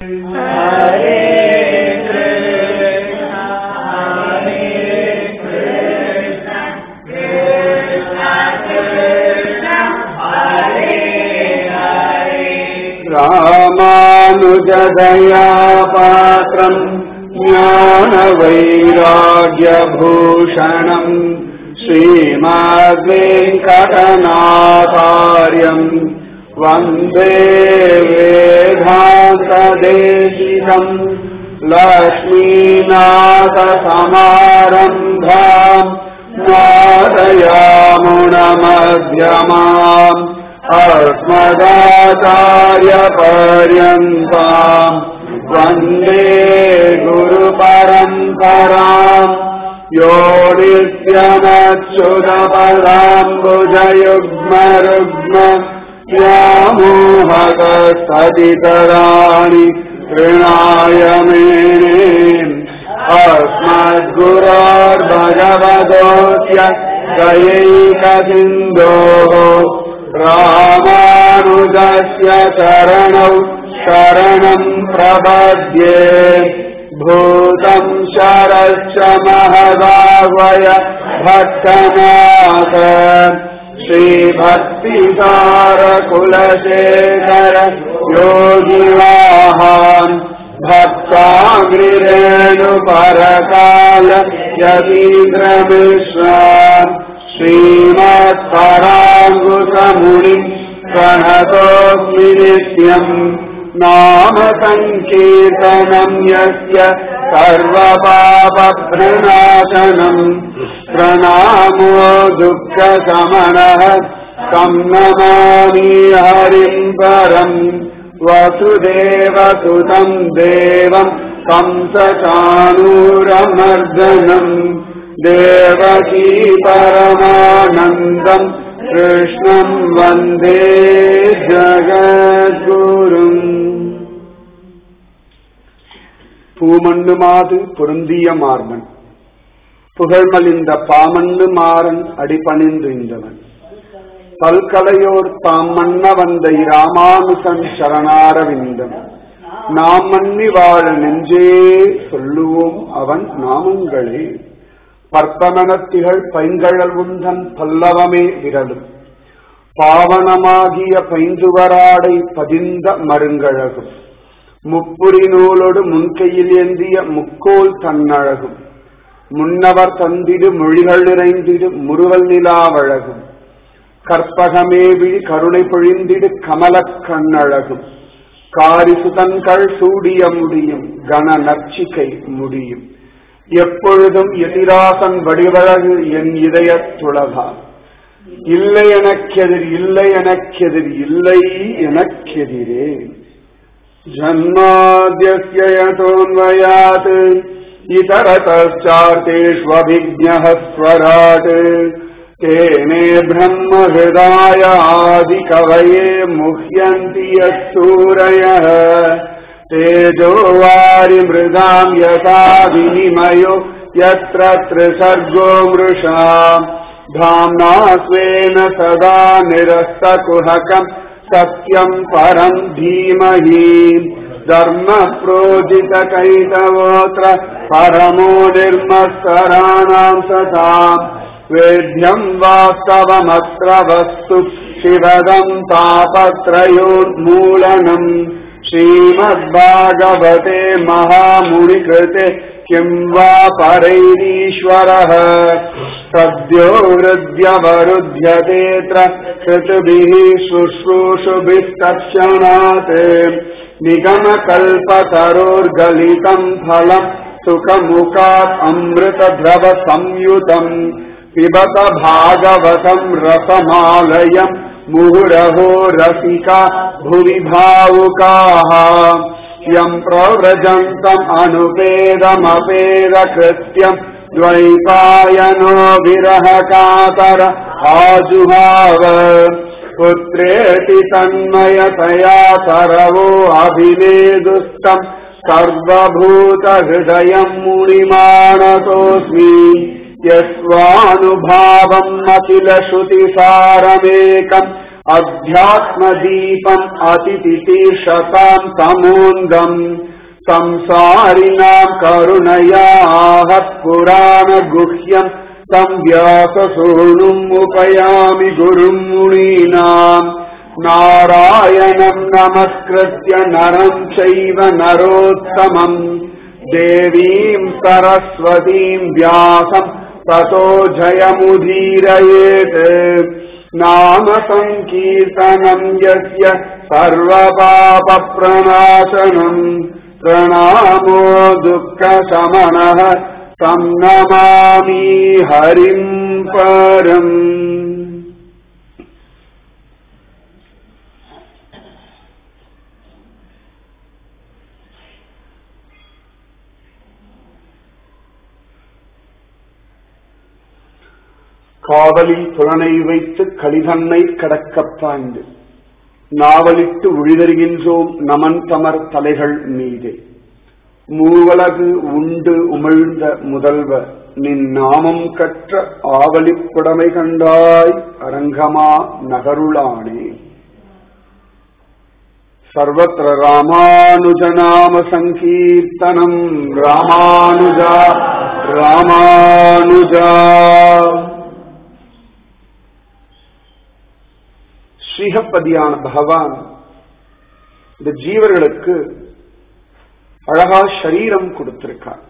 रामानुजदया पात्रम् ज्ञानवैराग्यभूषणम् श्रीमाद्वेङ्कटनाथार्यम् वन्दे वेदान्तदेशिकम् लक्ष्मीनाथसमारम्भाम् नादयामुणमध्यमाम् अस्मदाचार्यपर्यन्ताम् वन्दे गुरुपरम्पराम् यो नित्यमच्युतपदाम्बुजयुग्मरुग्म व्यामोहकस्तदितराणि तृणाय मेने अस्मद्गुरोर्भगवतोऽस्य दयैकसिन्धोः रामानुजस्य चरणौ शरणम् प्रपद्ये भूतम् शरश्च महदावय भक्तनाथ श्रीभक्तिसारकुलशेखर योगिवाहान् भक्ताग्रिरेणुपरकाल यतीन्द्रमिश्रान् श्रीमत्पराङ्गुसमुनिम् प्रणतोऽस्मि नित्यम् नाम सङ्कीर्तनम् यस्य सर्वपापप्रणाशनम् प्रणामो दुःखशमनः तं नमामि हरिम् परम् वसुदेवसुतम् देवम् कंसचाणूरमर्दनम् देवकी परमानन्दम् कृष्णम् वन्दे ஜகத்குரும் பூமண்ணு மாது பொருந்திய மார்பன் புகழ்மலிந்த பாமண்ணு மாறன் அடிபணிந்திருந்தவன் பல்கலையோர் தாம் மன்ன வந்த இராமானுசன் சரணாரவிந்தன் நாம் மன்னி வாழ நெஞ்சே சொல்லுவோம் அவன் நாமங்களே பற்பமனத்திகள் பைங்கழல் உந்தன் பல்லவமே விரலும் பாவனமாகிய பைந்துவராடை பதிந்த மருங்கழகும் முப்புரி நூலோடு முன்கையில் ஏந்திய முக்கோல் தன்னழகும் முன்னவர் தந்திடு மொழிகள் நிறைந்திடு முறுவல் நிலாவழகும் கற்பகமேவிழி கருணை பொழிந்திடு கமலக் கண்ணழகும் காரிசுதன்கள் சூடிய முடியும் கன நச்சிகை முடியும் எப்பொழுதும் எதிராசன் வடிவழகு என் இதய துளதான் இல்லை எனக்கெதிர் இல்லை எனக்கெதிர் இல்லை எனக்கெதிரே ஜன்மாத்தியஸ்ய யதோன்வயாத் इतरतश्चार्तेष्वभिज्ञः स्वराट् तेने ब्रह्महृदाय आदिकवये मुह्यन्ति यत्सूरयः तेजो वारिमृगाम् यथा विनिमयो यत्र त्रिसर्गो मृषा धाम्ना स्वेन सदा निरस्तकुहकम् सत्यम् परम् धीमहि धर्म प्रोजितकैतवोऽत्र परमो निर्मत्सराणाम् सदा वेद्यम् वास्तवमत्र वस्तु शिवदम् तापत्रयोन्मूलनम् श्रीमद्भागवते महामुनिकृते किम् वा परैरीश्वरः सद्यो हृद्यवरुध्यतेऽत्र कृतुभिः शुश्रूषुभिस्तक्षणात् निगमकल्पतरोर्गलितम् फलम् सुखमुखात् अमृतद्रवसंयुतम् पिबत भागवतम् रसमालयम् मुहुरहो रसिका भुवि भावुकाः यम् प्रव्रजन्तम् अनुपेदमपेदकृत्यम् द्वैपायनो विरहकातर आजुहाव पुत्रेति तन्मयतया सरवो अभिनेदुस्तम् सर्वभूतहृदयम् मुनिमानतोऽस्मि यस्वानुभावम् अखिलश्रुतिसारमेकम् अध्यात्मदीपम् अतितितीर्षताम् तमोन्दम् संसारिणाम् करुणयाहत् पुराणगुह्यम् तम् व्याससूनुम् उपयामि गुरुम् मुनीनाम् नारायणम् नमस्कृत्य नरम् चैव नरोत्तमम् देवीम् सरस्वतीम् व्यासम् ततो जयमुदीरयेत् नाम सङ्कीर्तनम् यस्य सर्वपापप्रणाशनम् प्रणामो दुःखशमनः तं नमामि हरिम् परम् காவலில் புலனை வைத்து கலிதன்னை கடக்கப் பாய்ந்து நாவலிட்டு உழிதருகின்றோம் நமன் தமர் தலைகள் மீதே மூவலகு உண்டு உமிழ்ந்த முதல்வ நின் நாமம் கற்ற ஆவலிப்புடமை கண்டாய் அரங்கமா நகருளானே சர்வத்திர ராமானுஜநாம சங்கீர்த்தனம் ராமானுஜா ராமானுஜா ஸ்ரீஹப்பதியான பகவான் இந்த ஜீவர்களுக்கு அழகா சரீரம் கொடுத்திருக்கார்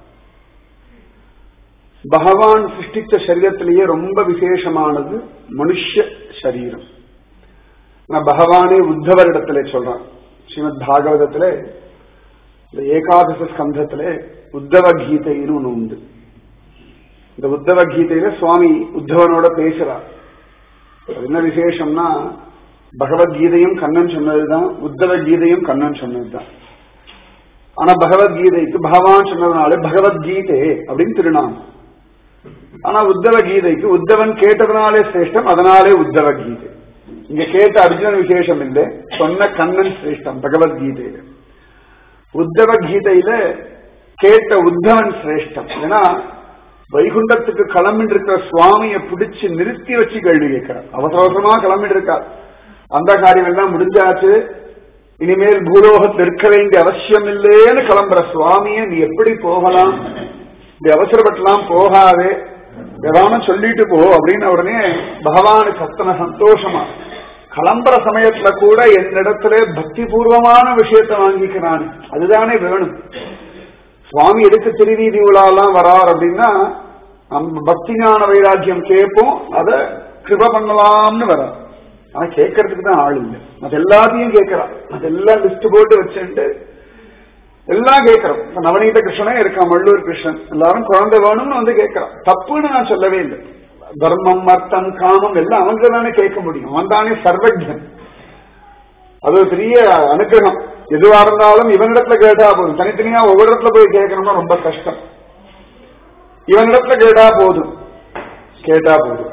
பகவான் சிருஷ்டித்த சரீரத்திலேயே ரொம்ப விசேஷமானது மனுஷ சரீரம் நான் பகவானே உத்தவரிடத்துல சொல்றான் ஸ்ரீமத் பாகவதத்துல இந்த ஏகாதச ஸ்கந்தத்துல உத்தவ கீதைன்னு ஒண்ணு உண்டு இந்த உத்தவ கீதையில சுவாமி உத்தவனோட பேசுறார் அது என்ன விசேஷம்னா பகவத்கீதையும் கண்ணன் சொன்னதுதான் உத்தவ கீதையும் கண்ணன் சொன்னதுதான் ஆனா பகவத்கீதைக்கு பகவான் சொன்னதுனால பகவத்கீதை அப்படின்னு திருநாமம் ஆனா உத்தவ கீதைக்கு உத்தவன் கேட்டதுனாலே சிரேஷ்டம் அதனாலே உத்தவ கீதை இங்க கேட்ட அர்ஜுனன் விசேஷம் இல்லை சொன்ன கண்ணன் சிரேஷ்டம் பகவத்கீதையில உத்தவ கீதையில கேட்ட உத்தவன் சிரேஷ்டம் ஏன்னா வைகுண்டத்துக்கு கிளம்பிட்டு இருக்கிற சுவாமியை பிடிச்சு நிறுத்தி வச்சு கேள்வி கேட்கிறார் அவசர அவசரமா கிளம்பிட்டு இருக்கார் அந்த காரியம் எல்லாம் முடிஞ்சாச்சு இனிமேல் பூலோகத்தில் இருக்க வேண்டிய அவசியம் இல்லைன்னு கிளம்புற சுவாமியை நீ எப்படி போகலாம் இப்படி அவசரப்பட்டுலாம் போகாதே எதான சொல்லிட்டு போ அப்படின்னு உடனே பகவானுக்கு அத்தனை சந்தோஷமா கிளம்புற சமயத்துல கூட என்னிடத்துல பக்தி பூர்வமான விஷயத்தை வாங்கிக்கிறான் அதுதானே வேணும் சுவாமி எதுக்கு திருநீதி விழாலாம் வரார் அப்படின்னா நம்ம பக்தி ஞான வைராக்கியம் கேட்போம் அதை கிருப பண்ணலாம்னு வரார் ஆனா கேட்கறதுக்கு தான் ஆள் இல்லை அது எல்லாத்தையும் கேட்கறான் அதெல்லாம் லிஸ்ட் போட்டு வச்சுட்டு எல்லாம் கேட்கிறோம் இப்ப நவநீத கிருஷ்ணனே இருக்கான் மல்லூர் கிருஷ்ணன் எல்லாரும் குழந்தை வேணும்னு வந்து கேட்கறான் தப்புன்னு நான் சொல்லவே இல்லை தர்மம் அர்த்தம் காமம் எல்லாம் அவங்க தானே கேட்க முடியும் அவன் தானே சர்வஜன் அது ஒரு பெரிய அனுகிரகம் எதுவா இருந்தாலும் இவனிடத்துல கேட்டா போதும் தனித்தனியா ஒவ்வொரு இடத்துல போய் கேட்கணும்னா ரொம்ப கஷ்டம் இவனிடத்துல கேட்டா போதும் கேட்டா போதும்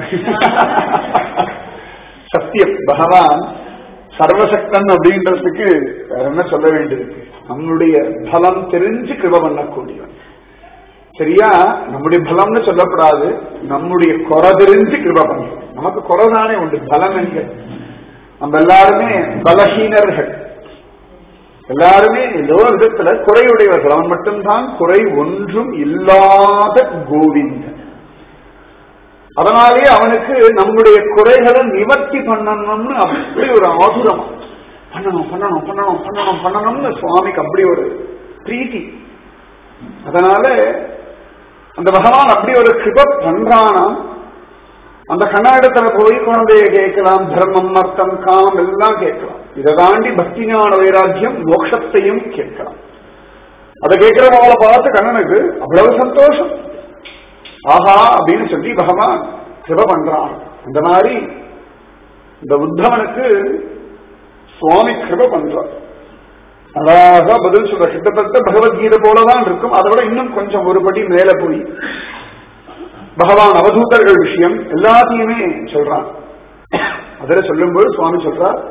சத்தியம் பகவான் சர்வசக்தன் அப்படின்றதுக்கு வேற என்ன சொல்ல வேண்டியிருக்கு நம்முடைய பலம் தெரிஞ்சு கிருப பண்ணக்கூடியவன் சரியா நம்முடைய பலம்னு சொல்லப்படாது நம்முடைய குறை தெரிஞ்சு கிருப பண்ணும் நமக்கு குறை தானே உண்டு பலம் என்க நம்ம எல்லாருமே பலஹீனர்கள் எல்லாருமே ஏதோ விதத்துல குறையுடையவர்கள் அவன் மட்டும்தான் குறை ஒன்றும் இல்லாத கோவிந்தன் அதனாலே அவனுக்கு நம்முடைய குறைகளை நிவர்த்தி பண்ணணும்னு அப்படி ஒரு ஆதுரம் பண்ணணும் பண்ணணும் பண்ணணும் பண்ணணும் பண்ணணும்னு சுவாமிக்கு அப்படி ஒரு பிரீத்தி அதனால அந்த பகவான் அப்படி ஒரு கிருப பண்றானா அந்த கண்ணாடத்துல போய் குழந்தைய கேட்கலாம் தர்மம் அர்த்தம் காமம் எல்லாம் கேட்கலாம் இதை தாண்டி பக்தி ஞான வைராக்கியம் மோட்சத்தையும் கேட்கலாம் அதை கேட்கிறவங்கள பார்த்து கண்ணனுக்கு அவ்வளவு சந்தோஷம் ஆஹா அப்படின்னு சொல்லி பகவான் சிவ பண்றான் அந்த மாதிரி இந்த உத்தவனுக்கு சுவாமி கிருப பண்றார் அழகா பதில் சொல்ற கிட்டத்தட்ட பகவத்கீதை போலதான் இருக்கும் அதை விட இன்னும் கொஞ்சம் ஒரு படி மேல போய் பகவான் அவதூதர்கள் விஷயம் எல்லாத்தையுமே சொல்றான் அதில் சொல்லும்போது சுவாமி சொல்றார்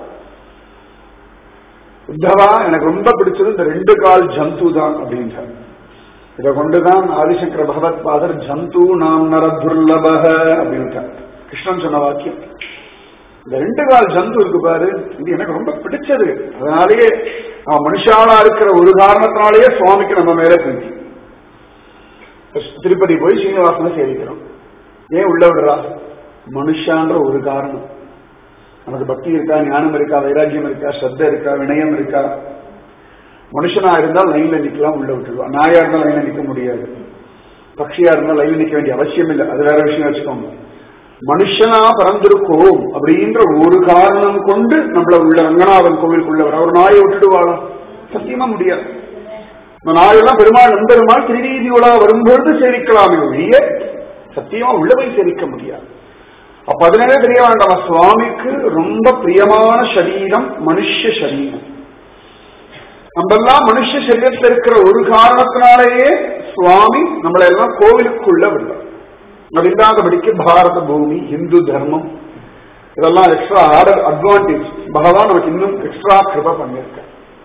உத்தவா எனக்கு ரொம்ப பிடிச்சது இந்த ரெண்டு கால் ஜந்து தான் அப்படின்றார் இதை கொண்டுதான் ஆதிசங்கர பகவத் பாதர் ஜந்து நாம் நர துர்லபக அப்படின்ட்டார் கிருஷ்ணன் சொன்ன வாக்கியம் இந்த ரெண்டு கால் ஜந்து இருக்கு பாரு இது எனக்கு ரொம்ப பிடிச்சது அதனாலேயே அவன் மனுஷாலா இருக்கிற ஒரு காரணத்தினாலேயே சுவாமிக்கு நம்ம மேல பிடிச்சி திருப்பதி போய் சீனிவாசனை சேவிக்கிறோம் ஏன் உள்ள விடுறா மனுஷான்ற ஒரு காரணம் நமக்கு பக்தி இருக்கா ஞானம் இருக்கா வைராக்கியம் இருக்கா ஸ்ரத்த இருக்கா வினயம் இருக்கா மனுஷனா இருந்தால் லைன்ல நிக்கலாம் உள்ள விட்டுருவா நாயா இருந்தால் லைன்ல நிக்க முடியாது பக்ஷியா இருந்தால் லைன்ல நிக்க வேண்டிய அவசியம் இல்லை அது வேற விஷயம் வச்சுக்கோங்க மனுஷனா பிறந்திருக்கோம் அப்படின்ற ஒரு காரணம் கொண்டு நம்மள உள்ள ரங்கநாதன் கோவிலுக்குள்ள வர ஒரு நாயை விட்டுடுவாளா சத்தியமா முடியாது இந்த நாயெல்லாம் பெருமாள் நம்பெருமாள் திருநீதி உலா வரும்பொழுது சேவிக்கலாமே ஒழிய சத்தியமா உள்ள போய் சேவிக்க முடியாது அப்ப அதனாலே தெரிய வேண்டாம் சுவாமிக்கு ரொம்ப பிரியமான சரீரம் மனுஷ சரீரம் நம்மெல்லாம் மனுஷ சரீரத்தில் இருக்கிற ஒரு காரணத்தினாலேயே சுவாமி நம்மளை எல்லாம் கோவிலுக்குள்ள விடுறார் அது இல்லாதபடிக்கு பாரத பூமி இந்து தர்மம் இதெல்லாம் எக்ஸ்ட்ரா ஆர்டர் அட்வான்டேஜ் பகவான் நமக்கு இன்னும் எக்ஸ்ட்ரா கிருப பண்ணியிருக்க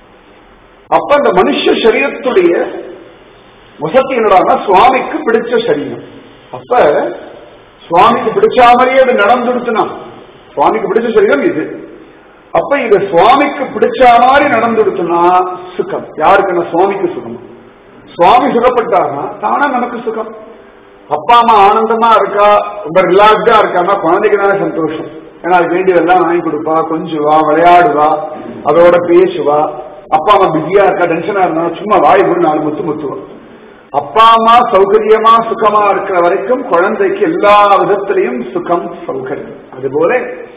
அப்ப இந்த மனுஷ சரீரத்துடைய வசதி என்னடான்னா சுவாமிக்கு பிடிச்ச சரீரம் அப்ப சுவாமிக்கு பிடிச்ச மாதிரியே அது நடந்துடுச்சுனா சுவாமிக்கு பிடிச்ச சரீரம் இது அப்ப இது சுவாமிக்கு பிடிச்ச மாதிரி நடந்துடுச்சுன்னா சுகம் யாருக்குன்னா சுவாமிக்கு சுகம் சுவாமி சுகப்பட்டாருன்னா தானா நமக்கு சுகம் அப்பா அம்மா ஆனந்தமா இருக்கா ரொம்ப ரிலாக்ஸா இருக்கான்னா குழந்தைக்கு தானே சந்தோஷம் ஏன்னா அது வேண்டியதெல்லாம் வாங்கி கொடுப்பா கொஞ்சுவா விளையாடுவா அதோட பேசுவா அப்பா அம்மா பிஸியா இருக்கா டென்ஷனா இருந்தா சும்மா வாய் ஒரு நாலு முத்து முத்துவா அப்பா அம்மா சௌகரியமா சுகமா இருக்கிற வரைக்கும் குழந்தைக்கு எல்லா விதத்திலையும் சுகம் சௌகரியம் அதுபோல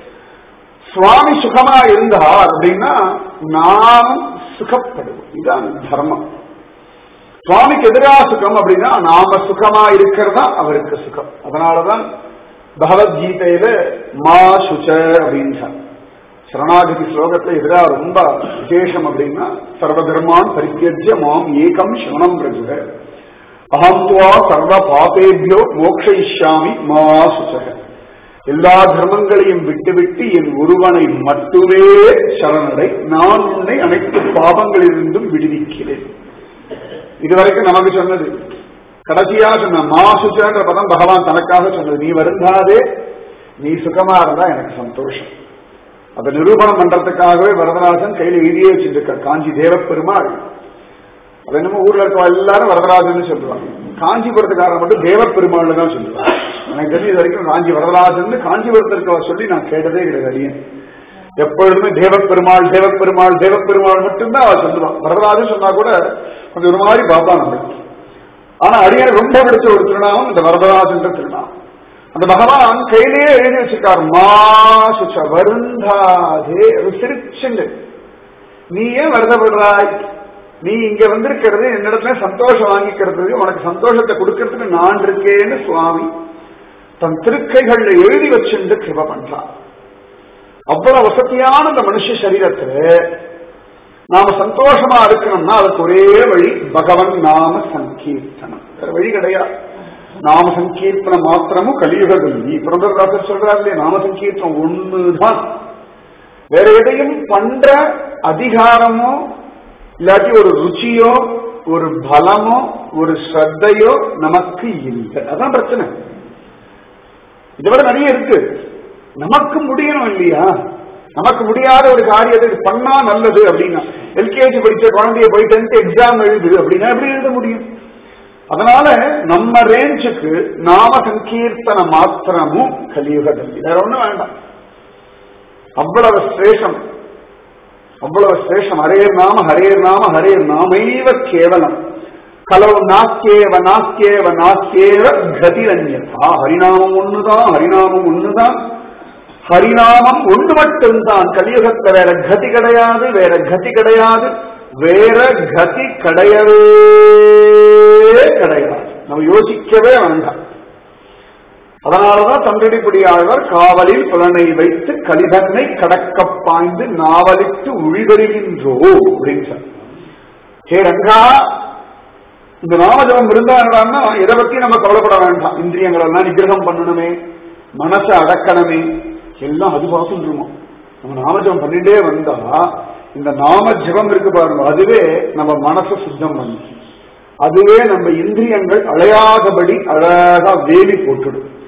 சுவாமி சுகமா இருந்தார் அப்படின்னா நாமும் சுகப்படுவோம் இதுதான் தர்மம் சுவாமிக்கு எதிராக சுகம் அப்படின்னா நாம சுகமா இருக்கிறதா அவருக்கு சுகம் அதனாலதான் பகவத்கீதையில மா சுச்ச அப்படின்னு சரணாகதி ஸ்லோகத்துல எதிராக ரொம்ப விசேஷம் அப்படின்னா சர்வதர்மான் பரித்தியஜ்ய மாம் ஏகம் சரணம் பிரஜுக அகம் துவா சர்வ பாபேபியோ மோக்ஷயிஷ்யாமி மா சுச்சக எல்லா தர்மங்களையும் விட்டுவிட்டு என் ஒருவனை மட்டுமே சரணடை நான் உன்னை அனைத்து பாவங்களிலிருந்தும் விடுவிக்கிறேன் இதுவரைக்கும் நமக்கு சொன்னது கடைசியா சொன்ன மாசுச்சன்ற பதம் பகவான் தனக்காக சொன்னது நீ வருந்தாதே நீ சுகமா இருந்தா எனக்கு சந்தோஷம் அதை நிரூபணம் பண்றதுக்காகவே வரதராஜன் கையில எழுதியே வச்சிருக்க காஞ்சி தேவப்பெருமாள் அது என்னமோ ஊர்ல இருக்க எல்லாரும் வரதராஜன் சொல்லுவாங்க காஞ்சிபுரத்துக்காரன் மட்டும் தேவப்பெருமாள் தான் சொல்லுவாங்க எனக்கு தெரிஞ்ச இது வரைக்கும் காஞ்சி வரதராஜன் காஞ்சிபுரத்திற்கு சொல்லி நான் கேட்டதே கிடையாது அடியேன் எப்பொழுதுமே தேவப்பெருமாள் தேவப்பெருமாள் தேவப்பெருமாள் மட்டும்தான் அவ சொல்லுவான் வரதராஜன் சொன்னா கூட கொஞ்சம் ஒரு மாதிரி பார்ப்பான் நம்ம ஆனா அடியன் ரொம்ப பிடிச்ச ஒரு திருநாமம் இந்த வரதராஜன் திருநாமம் அந்த பகவான் கையிலேயே எழுதி வச்சிருக்கார் மா சுச்ச வருந்தாதே சிரிச்சுண்டு நீ ஏன் வருத்தப்படுறாய் நீ இங்க வந்திருக்கிறது என்னிடத்துல சந்தோஷம் வாங்கிக்கிறது உனக்கு சந்தோஷத்தை கொடுக்கறதுக்கு நான் இருக்கேன்னு சுவாமி தன் திருக்கைகள்ல எழுதி வச்சுண்டு கிருப பண்றான் அவ்வளவு வசதியான அந்த மனுஷ சரீரத்துல நாம சந்தோஷமா இருக்கணும்னா அதுக்கு ஒரே வழி பகவன் நாம சங்கீர்த்தனம் வேற வழி கிடையாது நாம சங்கீர்த்தனம் மாத்திரமும் கலியுகத்தில் புரந்தரதாசர் சொல்றாரு இல்லையா நாம சங்கீர்த்தனம் ஒண்ணுதான் வேற எதையும் பண்ற அதிகாரமோ இல்லாட்டி ஒரு ருச்சியோ ஒரு பலமோ ஒரு ஸ்ரத்தையோ நமக்கு இல்லை அதான் பிரச்சனை இதை விட நிறைய இருக்கு நமக்கு முடியணும் இல்லையா நமக்கு முடியாத ஒரு காரியத்தை இது பண்ணா நல்லது அப்படின்னா எல்கேஜி படிச்ச குழந்தைய போய் டென்த் எக்ஸாம் எழுது அப்படின்னா எப்படி எழுத முடியும் அதனால நம்ம ரேஞ்சுக்கு நாம சங்கீர்த்தன மாத்திரமும் கலியுகத்தில் வேற ஒண்ணும் வேண்டாம் அவ்வளவு சிரேஷம் அவ்வளவு சிரேஷம் ஹரேர் நாம ஹரேர் நாம ஹரேர் நாமைவ கேவலம் கலவு நாக்கேவ நாக்கேவ நாக்கேவ கதிரன்யதா ஹரிநாமம் ஒண்ணுதான் ஹரிநாமம் ஒண்ணுதான் ஹரிநாமம் ஒன்று மட்டும்தான் கலியுகத்துல வேற கதி கிடையாது வேற கதி கிடையாது வேற கதி கிடையவே கிடையாது நம்ம யோசிக்கவே வேண்டாம் அதனாலதான் தந்தடிப்படியாழ்வார் காவலில் புலனை வைத்து கலிதன்னை கடக்க பாய்ந்து நாவலிட்டு உழிவருகின்றோ அப்படின்னு சொன்னார் ஹே ரங்கா இந்த நாமஜபம் இருந்தா என்னடான்னா எதை பத்தி நம்ம கவலைப்பட வேண்டாம் இந்திரியங்கள் எல்லாம் நிகிரகம் பண்ணணுமே மனசை அடக்கணுமே எல்லாம் அது பார்த்துருமோ நம்ம நாமஜபம் பண்ணிட்டே வந்தா இந்த நாம ஜபம் இருக்கு பாருங்க அதுவே நம்ம மனசை சுத்தம் பண்ணு அதுவே நம்ம இந்திரியங்கள் அழையாதபடி அழகா வேலி போட்டுடும்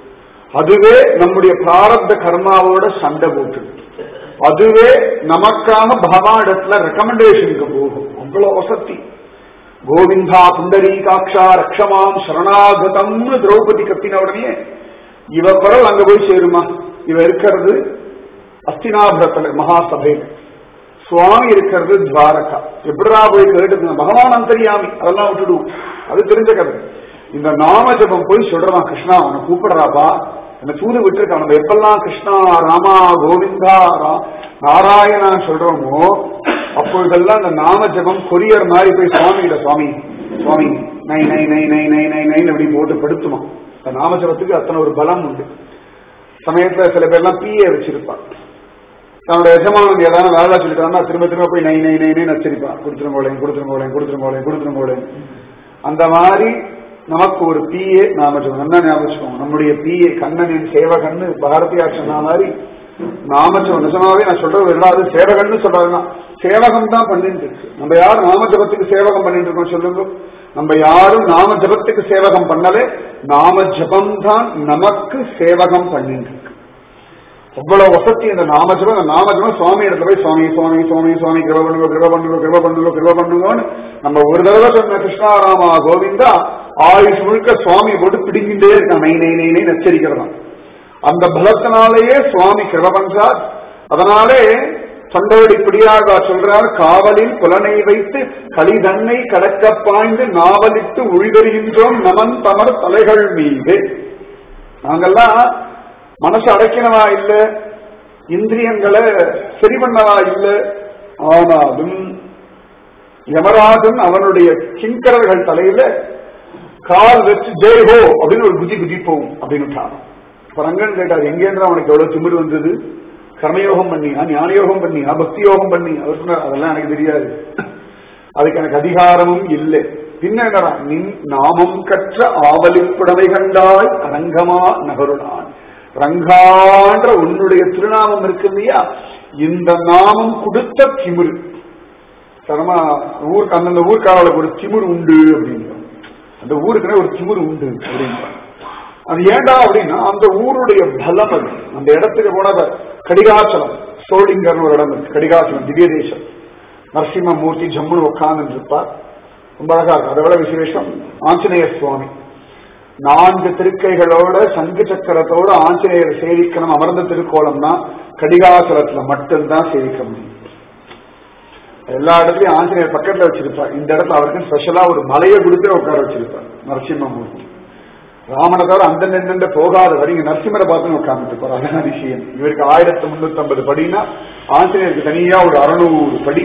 அதுவே நம்முடைய பிராரப்த கர்மாவோட சண்டை போட்டு அதுவே நமக்காக பகவானிடத்துல ரெக்கமெண்டேஷனுக்கு போகும் அவ்வளவு வசதி கோவிந்தா புண்டரீகாட்சா ரக்ஷமாம் சரணாகதம்னு திரௌபதி கத்தின உடனே இவ குரல் அங்க போய் சேருமா இவ இருக்கிறது அஸ்தினாபுரத்துல மகாசபையில சுவாமி இருக்கிறது துவாரகா எப்படிடா போய் கேட்டு பகவான் அந்தரியாமி அதெல்லாம் விட்டுடுவோம் அது தெரிஞ்ச கதை இந்த நாம ஜபம் போய் சொல்றான் கிருஷ்ணா அவனை கூப்பிடுறாப்பா என்ன தூது விட்டுருக்கான் நம்ம எப்பெல்லாம் கிருஷ்ணா ராமா கோவிந்தா ரா- நாராயணா சொல்றோமோ அப்பொழுதெல்லாம் இந்த நாம ஜபம் கொரியர் மாதிரி போய் சுவாமி கிட்ட சுவாமி சுவாமி நை நை நை நை நை நை நைன்னு அப்படி போட்டு படுத்துமா இந்த நாம ஜபத்துக்கு அத்தனை ஒரு பலம் உண்டு சமயத்துல சில பேர்லாம் பிஏ வச்சிருப்பான் தன்னோட எஜமானன் ஏதாவது வேலை சொல்லிட்டாங்கன்னா திரும்ப திரும்ப போய் நை நை நை நை நச்சரிப்பான் கொடுத்துருங்கோளேன் கொடுத்துருங்கோளேன் கொடுத்துருங்கோளேன் கொடுத்துருங்கோளேன் அந்த மாதிரி நமக்கு ஒரு பிஏ நாம சொல்லுவோம் நல்லா ஞாபகம் வச்சுக்கோங்க. நம்முடைய பிஏ கண்ணனின் சேவகன்னு பாரதியா சொன்ன மாதிரி நாமஜபம் நிஜமாவே நான் சொல்றது இல்லாது சேவகன்னு சொல்றதுதான் சேவகம் தான் பண்ணிட்டு இருக்கு நம்ம யாரும் நாம ஜபத்துக்கு சேவகம் பண்ணிட்டு இருக்கோம் சொல்லுங்க நம்ம யாரும் நாம ஜபத்துக்கு சேவகம் பண்ணலே நாம ஜபம் தான் நமக்கு சேவகம் பண்ணிட்டு இருக்கு அவ்வளவு வசதி இந்த நாமஜபம் இந்த நாமஜபம் சுவாமி இடத்துல போய் சுவாமி சுவாமி சுவாமி சுவாமி கிருப பண்ணுங்க கிருப பண்ணுங்க கிருப பண்ணுங்க கிருப பண்ணுங்கன்னு நம்ம ஒரு தடவை சொன்ன கிருஷ்ணாராமா கோவிந்தா ஆயுஷ் முழுக்க சுவாமி போட்டு பிடிங்கிட்டே இருக்கான் நை நை நை நை நச்சரிக்கிறதான் அந்த பலத்தினாலேயே சுவாமி கிருப பண்றார் அதனாலே சண்டோடி பிடியாக சொல்றார் காவலில் புலனை வைத்து களிதன்னை கடக்க பாய்ந்து நாவலிட்டு உழிதருகின்றோம் நமன் தமர் தலைகள் மீது நாங்கெல்லாம் மனசு அடைக்கினவா இல்ல இந்திரியங்களை சரி பண்ணவா இல்ல ஆனாலும் யமராஜன் அவனுடைய கிங்கரர்கள் தலையில கால் வச்சு ஜெய் ஹோ அப்படின்னு ஒரு குதி குதிப்போம் அப்படின்னு விட்டான் இப்ப ரங்கன் கேட்டார் எங்கேன்ற அவனுக்கு எவ்வளவு திமிர் வந்தது கர்மயோகம் பண்ணியா ஞானயோகம் பண்ணியா பக்தி யோகம் பண்ணி அவர் சொன்னார் அதெல்லாம் எனக்கு தெரியாது அதுக்கு எனக்கு அதிகாரமும் இல்லை பின்ன என்னடா நின் நாமம் கற்ற ஆவலில் புடவை கண்டாய் அரங்கமா நகருளான் ரங்கான்ற உன்னுடைய திருநாமம் இருக்கு இல்லையா இந்த நாமம் கொடுத்த திமிரு தரமா ஊருக்கு அந்தந்த ஊர்க்காரர்களுக்கு ஒரு திமிரு உண்டு அப்படின்றான் அந்த ஊருக்குனே ஒரு திமிரு உண்டு அப்படின்றான் அது ஏண்டா அப்படின்னா அந்த ஊருடைய பலம் அது அந்த இடத்துக்கு போன அந்த கடிகாச்சலம் சோழிங்கர்னு ஒரு இடம் இருக்கு கடிகாச்சலம் திவ்ய தேசம் நரசிம்மமூர்த்தி ஜம்முன்னு உட்கார்ந்து இருப்பார் ரொம்ப அழகா இருக்கு அதை விட விசேஷம் ஆஞ்சநேய சுவாமி நான்கு திருக்கைகளோட சங்கு சக்கரத்தோட ஆஞ்சநேயர் சேவிக்கணும் அமர்ந்த திருக்கோலம்னா கடிகாசலத்துல மட்டும்தான் சேவிக்க முடியும் எல்லா இடத்துலயும் ஆஞ்சநேயர் பக்கத்துல வச்சிருப்பார் இந்த இடத்துல அவருக்கு ஸ்பெஷலா ஒரு மலையை கொடுத்தே உட்கார வச்சிருப்பார் நரசிம்மமூர்த்தி ராமனை தவிர அந்த நின்று போகாத வரை இங்க நரசிம்மரை பார்த்து உட்கார்ந்துட்டு இருப்பார் அதான் விஷயம் இவருக்கு ஆயிரத்தி முன்னூத்தி ஐம்பது படினா ஆஞ்சநேயருக்கு தனியா ஒரு அறுநூறு படி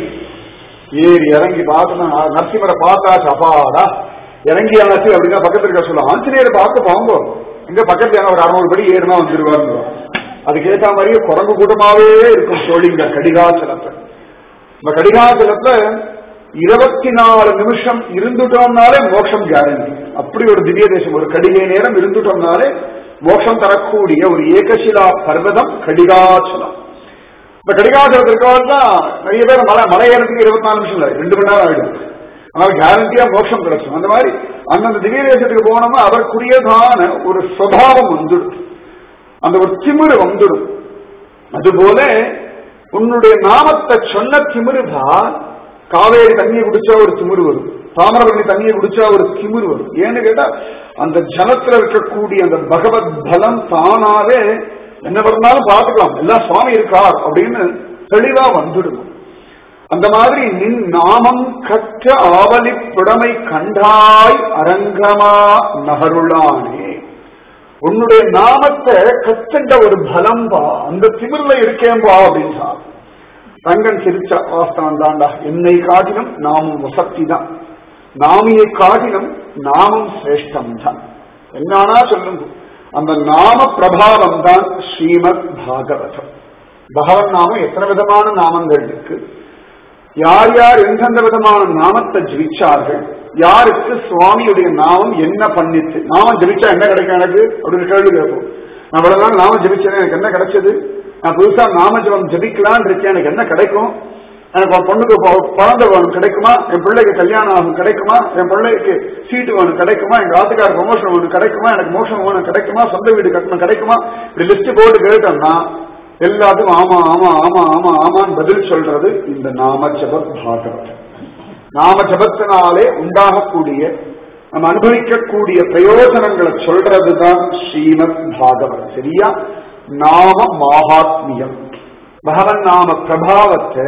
ஏறி இறங்கி பார்த்து நரசிம்மரை பார்த்தாச்சு அப்பாடா இறங்கி ஆச்சு அப்படின்னா பக்கத்துல இருக்க சொல்ல ஆஞ்சநேயரை பார்க்க போங்க எங்க பக்கத்துல ஒரு அறுநூறு படி ஏறினா வந்துருவாருங்க அதுக்கேற்ற மாதிரியே குரங்கு கூட்டமாவே இருக்கும் சோழிங்க கடிகாச்சலத்தை இந்த கடிகாச்சலத்துல இருபத்தி நாலு நிமிஷம் இருந்துட்டோம்னாலே மோட்சம் கேரண்டி அப்படி ஒரு திவ்ய தேசம் ஒரு கடிகை நேரம் இருந்துட்டோம்னாலே மோட்சம் தரக்கூடிய ஒரு ஏகசிலா பர்வதம் கடிகாச்சலம் இந்த கடிகாச்சலத்திற்கு தான் நிறைய பேர் மலை மலை ஏறதுக்கு இருபத்தி நாலு நிமிஷம் இல்லை ரெண்டு மணி நேரம் ஆயிடும் அதனால கேரண்டியா மோட்சம் கிடைக்கும் அந்த மாதிரி அந்தந்த திவ்ய தேசத்துக்கு போனோம்னா அதற்குரியதான ஒரு சுவாவம் வந்துடும் அந்த ஒரு திமிரு வந்துடும் அதுபோல உன்னுடைய நாமத்தை சொன்ன திமிருதான் காவேரி தண்ணியை குடிச்சா ஒரு திமிரு வரும் தாமிரபரணி தண்ணியை குடிச்சா ஒரு திமிரு வரும் ஏன்னு கேட்டா அந்த ஜலத்துல இருக்கக்கூடிய அந்த பகவத் பலம் தானாவே என்ன பண்ணாலும் பார்த்துக்கலாம் எல்லாம் சுவாமி இருக்கார் அப்படின்னு தெளிவா வந்துடும் அந்த மாதிரி நின் நாமம் கற்ற ஆவலி புடமை கண்டாய் அரங்கமா நகருளானே உன்னுடைய நாமத்தை கத்துண்ட ஒரு பலம் பா அந்த திமிர்ல இருக்கேன்பா அப்படின்னா ரங்கன் சிரிச்ச வாஸ்தவம் தாண்டா என்னை காட்டிலும் நாமும் வசக்தி தான் நாமியை காட்டிலும் நாமும் சிரேஷ்டம் தான் என்னானா சொல்லுங்க அந்த நாம பிரபாவம் தான் ஸ்ரீமத் பாகவதம் பகவன் நாமம் எத்தனை விதமான நாமங்கள் இருக்கு யார் யார் எந்தெந்த விதமான நாமத்தை ஜபிச்சார்கள் யாருக்கு சுவாமியுடைய நாமம் என்ன பண்ணிச்சு நாமம் ஜபிச்சா என்ன கிடைக்கும் எனக்கு அப்படின்னு கேள்வி கேட்போம் நான் இவ்வளவு நாள் நாமம் ஜபிச்சேன் எனக்கு என்ன கிடைச்சது நான் புதுசா நாம ஜபம் ஜபிக்கலான் இருக்கேன் எனக்கு என்ன கிடைக்கும் எனக்கு ஒரு பொண்ணுக்கு பொ- குழந்தை வேணும் கிடைக்குமா என் பிள்ளைக்கு கல்யாணம் ஆகும் கிடைக்குமா என் பிள்ளைக்கு சீட்டு வேணும் கிடைக்குமா எங்க ஆத்துக்கார ப்ரமோஷன் வேணும் கிடைக்குமா எனக்கு மோஷன் வேணும் கிடைக்குமா சொந்த வீடு கட்டணும் கிடைக்குமா இப்படி லிஸ்ட் போட்டு கேட்டோம்னா எல்லாத்துக்கும் ஆமா ஆமா ஆமா ஆமா ஆமான்னு பதில் சொல்றது இந்த நாம ஜப பாகவத் நாம ஜபத்தினாலே உண்டாகக்கூடிய நம்ம அனுபவிக்கக்கூடிய பிரயோஜனங்களை சொல்றதுதான் ஸ்ரீமத் பாகவத் சரியா நாம மாகாத்மியம் பகவன் நாம பிரபாவத்தை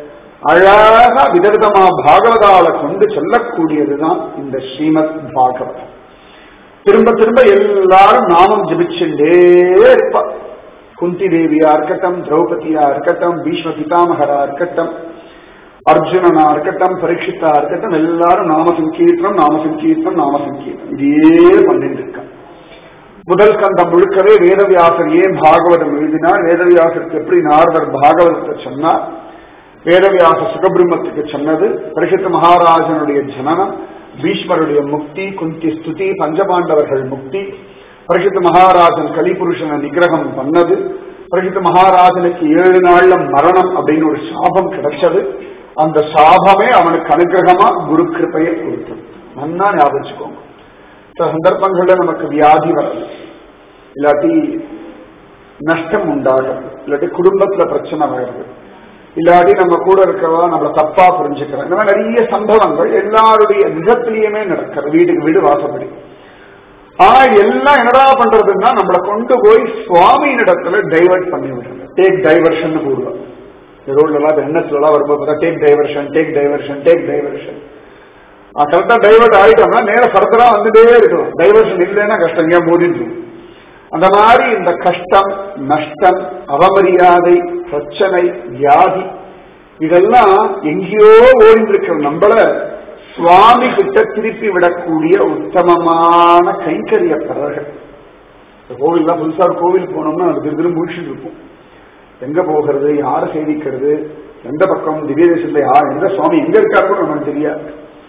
அழகா விதவிதமா பாகவதால கொண்டு சொல்லக்கூடியதுதான் இந்த ஸ்ரீமத் பாகவத் திரும்ப திரும்ப எல்லாரும் நாமம் ஜபிச்சுட்டே இருப்பா குந்தி தேவியா இருக்கட்டும் திரௌபதியா இருக்கட்டும் பீஷ்ம பிதாமகரா இருக்கட்டும் அர்ஜுனனா இருக்கட்டும் பரீட்சித்தா இருக்கட்டும் எல்லாரும் நாம சங்கீர்த்தனம் நாம சங்கீர்த்தனம் நாம சங்கீர்த்தனம் இதே பண்ணிட்டு இருக்கா முதல் கண்டம் முழுக்கவே வேதவியாசர் ஏன் பாகவதம் எழுதினார் வேதவியாசருக்கு எப்படி நாரதர் பாகவதத்தை சொன்னார் வேதவியாச சுகபிரம்மத்துக்கு சொன்னது பரிசுத்த மகாராஜனுடைய ஜனனம் பீஷ்மருடைய முக்தி குந்தி ஸ்துதி பஞ்சபாண்டவர்கள் முக்தி பரிசுத்த மகாராஜன் கலிபுருஷனை நிகிரகம் பண்ணது பரிசுத்த மகாராஜனுக்கு ஏழு நாள்ல மரணம் அப்படின்னு ஒரு சாபம் கிடைச்சது அந்த சாபமே அவனுக்கு அனுகிரகமா குரு கிருப்பையை கொடுத்தது நன்னா ஞாபகம் வச்சுக்கோங்க சில சந்தர்ப்பங்கள்ல நமக்கு வியாதி வருது இல்லாட்டி நஷ்டம் உண்டாகிறது இல்லாட்டி குடும்பத்துல பிரச்சனை வருது இல்லாட்டி நம்ம கூட இருக்கவா நம்மள தப்பா புரிஞ்சுக்கிறோம் இந்த மாதிரி நிறைய சம்பவங்கள் எல்லாருடைய நிஜத்திலேயுமே நடக்கிறது வீட்டுக்கு வீடு வாசப்படி ஆனா இது எல்லாம் என்னடா பண்றதுன்னா நம்மளை கொண்டு போய் சுவாமியின் இடத்துல டைவர்ட் பண்ணி விடுறது டேக் டைவர்ஷன் போடுவாங்க ரோட்ல எல்லாம் என்எஸ்ல எல்லாம் வரும்போது take diversion take diversion take diversion கரெக்டா டைவர்ட் ஆயிட்டோம்னா நேர ஃபர்தரா வந்துட்டே இருக்கணும் டைவர்ஷன் இல்லைன்னா கஷ்டம் ஏன் மூடிட்டு அந்த மாதிரி இந்த கஷ்டம் நஷ்டம் அவமரியாதை பிரச்சனை வியாதி இதெல்லாம் எங்கேயோ ஓடிந்திருக்கிற நம்மள சுவாமி கிட்ட திருப்பி விடக்கூடிய உத்தமமான கைங்கரிய பிறர்கள் கோவில்லாம் புதுசா ஒரு கோவில் போனோம்னா அது திரு திரு முடிச்சுட்டு இருக்கும் எங்க போகிறது யாரை சேவிக்கிறது எந்த பக்கம் திவ்ய தேசத்துல யார் எந்த சுவாமி எங்க இருக்காரு கூட நமக்கு தெரியாது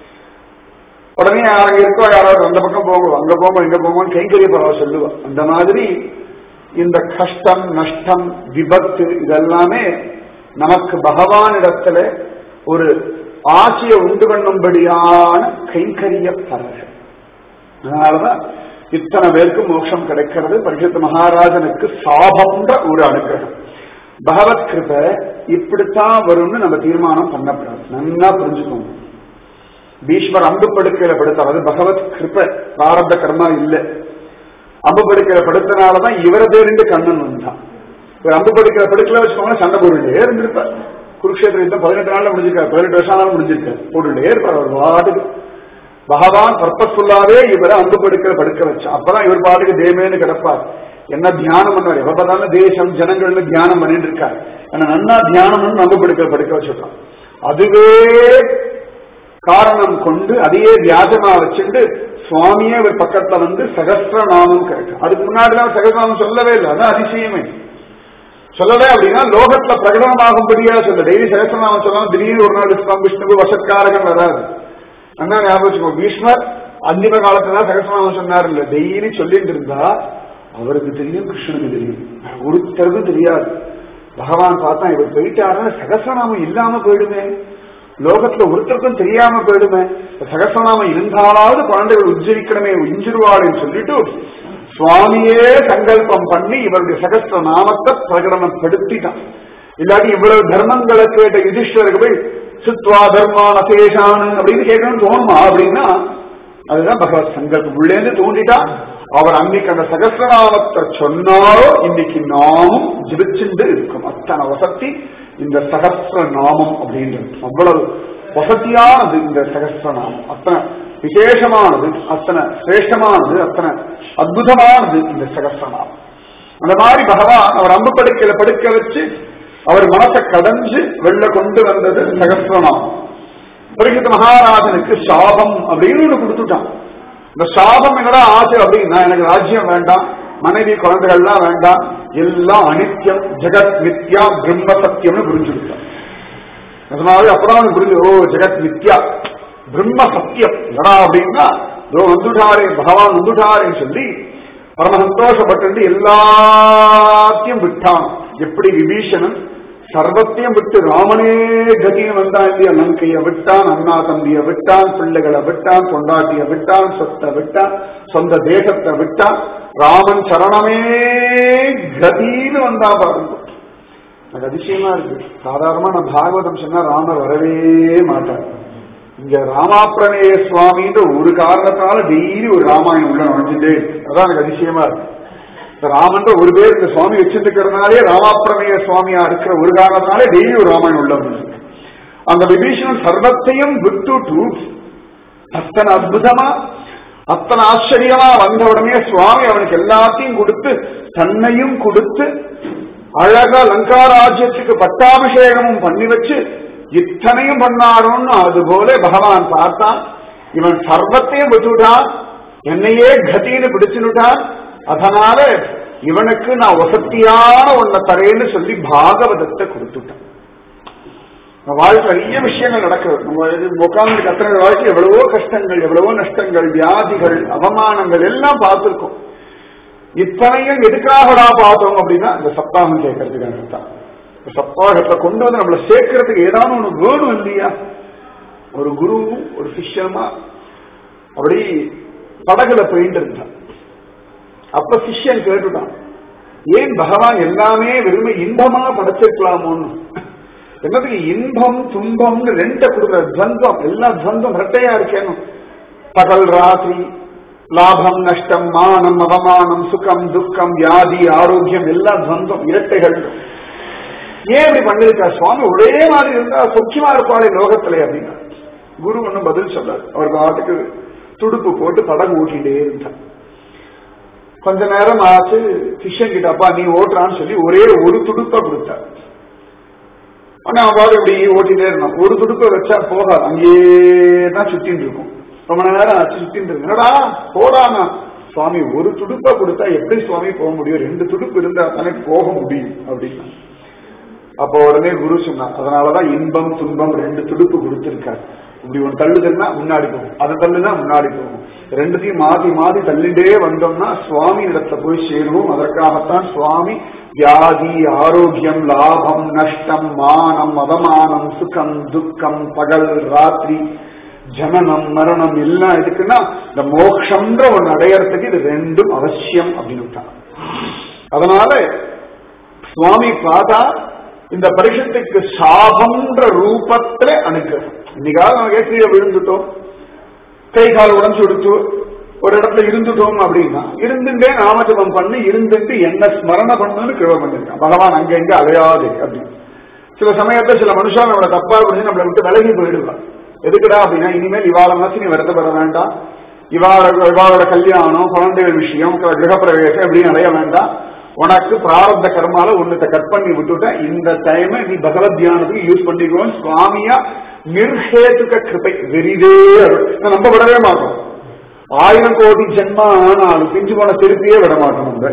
உடனே அங்க இருக்கோ யாராவது அந்த பக்கம் போங்க அங்க போங்க இங்க போங்கன்னு கைங்கரிய பரவ சொல்லுவா அந்த மாதிரி இந்த கஷ்டம் நஷ்டம் விபத்து இதெல்லாமே நமக்கு பகவானிடத்துல ஒரு ஆசையை உண்டு பண்ணும்படியான கைங்கரிய பரவல் அதனாலதான் இத்தனை பேருக்கு மோட்சம் கிடைக்கிறது பரிசுத்த மகாராஜனுக்கு சாபம்ன்ற ஒரு அனுகிரகம் பகவத் கிருப இப்படித்தான் வரும்னு நம்ம தீர்மானம் பண்ணப்படாது நல்லா புரிஞ்சுக்கோங்க பீஷ்மர் அம்பு படுக்கையில படுத்தார் அது பகவத் கிருப பிராரப்த கர்மா இல்ல அம்பு படுக்கையில படுத்தனாலதான் இவரை தேர்ந்து கண்ணன் வந்தான் இவர் அம்பு படுக்கையில படுக்கல வச்சுக்கோங்க சண்டை போட்டுட்டே இருந்திருப்பார் குருக்ஷேத்திர யுத்தம் பதினெட்டு நாள்ல முடிஞ்சிருக்காரு பதினெட்டு வருஷம் ஆனாலும் முடிஞ்சிருக்காரு போட்டுட்டே இருப்பார் அவர் பாட்டுக்கு பகவான் பர்பஸ்ஃபுல்லாவே இவரை அம்பு படுக்கையில படுக்க வச்சா அப்பதான் இவர் பாட்டுக்கு தேமேன்னு கிடப்பார் என்ன தியானம் பண்ணார் எப்ப பார்த்தாலும் தேசம் ஜனங்கள்னு தியானம் பண்ணிட்டு இருக்காரு என்ன நன்னா தியானம் பண்ணி அம்பு படுக்கையில படுக்க வச்சிருக்கான் அதுவே காரணம் கொண்டு அதையே வியாஜமா வச்சுட்டு சுவாமியே ஒரு பக்கத்துல வந்து சகசிரநாமம் கிடைக்கும் அதுக்கு முன்னாடிலாம் சகசிரநாமம் சொல்லவே இல்லை அதான் அதிசயமே சொல்லவே அப்படின்னா லோகத்துல பிரகடனமாகும்படியா சொல்ல டெய்லி சகசிரநாமம் சொல்லலாம் திடீர்னு ஒரு நாள் விஸ்வம் விஷ்ணுக்கு வசத்காரகம் வராது அண்ணா ஞாபகம் வச்சுக்கோ பீஷ்மர் அந்திம காலத்துல சகசிரநாமம் சொன்னார் இல்ல டெய்லி சொல்லிட்டு இருந்தா அவருக்கு தெரியும் கிருஷ்ணனுக்கு தெரியும் ஒருத்தருக்கும் தெரியாது பகவான் பார்த்தா இவர் போயிட்டாருன்னா சகசிரநாமம் இல்லாம போயிடுமே லோகத்துல ஒருத்தருக்கும் தெரியாம போயிடுமே சகசிரநாமம் இருந்தாலாவது குழந்தைகள் உச்சரிக்கணுமே இஞ்சிருவாள்னு சொல்லிட்டு சுவாமியே சங்கல்பம் பண்ணி இவருடைய சகசிர நாமத்தை பிரகடனப்படுத்திட்டான் இல்லாட்டி இவ்வளவு தர்மங்களை கேட்ட யுதிஷ்டருக்கு போய் சித்வா தர்மான சேஷானு அப்படின்னு கேட்கணும்னு தோணுமா அப்படின்னா அதுதான் பகவத் சங்கல்பம் உள்ளேந்து தோண்டிட்டா அவர் அன்னைக்கு அந்த சகசிரநாமத்தை சொன்னாரோ இன்னைக்கு நாமும் ஜிபிச்சுண்டு இருக்கும் அத்தனை வசதி இந்த சகசிர நாமம் அப்படின்றது அவ்வளவு வசதியானது இந்த சகசிரநாமம் அத்தனை விசேஷமானது அத்தனை சிரேஷ்டமானது அத்தனை அற்புதமானது இந்த சகசிரநாமம் அந்த மாதிரி பகவான் அவர் அம்பு படுக்கையில படுக்க வச்சு அவர் மனசை கடைஞ்சு வெளில கொண்டு வந்தது சகசிரநாமம் பரிசுத்த மகாராஜனுக்கு சாபம் அப்படின்னு ஒண்ணு கொடுத்துட்டான் இந்த சாபம் என்னடா ஆசை அப்படின்னா எனக்கு ராஜ்யம் வேண்டாம் மனைவி குழந்தைகள்லாம் வேண்டாம் எல்லாம் அனித்யம் ஜெகத் மித்யா பிரம்ம சத்தியம்னு புரிஞ்சுக்கிட்டான் அதனால அப்பதான் அவனுக்கு புரிஞ்சு ஓ ஜெகத் மித்யா பிரம்ம சத்தியம் என்னடா அப்படின்னா ஓ வந்துட்டாரே பகவான் வந்துட்டாரேன்னு சொல்லி பரம சந்தோஷப்பட்டு எல்லாத்தையும் விட்டான் எப்படி விபீஷணன் சர்வத்தையும் விட்டு ராமனே கதின்னு வந்தான் இல்லையா லங்கைய விட்டான் அண்ணா தம்பிய விட்டான் பிள்ளைகளை விட்டான் கொண்டாட்டிய விட்டான் சொத்தை விட்டான் சொந்த தேசத்தை விட்டான் ராமன் சரணமே கதின்னு வந்தா பாருங்க அது அதிசயமா இருக்கு சாதாரணமா நான் பாகவதம் சொன்னா ராமர் வரவே மாட்டார் இங்க ராமாப்பிரமேய சுவாமின்ற ஒரு காரணத்தால டெய்லி ஒரு ராமாயணம் உள்ள நுழைஞ்சுட்டே இருக்கு. அதான் எனக்கு அதிசயமா இருக்கு இந்த ராமன்ற ஒரு பேர் இந்த சுவாமி வச்சிருக்கிறதுனாலே ராமாப்பிரமேய சுவாமியா இருக்கிற ஒரு காரணத்தாலே டெய்லி ஒரு ராமாயணம் உள்ள வந்துருக்கு அந்த விபீஷணன் சர்வத்தையும் விட்டுட்டு அத்தனை அற்புதமா அத்தனை ஆச்சரியமா வந்த உடனே சுவாமி அவனுக்கு எல்லாத்தையும் கொடுத்து தன்னையும் கொடுத்து அழகா லங்கா ராஜ்யத்துக்கு பட்டாபிஷேகமும் பண்ணி வச்சு இத்தனையும் பண்ணாரோன்னு அதுபோல பகவான் பார்த்தான் இவன் சர்வத்தையும் விட்டுட்டான் என்னையே கதின்னு பிடிச்சுட்டான் அதனால இவனுக்கு நான் வசத்தியான ஒன்ன தரேன்னு சொல்லி பாகவதத்தை கொடுத்துட்டான் நம்ம வாழ்க்கை நிறைய விஷயங்கள் நடக்கிறது நம்ம இது உட்கார்ந்து கத்துற வாழ்க்கை எவ்வளவோ கஷ்டங்கள் எவ்வளவோ நஷ்டங்கள் வியாதிகள் அவமானங்கள் எல்லாம் பார்த்திருக்கோம் இத்தனையும் எதுக்காகடா பார்த்தோம் அப்படின்னா இந்த சப்தாகம் கேட்கறதுக்காக தான் இந்த சப்தாகத்தை கொண்டு வந்து நம்மளை சேர்க்கறதுக்கு ஏதாவது ஒண்ணு வேணும் இல்லையா ஒரு குருவும் ஒரு சிஷ்யமா அப்படி படகுல போயிட்டு இருந்தான் அப்ப சிஷ்யன் கேட்டுட்டான் ஏன் பகவான் எல்லாமே வெறுமை இன்பமா படைச்சிருக்கலாமோன்னு என்னதுக்கு இன்பம் துன்பம்னு ரெண்ட கொடுக்குற துவந்தம் எல்லா துவந்தம் ரெட்டையா இருக்கேனும் பகல் ராத்திரி லாபம் நஷ்டம் மானம் அவமானம் சுகம் துக்கம் வியாதி ஆரோக்கியம் எல்லா துவந்தம் இரட்டைகள் ஏன் இப்படி பண்ணிருக்கா சுவாமி ஒரே மாதிரி இருந்தா சொக்கியமா இருப்பாளே லோகத்திலே அப்படின்னா குரு ஒன்னும் பதில் சொல்லார் அவர் பாட்டுக்கு துடுப்பு போட்டு படகு ஊட்டிட்டே இருந்தார் கொஞ்ச நேரம் ஆச்சு சிஷ்யன் கிட்ட அப்பா நீ ஓட்டுறான்னு சொல்லி ஒரே ஒரு துடுப்பை கொடுத்தார் ஆனா அவன் பாரு இப்படி ஓட்டிட்டே இருந்தான் ஒரு துடுப்பை வச்சா போகாது அங்கேயே தான் சுத்தின்னு இருக்கும் ரொம்ப நேரம் ஆச்சு சுத்தின்னு இருக்கு என்னடா போடானா சுவாமி ஒரு துடுப்பை கொடுத்தா எப்படி சுவாமி போக முடியும் ரெண்டு துடுப்பு இருந்தா தானே போக முடியும் அப்படின்னா அப்போ உடனே குரு சொன்னார் அதனாலதான் இன்பம் துன்பம் ரெண்டு துடுப்பு கொடுத்திருக்காரு இப்படி ஒன்று தள்ளுதுன்னா முன்னாடி போகும் அதை தள்ளுனா முன்னாடி போகும் ரெண்டுத்தையும் மாத்தி மாத்தி தள்ளிண்டே வந்தோம்னா சுவாமி இடத்துல போய் சேருவோம் அதற்காகத்தான் சுவாமி வியாதி ஆரோக்கியம் லாபம் நஷ்டம் மானம் அவமானம் சுகம் துக்கம் பகல் ராத்திரி ஜனனம் மரணம் எல்லாம் எதுக்குன்னா இந்த மோக்ஷன்ற ஒன்று அடையறதுக்கு இது ரெண்டும் அவசியம் அப்படின்னு அதனால சுவாமி பார்த்தா இந்த பரிஷத்துக்கு சாபம்ன்ற ரூபத்துல அனுகிரகம் இன்னைக்காவது நம்ம கீழே விழுந்துட்டோம் கை கால் உடஞ்சு கொடுத்து ஒரு இடத்துல இருந்துட்டோம் அப்படின்னா இருந்துட்டே நாமஜபம் பண்ணி இருந்துட்டு என்ன ஸ்மரண பண்ணுன்னு கிழவ பண்ணிருக்கான் பகவான் அங்க எங்க அலையாது அப்படின்னு சில சமயத்துல சில மனுஷன் நம்மளை தப்பா பண்ணி நம்மளை விட்டு விலகி போயிடுவான் எதுக்குடா அப்படின்னா இனிமேல் இவாளை மாசி நீ வருத்தப்பட வேண்டாம் இவாள இவாளோட கல்யாணம் குழந்தைகள் விஷயம் கிரகப்பிரவேசம் எப்படி அடைய வேண்டாம் உனக்கு பிராரப்த கர்மால ஒன்னத்தை கட் பண்ணி விட்டுட்ட இந்த டைம் நீ பகவத் தியானத்துக்கு யூஸ் பண்ணிக்கோ சுவாமியா நிர்ஹேதுக கிருபை வெறிதே நம்ப விடவே மாட்டோம் ஆயிரம் கோடி ஜென்மா ஆனாலும் பிஞ்சு போன திருப்பியே விட மாட்டோம் நம்ம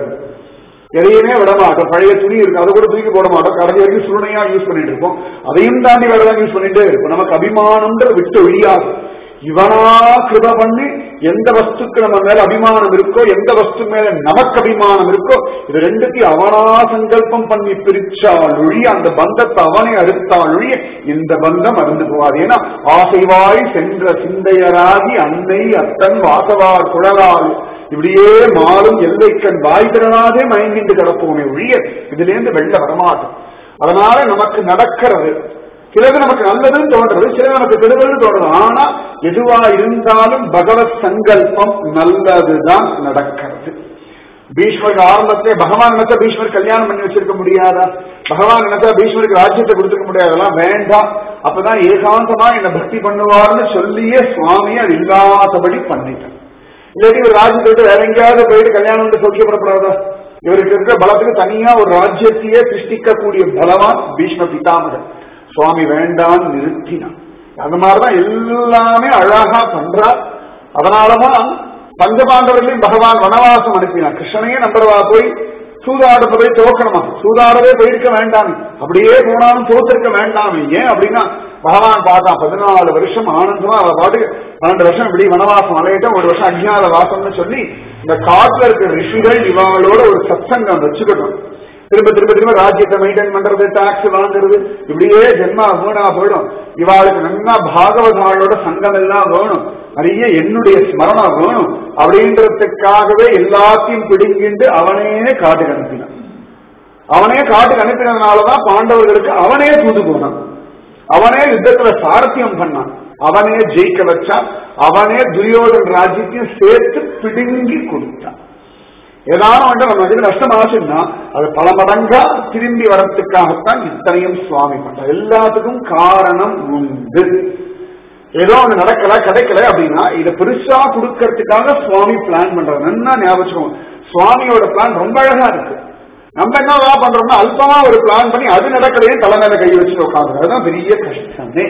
எதையுமே விட மாட்டோம் பழைய துணி இருக்கு அதை கூட தூக்கி போட மாட்டோம் கடைசி வரைக்கும் சுருணையா யூஸ் பண்ணிட்டு இருப்போம் அதையும் தாண்டி வேற தான் யூஸ் பண்ணிட்டே இருப்போம் நமக்கு அபிமானம்ன்ற விட்டு ஒழியாது இவனா கிருப பண்ணி எந்த வஸ்துக்கு நம்ம மேல அபிமானம் இருக்கோ எந்த வஸ்து மேல நமக்கு அபிமானம் இருக்கோ இது ரெண்டுத்தையும் அவனா சங்கல்பம் பண்ணி பிரிச்சால் ஒழிய அந்த பந்தத்தை அவனை அறுத்தால் ஒழிய இந்த பந்தம் அருந்து போவாது ஏன்னா ஆசைவாய் சென்ற சிந்தையராகி அன்னை அத்தன் வாசவார் குழலால் இப்படியே மாறும் எல்லைக்கண் வாய் திறனாதே மயங்கிண்டு கிடப்போமே ஒழிய இதுல இருந்து வெள்ள வரமாட்டோம் அதனால நமக்கு நடக்கிறது சிலது நமக்கு நல்லதுன்னு தோன்றது சிலது நமக்கு கெடுதல்னு தோன்றது ஆனா எதுவா இருந்தாலும் பகவத் சங்கல்பம் நல்லதுதான் நடக்கிறது பீஷ்மருக்கு ஆரம்பத்திலே பகவான் நினைச்சா பீஷ்மர் கல்யாணம் பண்ணி வச்சிருக்க முடியாதா பகவான் நினைச்சா பீஷ்மருக்கு ராஜ்யத்தை கொடுத்துக்க முடியாதெல்லாம் வேண்டாம் அப்பதான் ஏகாந்தமா என்ன பக்தி பண்ணுவார்னு சொல்லியே சுவாமி அது இல்லாதபடி பண்ணிட்டான் இல்லாட்டி ஒரு ராஜ்யத்தை விட்டு வேற எங்கேயாவது போயிட்டு கல்யாணம் வந்து சௌக்கியப்படப்படாதா இவருக்கு இருக்கிற பலத்துக்கு தனியா ஒரு ராஜ்யத்தையே சிருஷ்டிக்கக்கூடிய பலவான் பீஷ்ம பிதாமகன் சுவாமி வேண்டாம் நிறுத்தினான் அந்த மாதிரிதான் எல்லாமே அழகா பண்றார் அதனாலதான் பஞ்சபாண்டவர்களையும் பகவான் வனவாசம் அனுப்பினான் கிருஷ்ணனையே நம்புறவா போய் சூதாடுப்பதை தோக்கணுமா சூதாடவே போயிருக்க வேண்டாமே அப்படியே போனாலும் தோத்திருக்க வேண்டாமே ஏன் அப்படின்னா பகவான் பார்த்தான் பதினாலு வருஷம் ஆனந்தமா அவ பாட்டுக்கு பன்னெண்டு வருஷம் இப்படி வனவாசம் அலையிட்ட ஒரு வருஷம் அஜ்ஞாத வாசம்னு சொல்லி இந்த காட்டுல இருக்கிற ரிஷிகள் இவங்களோட ஒரு சத்சங்கம் வச்சுக்கட்டும் திரும்ப திரும்ப திரும்ப ராஜ்யத்தை மெயின்டைன் பண்றது டாக்ஸ் வாங்குறது இப்படியே ஜென்மா வீணா போயிடும் இவாளுக்கு நல்லா பாகவதாளோட சங்கம் எல்லாம் வேணும் நிறைய என்னுடைய ஸ்மரணம் வேணும் அப்படின்றதுக்காகவே எல்லாத்தையும் பிடுங்கிண்டு அவனே காட்டுக்கு அனுப்பினான் அவனே காட்டுக்கு அனுப்பினதுனாலதான் பாண்டவர்களுக்கு அவனே தூது போனான் அவனே யுத்தத்துல சாரத்தியம் பண்ணான் அவனே ஜெயிக்க வச்சான் அவனே துரியோதன் ராஜ்யத்தையும் சேர்த்து பிடுங்கி கொடுத்தான் ஏதாவது வந்து நம்ம இதுக்கு நஷ்டம் ஆச்சுன்னா அது பல மடங்கா திரும்பி வரத்துக்காகத்தான் இத்தனையும் சுவாமி பண்ற எல்லாத்துக்கும் காரணம் உண்டு ஏதோ ஒண்ணு நடக்கல கிடைக்கல அப்படின்னா இதை பெருசா கொடுக்கறதுக்காக சுவாமி பிளான் பண்றாரு நல்லா ஞாபகம் சுவாமியோட பிளான் ரொம்ப அழகா இருக்கு நம்ம என்ன பண்றோம்னா அல்பமா ஒரு பிளான் பண்ணி அது நடக்கலையே தலைமையில கை வச்சுட்டு உட்காந்துரு அதுதான் பெரிய கஷ்டமே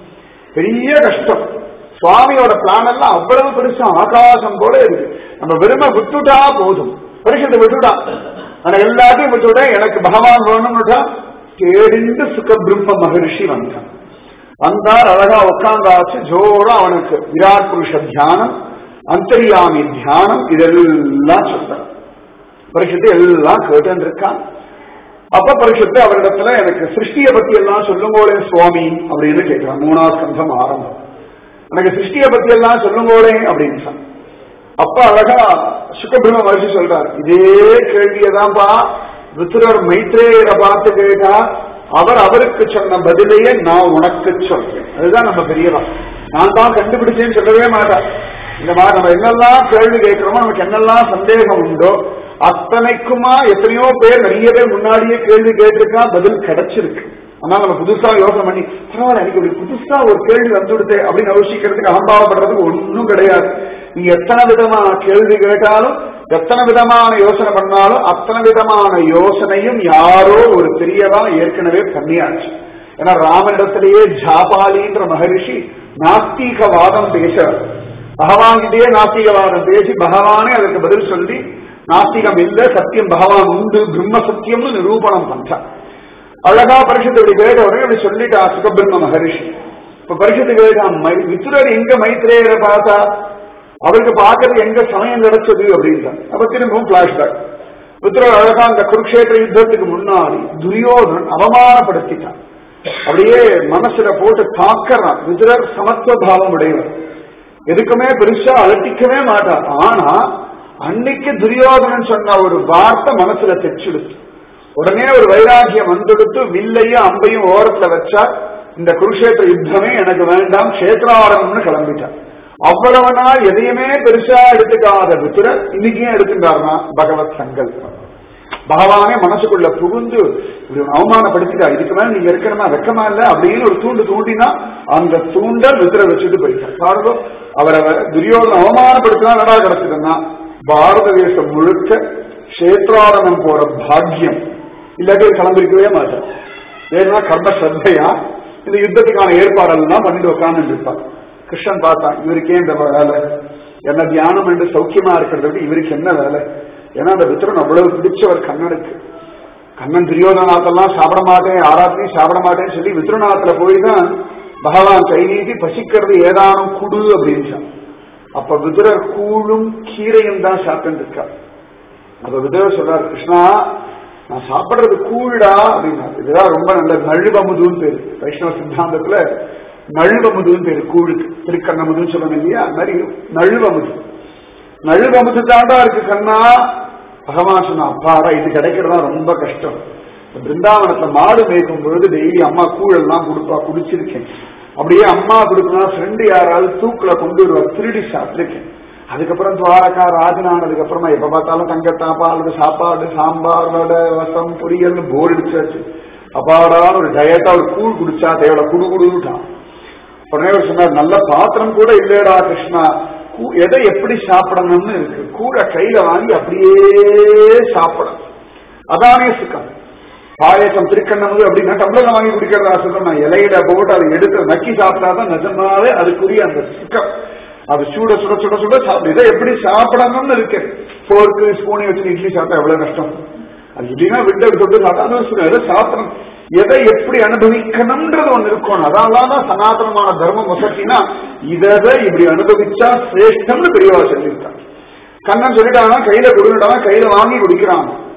பெரிய கஷ்டம் சுவாமியோட பிளான் எல்லாம் அவ்வளவு பெருசா ஆகாசம் போல இருக்கு நம்ம விரும்ப விட்டுட்டா போதும் பரிசத்தை விட்டுட்டா ஆனா எல்லாத்தையும் விட்டுவிட எனக்கு பகவான் வேணும்னுட்டா தேடிந்து சுக பிரம்ம மகரிஷி வந்தான் வந்தார் அழகா உட்காந்தாச்சு ஜோரா அவனுக்கு விராட் புருஷ தியானம் அந்தரியாமி தியானம் இதெல்லாம் சொல்றான் பரிசுத்து எல்லாம் கேட்டு இருக்கான் அப்ப பரிசுத்து அவரிடத்துல எனக்கு சிருஷ்டியை பத்தி எல்லாம் சொல்லுங்கோளே சுவாமி அப்படின்னு கேட்கிறான் மூணாவது ஸ்கந்தம் ஆரம்பம் எனக்கு சிருஷ்டியை பத்தி எல்லாம் சொல்லுங்கோளே அப்படின்னு சொன்ன அப்ப அழகா சுக்கபிரம மகிழ்ச்சி சொல்றார் இதே கேள்வியதான்ப்பா ருத்ரர் மைத்ரேயரை பார்த்து கேட்டா அவர் அவருக்கு சொன்ன பதிலையே நான் உனக்கு சொல்றேன் அதுதான் நம்ம பெரியவா நான் தான் கண்டுபிடிச்சேன்னு சொல்லவே மாட்டேன் இந்த மாதிரி நம்ம என்னெல்லாம் கேள்வி கேட்கிறோமோ நமக்கு என்னெல்லாம் சந்தேகம் உண்டோ அத்தனைக்குமா எத்தனையோ பேர் நிறைய பேர் முன்னாடியே கேள்வி கேட்டிருக்கா பதில் கிடைச்சிருக்கு ஆனால் நம்ம புதுசா யோசனை பண்ணி பரவாயில்ல எனக்கு இப்படி புதுசா ஒரு கேள்வி வந்துடுது அப்படின்னு யோசிக்கிறதுக்கு அகம்பாவப்படுறதுக்கு ஒன்றும் கிடையாது நீ எத்தனை விதமான கேள்வி கேட்டாலும் எத்தனை விதமான யோசனை பண்ணாலும் அத்தனை விதமான யோசனையும் யாரோ ஒரு பெரியவா ஏற்கனவே பண்ணியாச்சு ஏன்னா ராமனிடத்திலேயே ஜாபாலின்ற மகரிஷி நாஸ்தீகவாதம் பேசுறார் பகவான்கிட்டயே நாஸ்திகவாதம் பேசி பகவானே அதுக்கு பதில் சொல்லி நாஸ்திகம் இல்ல சத்தியம் பகவான் உண்டு பிரம்ம சத்தியம்னு நிரூபணம் பண்றான் அழகா பரிசுத்து இப்படி கேட்ட உடனே இப்படி சொல்லிட்டா சுகபிரம்ம மகரிஷி இப்ப பரிசுத்து கேட்டான் வித்துரர் எங்க மைத்ரேயரை பார்த்தா அவருக்கு பார்க்கறது எங்க சமயம் கிடைச்சது அப்படின்றான் அப்ப திரும்பவும் பிளாஷ்பேக் வித்துரர் அழகா அந்த குருக்ஷேத்திர யுத்தத்துக்கு முன்னாடி துரியோதனன் அவமானப்படுத்திட்டான் அப்படியே மனசுல போட்டு தாக்கறான் விதுரர் சமத்துவ பாவம் உடையவர் எதுக்குமே பெருசா அலட்டிக்கவே மாட்டார் ஆனா அன்னைக்கு துரியோதனன் சொன்ன ஒரு வார்த்தை மனசுல தெச்சிடுச்சு உடனே ஒரு வைராகியம் வந்துடுத்து வில்லையும் அம்பையும் ஓரத்துல வச்சா இந்த குருஷேத்திர யுத்தமே எனக்கு வேண்டாம் கஷேத்திராரம்னு கிளம்பிட்டான் அவ்வளவு நாள் எதையுமே பெருசா எடுத்துக்காத வித்துரர் இன்னைக்கும் எடுத்துட்டாருனா பகவத் சங்கல்பம் பகவானே மனசுக்குள்ள புகுந்து இப்படி அவமானப்படுத்திட்டா இதுக்கு மேல நீங்க இருக்கணுமா வெக்கமா இல்ல அப்படின்னு ஒரு தூண்டு தூண்டினா அந்த தூண்டல் வித்திர வச்சுட்டு போயிட்டார் பாருங்க அவரை துரியோதன அவமானப்படுத்தினா நடா கிடைச்சதுன்னா பாரத தேசம் முழுக்க கஷேத்ராரணம் போற பாக்கியம் இல்லாட்டி கிளம்பிருக்கவே மாட்டார் ஏன்னா கர்ம ஸ்ரத்தையா இந்த யுத்தத்துக்கான ஏற்பாடெல்லாம் பண்ணிட்டு உட்கார்ந்து இருப்பார் கிருஷ்ணன் பார்த்தான் இவருக்கே இந்த வேலை என்ன தியானம் என்று சௌக்கியமா இருக்கிறத விட இவருக்கு என்ன வேலை ஏன்னா அந்த வித்திரன் அவ்வளவு பிடிச்சவர் கண்ணனுக்கு கண்ணன் துரியோதனாத்தெல்லாம் சாப்பிட மாட்டேன் ஆராத்தையும் சாப்பிட மாட்டேன்னு சொல்லி வித்ருநாத்துல போய் தான் பகவான் கை நீட்டி பசிக்கிறது ஏதானும் குடு அப்படின்னு அப்ப விதுரர் கூழும் கீரையும் தான் சாப்பிட்டு இருக்கார் அப்ப விதுரர் சொல்றார் கிருஷ்ணா நான் சாப்பிடுறது கூழ்டா அப்படின்னா இதுதான் ரொம்ப நல்ல நழுவமுதுன்னு பேரு வைஷ்ணவ சித்தாந்தத்துல நழுவமுதுன்னு பேரு கூழுக்கு திருக்கண்ணமுதுன்னு சொல்லணும் இல்லையா அது மாதிரி நழுவமுது நழுவமுது தாண்டா இருக்கு கண்ணா பகவான் சொன்னா அப்பாடா இது கிடைக்கிறதா ரொம்ப கஷ்டம் பிருந்தாவனத்துல மாடு மேய்க்கும் பொழுது டெய்லி அம்மா கூழெல்லாம் கொடுப்பா குடிச்சிருக்கேன் அப்படியே அம்மா கொடுக்கணும் ஃப்ரெண்டு யாராவது தூக்குல கொண்டு வருவா திருடி சாப்பிட்டுருக்கேன் அதுக்கப்புறம் துவாரகா ராஜனானதுக்கு அப்புறமா எப்ப பார்த்தாலும் தங்கத்தாப்பாடு சாப்பாடு சாம்பார் வடை வசம் பொரியல்னு போர் அடிச்சாச்சு அப்பாடான ஒரு டயட்டா ஒரு கூழ் குடிச்சா தேவலை குடு குடுட்டான் உடனே அவர் சொன்னார் நல்ல பாத்திரம் கூட இல்லையடா கிருஷ்ணா எதை எப்படி சாப்பிடணும்னு இருக்கு கூட கையில வாங்கி அப்படியே சாப்பிடணும் அதானே சுக்கம் பாயசம் திருக்கண்ணமுது அப்படின்னா டம்ளர் வாங்கி குடிக்கிறதா சுகம் நான் இலையில போட்டு அதை எடுத்து நக்கி சாப்பிட்டாதான் நிஜமாவே அதுக்குரிய அந்த சுக்கம் அது சுட சுட சுட சுட சாப்பிடு இதை எப்படி சாப்பிடணும்னு இருக்கு போர்க்கு ஸ்பூனை வச்சு இட்லி சாப்பிட்டா எவ்வளவு கஷ்டம் அது இப்படின்னா விட்டு தொட்டு சாப்பிட்டா எதை சாப்பிடணும் எதை எப்படி அனுபவிக்கணும்ன்றது ஒண்ணு இருக்கணும் அதனால தான் சனாதனமான தர்மம் வசத்தினா இதை இப்படி அனுபவிச்சா சிரேஷ்டம்னு பெரியவா சொல்லியிருக்காங்க கண்ணன் சொல்லிட்டாங்கன்னா கையில கொடுக்கிட்டாங்க கையில வாங்கி குடிக்கிறாங்க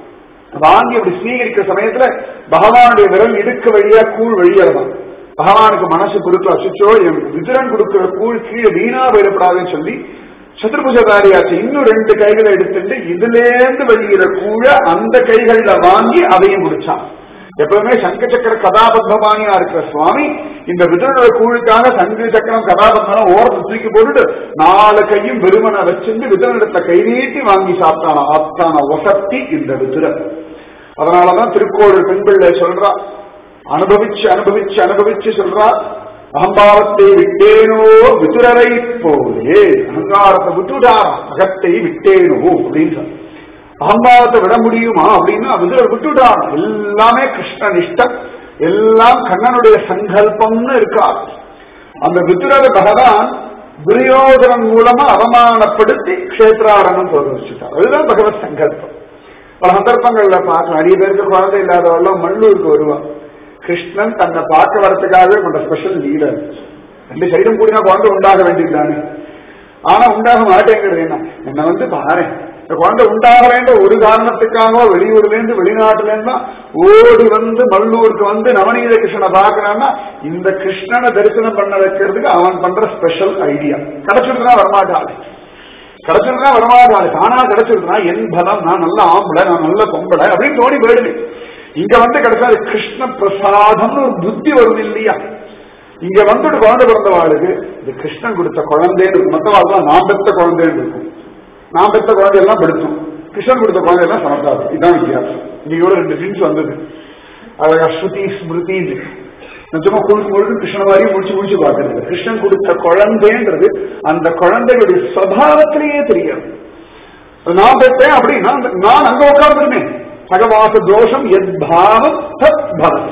வாங்கி அப்படி ஸ்வீகரிக்கிற சமயத்துல பகவானுடைய விரல் இடுக்கு வழியா கூழ் வெளியேறலாம் பகவானுக்கு மனசு கொடுக்கல அசுச்சோ என் விதிரன் கொடுக்கிற கூழ் கீழே வீணா போயிடப்படாதுன்னு சொல்லி சதுர்புஜதாரியாச்சு இன்னும் ரெண்டு கைகளை எடுத்துட்டு இதுலேருந்து வெளியிற கூழ அந்த கைகள்ல வாங்கி அதையும் குடிச்சான் எப்பவுமே சங்க சக்கர கதாபத்மபாணியா இருக்கிற சுவாமி இந்த விதனோட கூழுக்காக சங்கு சக்கரம் கதாபத்மனம் ஓரத்தை தூக்கி போட்டுட்டு நாலு கையும் வெறுமனை வச்சிருந்து விதனிடத்தை கை நீட்டி வாங்கி சாப்பிட்டான ஆத்தான வசத்தி இந்த விதுரன் அதனாலதான் திருக்கோவில் பெண்பிள்ளை சொல்றா அனுபவிச்சு அனுபவிச்சு அனுபவிச்சு சொல்றா அகம்பாவத்தை விட்டேனோ விதுரரை போலே அகங்காரத்தை விட்டுடா அகத்தை விட்டேனோ அப்படின்னு சொல்ற அகம்பாவத்தை விட முடியுமா அப்படின்னா விதுரர் விட்டுட்டான் எல்லாமே கிருஷ்ண நிஷ்டம் எல்லாம் கண்ணனுடைய சங்கல்பம்னு இருக்கா அந்த விதுரர் பகவான் துரியோதனன் மூலமா அவமானப்படுத்தி கஷேத்ராரணம் போக வச்சுட்டார் அதுதான் பகவத் சங்கல்பம் பல சந்தர்ப்பங்கள்ல பார்க்கலாம் நிறைய பேருக்கு குழந்தை இல்லாதவெல்லாம் மல்லூருக்கு வருவான் கிருஷ்ணன் தன்னை பார்க்க வரதுக்காகவே கொண்ட ஸ்பெஷல் லீலர் ரெண்டு சைடும் கூடினா குழந்தை உண்டாக வேண்டியதுதானே ஆனா உண்டாக மாட்டேங்கிறது என்ன என்ன வந்து பாரு இந்த குழந்தை உண்டாக வேண்ட ஒரு காரணத்துக்காக வெளியூர்ல இருந்து வெளிநாட்டுல இருந்தா ஓடி வந்து மல்லூருக்கு வந்து நவநீத கிருஷ்ணனை பாக்குறான்னா இந்த கிருஷ்ணனை தரிசனம் பண்ண வைக்கிறதுக்கு அவன் பண்ற ஸ்பெஷல் ஐடியா கிடைச்சிருந்தா வரமாட்டாளே கிடைச்சிருந்தா வரமாட்டாளே தானா கிடைச்சிருந்தா என் பலம் நான் நல்ல ஆம்பளை நான் நல்ல பொம்பளை அப்படின்னு தோணி போயிடுது இங்க வந்து கிடைச்சாது கிருஷ்ண பிரசாதம்னு ஒரு புத்தி வரும் இல்லையா இங்க வந்துட்டு குழந்தை பிறந்தவாளுக்கு இது கிருஷ்ணன் கொடுத்த குழந்தைன்னு இருக்கும் மற்றவாள் தான் நான் பெத்த குழந்தைன்னு இருக்கும் நான் பெத்த குழந்தையெல்லாம் படுத்தும் கிருஷ்ணன் கொடுத்த குழந்தையெல்லாம் சமத்தாது இதுதான் வித்தியாசம் இன்னைக்கு கூட ரெண்டு ட்ரிங்க்ஸ் வந்தது அழகா ஸ்ருதி ஸ்மிருதி நிஜமா குழுக்கு முழுக்க கிருஷ்ண மாதிரி முடிச்சு முடிச்சு பார்க்கறது கிருஷ்ணன் கொடுத்த குழந்தைன்றது அந்த குழந்தையுடைய சுவாவத்திலேயே தெரியாது நான் பெற்றேன் அப்படின்னா நான் அங்க உட்கார்ந்துருமே சகவாச தோஷம் எத் பாவம் தத் பவன்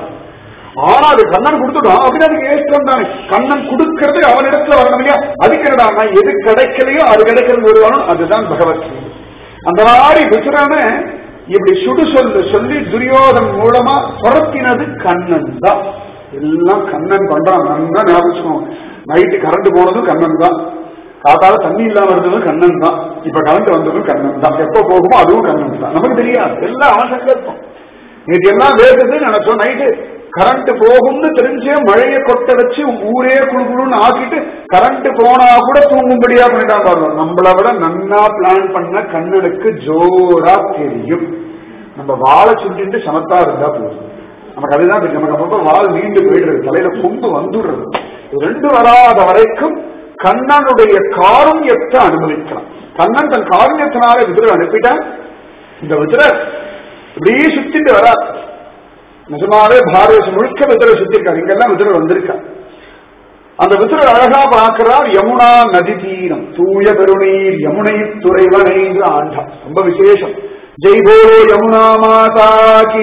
ஆனா அது கண்ணன் கொடுத்துட்டோம் அப்படின்னு அதுக்கு ஏற்றம் தானே கண்ணன் கொடுக்கறது அவனிடத்துல வரணும் இல்லையா அதுக்கு என்னடா எது கிடைக்கலையோ அது கிடைக்கிறது வருவானோ அதுதான் பகவத் அந்த மாதிரி விசுரான இப்படி சுடு சொல்லு சொல்லி துரியோதன் மூலமா துரத்தினது கண்ணன் தான் எல்லாம் கண்ணன் பண்றான் நல்லா ஞாபகம் நைட்டு கரண்ட் போனதும் கண்ணன் தான் காத்தால தண்ணி இல்லாம இருந்ததும் கண்ணன் தான் இப்ப கரண்ட் வந்ததும் கண்ணன் தான் எப்ப போகுமோ அதுவும் கண்ணன் தான் நமக்கு தெரியாது எல்லாம் அவன் சங்கல்பம் நேற்று எல்லாம் வேகுதுன்னு நினைச்சோம் நைட்டு கரண்ட் போகும்னு தெரிஞ்சே மழையை கொட்ட வச்சு ஊரே குழுக்குழுன்னு ஆக்கிட்டு கரண்ட் போனா கூட தூங்கும்படியா பண்ணிட்டான் பாருங்க நம்மளை விட நன்னா பிளான் பண்ண கண்ணனுக்கு ஜோரா தெரியும் நம்ம வாழை சுட்டிட்டு சமத்தா இருந்தா போதும் நமக்கு அதுதான் தெரியும் நமக்கு அப்பப்ப வால் நீண்டு போயிடுறது தலையில கொம்பு வந்துடுறது இது ரெண்டு வராத வரைக்கும் கண்ணனுடைய காருண்யத்தை அனுபவிக்கலாம் கண்ணன் தன் காருண்யத்தினால விதிரை அனுப்பிட்டான் இந்த விதிரை இப்படியே சுத்திட்டு வரா நிஜமாவே பாரத முழுக்க விதிரை சுத்திருக்காரு இங்கெல்லாம் விதிரை வந்திருக்கா அந்த விதிரை அழகா பார்க்கிறார் யமுனா நதி தீரம் தூய பெருநீர் யமுனை துறைவனைந்து ஆண்டா ரொம்ப விசேஷம் ஜெய் போலோ யமுனா மாதா கி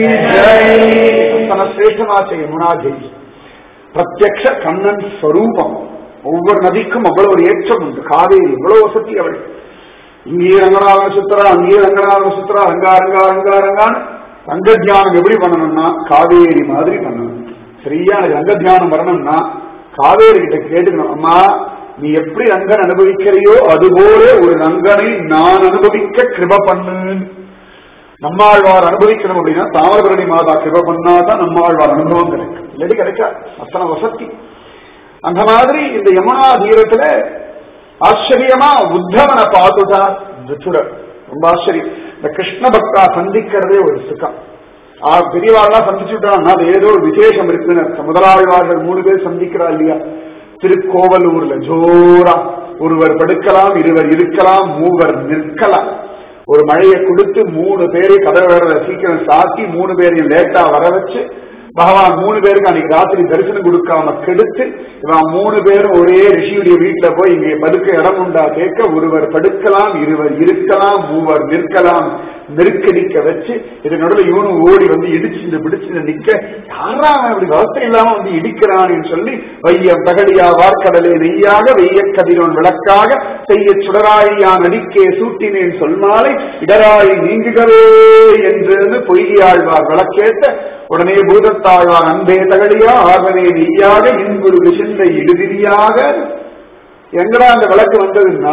சிரேஷ்டமாச்ச யமுனா ஜெய் பிரத்யக்ஷ கண்ணன் ஸ்வரூபம் ஒவ்வொரு நதிக்கும் அவ்வளவு ஒரு ஏற்றம் உண்டு காவேரி எவ்வளவு வசதி அவள் இங்கேயே ரங்கநாதன் சுத்துறா அங்கேயே ரங்கநாதன் சுத்துறா ரங்கா ரங்கா ரங்கா ரங்கான்னு ரங்க தியானம் எப்படி பண்ணணும்னா காவேரி மாதிரி பண்ணணும் சரியா எனக்கு ரங்க தியானம் வரணும்னா காவேரி கிட்ட கேட்டுக்கணும் அம்மா நீ எப்படி ரங்கன் அனுபவிக்கிறையோ அதுபோல ஒரு ரங்கனை நான் அனுபவிக்க கிருப பண்ணு நம்மாழ்வார் அனுபவிக்கணும் அப்படின்னா தாமரபரணி மாதா கிருப பண்ணாதான் நம்மாழ்வார் அனுபவம் கிடைக்கும் இல்லாட்டி கிடைக்காது அத்தனை வசதி அந்த மாதிரி இந்த யமுனா தீரத்துல ஆச்சரியமா உத்தவனை பார்த்துட்டா விதுரர் ரொம்ப ஆச்சரியம் இந்த கிருஷ்ண பக்தா சந்திக்கிறதே ஒரு சுகம் ஆ பெரியவாள்லாம் சந்திச்சுட்டான்னா அது ஏதோ ஒரு விசேஷம் இருக்குன்னு அர்த்தம் முதலாளிவார்கள் மூணு பேர் சந்திக்கிறா இல்லையா திருக்கோவலூர்ல ஜோரா ஒருவர் படுக்கலாம் இருவர் இருக்கலாம் மூவர் நிற்கலாம் ஒரு மழையை கொடுத்து மூணு பேரை கதவை சீக்கிரம் சாத்தி மூணு பேரையும் லேட்டா வர வச்சு பகவான் மூணு பேருக்கு அன்னைக்கு ராத்திரி தரிசனம் கொடுக்காம கெடுத்து இவன் மூணு பேரும் ஒரே ரிஷியுடைய வீட்டுல போய் இங்கே படுக்க இடம் உண்டா கேட்க ஒருவர் படுக்கலாம் இருவர் இருக்கலாம் மூவர் நிற்கலாம் நெருக்கடிக்க வச்சு இது நடுவில் இவனும் ஓடி வந்து இடிச்சு பிடிச்சு நிக்க யாரா அப்படி அவஸ்தை இல்லாம வந்து இடிக்கிறான்னு சொல்லி வையம் தகடியா வார்க்கடலே நெய்யாக வெய்ய கதிரோன் விளக்காக செய்ய சுடராழியான் அடிக்கே சூட்டினேன் சொல்மாலை இடராய் நீங்குகவே என்று பொய்யாழ்வார் விளக்கேற்ற உடனே பூதத்தாழ்வார் அன்பே தகடியா ஆர்வனே நெய்யாக இன்புரு விசிந்த இடுதிரியாக எங்கடா அந்த விளக்கு வந்ததுன்னா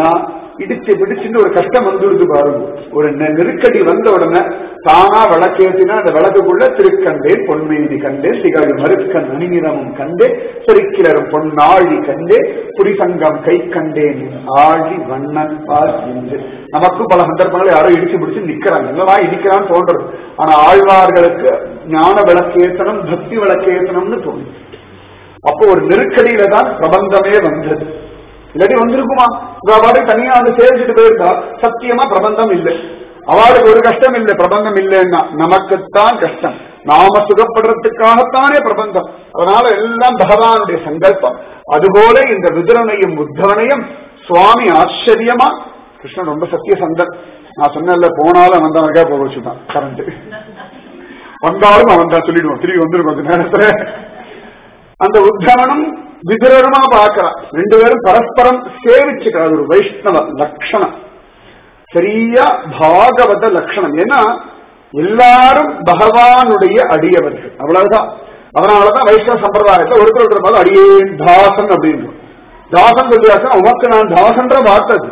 இடிச்சு பிடிச்சுன்னு ஒரு கஷ்டம் வந்துடுது பாருங்க ஒரு நெ- நெருக்கடி வந்த உடனே தானா விளக்கேத்தினா அந்த விளக்குக்குள்ள திருக்கண்டேன் பொன்மேனி கண்டேன் திகழ் மறுக்கண் அணிநிறமும் கண்டேன் செருக்கிலரும் பொன்னாழி கண்டேன் புரிசங்கம் கை கண்டேன் ஆழி வண்ணன் பால் என்று நமக்கு பல சந்தர்ப்பங்கள் யாரோ இடிச்சு பிடிச்சு நிக்கிறாங்க இல்லவா இடிக்கிறான்னு தோன்றது ஆனா ஆழ்வார்களுக்கு ஞான விளக்கேத்தனம் பக்தி விளக்கேத்தனம்னு தோணும் அப்போ ஒரு நெருக்கடியில தான் பிரபந்தமே வந்தது இல்லாட்டி வந்திருக்குமா இவாடு தனியா வந்து சேவிச்சுட்டு போயிருந்தா சத்தியமா பிரபந்தம் இல்லை அவளுக்கு ஒரு கஷ்டம் இல்லை பிரபந்தம் இல்லைன்னா நமக்குத்தான் கஷ்டம் நாம சுகப்படுறதுக்காகத்தானே பிரபந்தம் அதனால எல்லாம் பகவானுடைய சங்கல்பம் அதுபோல இந்த விதுரனையும் உத்தவனையும் சுவாமி ஆச்சரியமா கிருஷ்ணன் ரொம்ப சத்திய சந்தன் நான் சொன்னேன்ல போனாலும் அவன் தான் அழகா போக வச்சுட்டான் கரண்ட் வந்தாலும் அவன் தான் சொல்லிடுவான் திரும்பி வந்துடும் கொஞ்ச நேரத்துல அந்த உத்தமனும் விதுரருமா பார்க்கிறான் ரெண்டு பேரும் பரஸ்பரம் சேவிச்சுக்கிறார் ஒரு வைஷ்ணவ லட்சணம் சரியா பாகவத லட்சணம் ஏன்னா எல்லாரும் பகவானுடைய அடியவர்கள் அவ்வளவுதான் அதனாலதான் வைஷ்ணவ சம்பிரதாயத்துல ஒருத்தர் ஒருத்தர் பார்த்து அடியேன் தாசன் அப்படின்றோம் தாசன் வித்தியாசம் உமக்கு நான் தாசன்ற பார்த்தது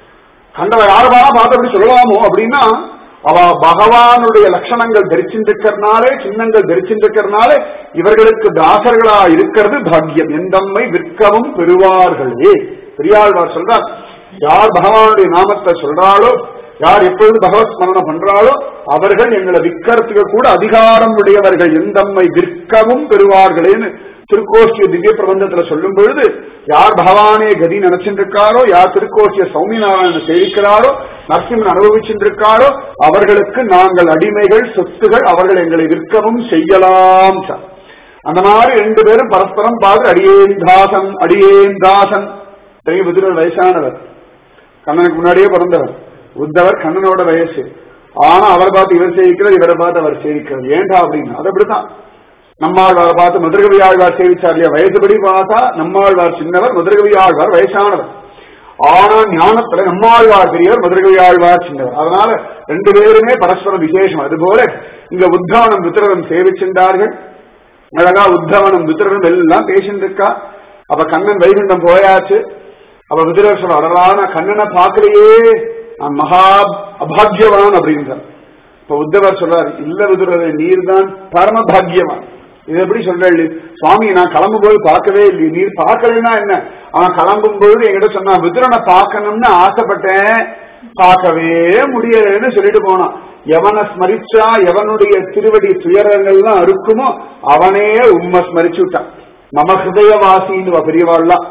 கண்டவ யாரவா பார்த்து அப்படி சொல்லலாமோ அப்படின்னா அவ பகவானுடைய லட்சணங்கள் தரிச்சிருக்கிறனாலே சின்னங்கள் தரிச்சிருக்கிறனாலே இவர்களுக்கு தாசர்களா இருக்கிறது பாக்கியம் எந்தம்மை விற்கவும் பெறுவார்களே பெரியாழ்வார் சொல்றார் யார் பகவானுடைய நாமத்தை சொல்றாளோ யார் எப்பொழுது பகவத் ஸ்மரணம் பண்றாளோ அவர்கள் எங்களை விற்கிறதுக்கு கூட அதிகாரம் உடையவர்கள் எந்தம்மை விற்கவும் பெறுவார்களேன்னு திருக்கோஷ்டிய திவ்ய பிரபந்தத்துல சொல்லும் பொழுது யார் பகவானே கதி நினைச்சிருக்காரோ யார் திருக்கோஷ்டிய சௌமிநாராயண சேவிக்கிறாரோ நரசிம்மன் அனுபவிச்சிருக்காரோ அவர்களுக்கு நாங்கள் அடிமைகள் சொத்துகள் அவர்கள் எங்களை விற்கவும் செய்யலாம் சார் அந்த மாதிரி ரெண்டு பேரும் பரஸ்பரம் பார்த்து அடியேன் தாசன் அடியேன் தாசன் தெரியும் விதுரர் வயசானவர் கண்ணனுக்கு முன்னாடியே பிறந்தவர் உத்தவர் கண்ணனோட வயசு ஆனா அவர் பார்த்து இவர் சேவிக்கிறது இவரை பார்த்து அவர் சேவிக்கிறது ஏண்டா அப்படின்னு அது அப்படித்தான் நம்மாழ்வார் பார்த்து மதுரகவி ஆழ்வார் சேவிச்சார் இல்லையா வயசுபடி பார்த்தா நம்மாழ்வார் சின்னவர் மதுரகவி ஆழ்வார் வயசானவர் ஆனா ஞானத்துல நம்மாழ்வார் பெரியவர் மதுரகவி ஆழ்வார் சின்னவர் அதனால ரெண்டு பேருமே பரஸ்பர விசேஷம் அதுபோல இங்க உத்தவனம் வித்திரகம் சேவிச்சின்றார்கள் அழகா உத்தவனம் வித்திரகம் எல்லாம் பேசிட்டு இருக்கா அப்ப கண்ணன் வைகுண்டம் போயாச்சு அப்ப விதிரர் சொல்ற அடரான கண்ணனை பார்க்கலையே நான் மகா அபாகியவான் அப்படின்றார் இப்ப உத்தவர் சொல்றாரு இல்ல விதுரரே நீர் தான் பரம பாக்கியவான் இது எப்படி சொல்றேன் சுவாமி நான் கிளம்பும் போது பார்க்கவே இல்லை நீர் பார்க்கலைன்னா என்ன அவன் கிளம்பும் பொழுது என்கிட்ட சொன்னான் விதுரனை பார்க்கணும்னு ஆசைப்பட்டேன் பார்க்கவே முடியலன்னு சொல்லிட்டு போனான் எவனை ஸ்மரிச்சா எவனுடைய திருவடி துயரங்கள்லாம் இருக்குமோ அவனே உண்மை ஸ்மரிச்சு விட்டான் மம ஹிருதயவாசின்னு பெரியவாள்லாம்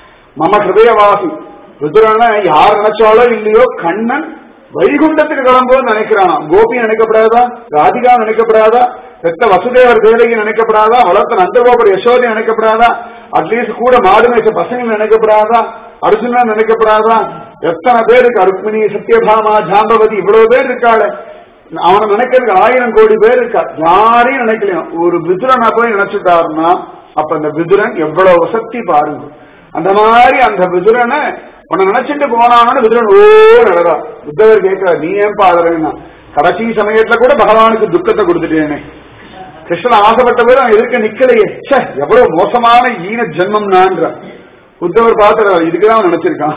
மம ஹிருதயவாசி ருத்ரனை யார் நினைச்சாலோ இல்லையோ கண்ணன் வைகுண்டத்துக்கு கிளம்புவது நினைக்கிறானா கோபி நினைக்கப்படாதா ராதிகா நினைக்கப்படாதா பெத்த வசுதேவர் தேவகி நினைக்கப்படாதா வளர்த்த நந்தகோபர் யசோதி நினைக்கப்படாதா அட்லீஸ்ட் கூட மாடு மேய்ச்ச பசங்க நினைக்கப்படாதா அர்ஜுனா நினைக்கப்படாதா எத்தனை பேர் இருக்கு அருக்மிணி சத்யபாமா ஜாம்பவதி இவ்வளவு பேர் இருக்காளே அவனை நினைக்கிறதுக்கு ஆயிரம் கோடி பேர் இருக்கா யாரையும் நினைக்கலையும் ஒரு விதுரனை போய் நினைச்சுட்டாருன்னா அப்ப அந்த விதுரன் எவ்வளவு வசதி பாருங்க அந்த மாதிரி அந்த விதுரனை உன்னை நினைச்சிட்டு போனான்னு விதுரன் ஓ நடரா புத்தவர் கேட்கிறார் நீ ஏன் பாதுறேன்னா கடைசி சமயத்துல கூட பகவானுக்கு துக்கத்தை கொடுத்துட்டேனே கிருஷ்ணன் ஆசைப்பட்ட பேர் அவன் எதிர்க்க நிக்கலையே ச்சே எவ்வளவு மோசமான ஈன ஜென்மம் நான்ற புத்தவர் பார்த்துறாரு இதுக்குதான் அவன் நினைச்சிருக்கான்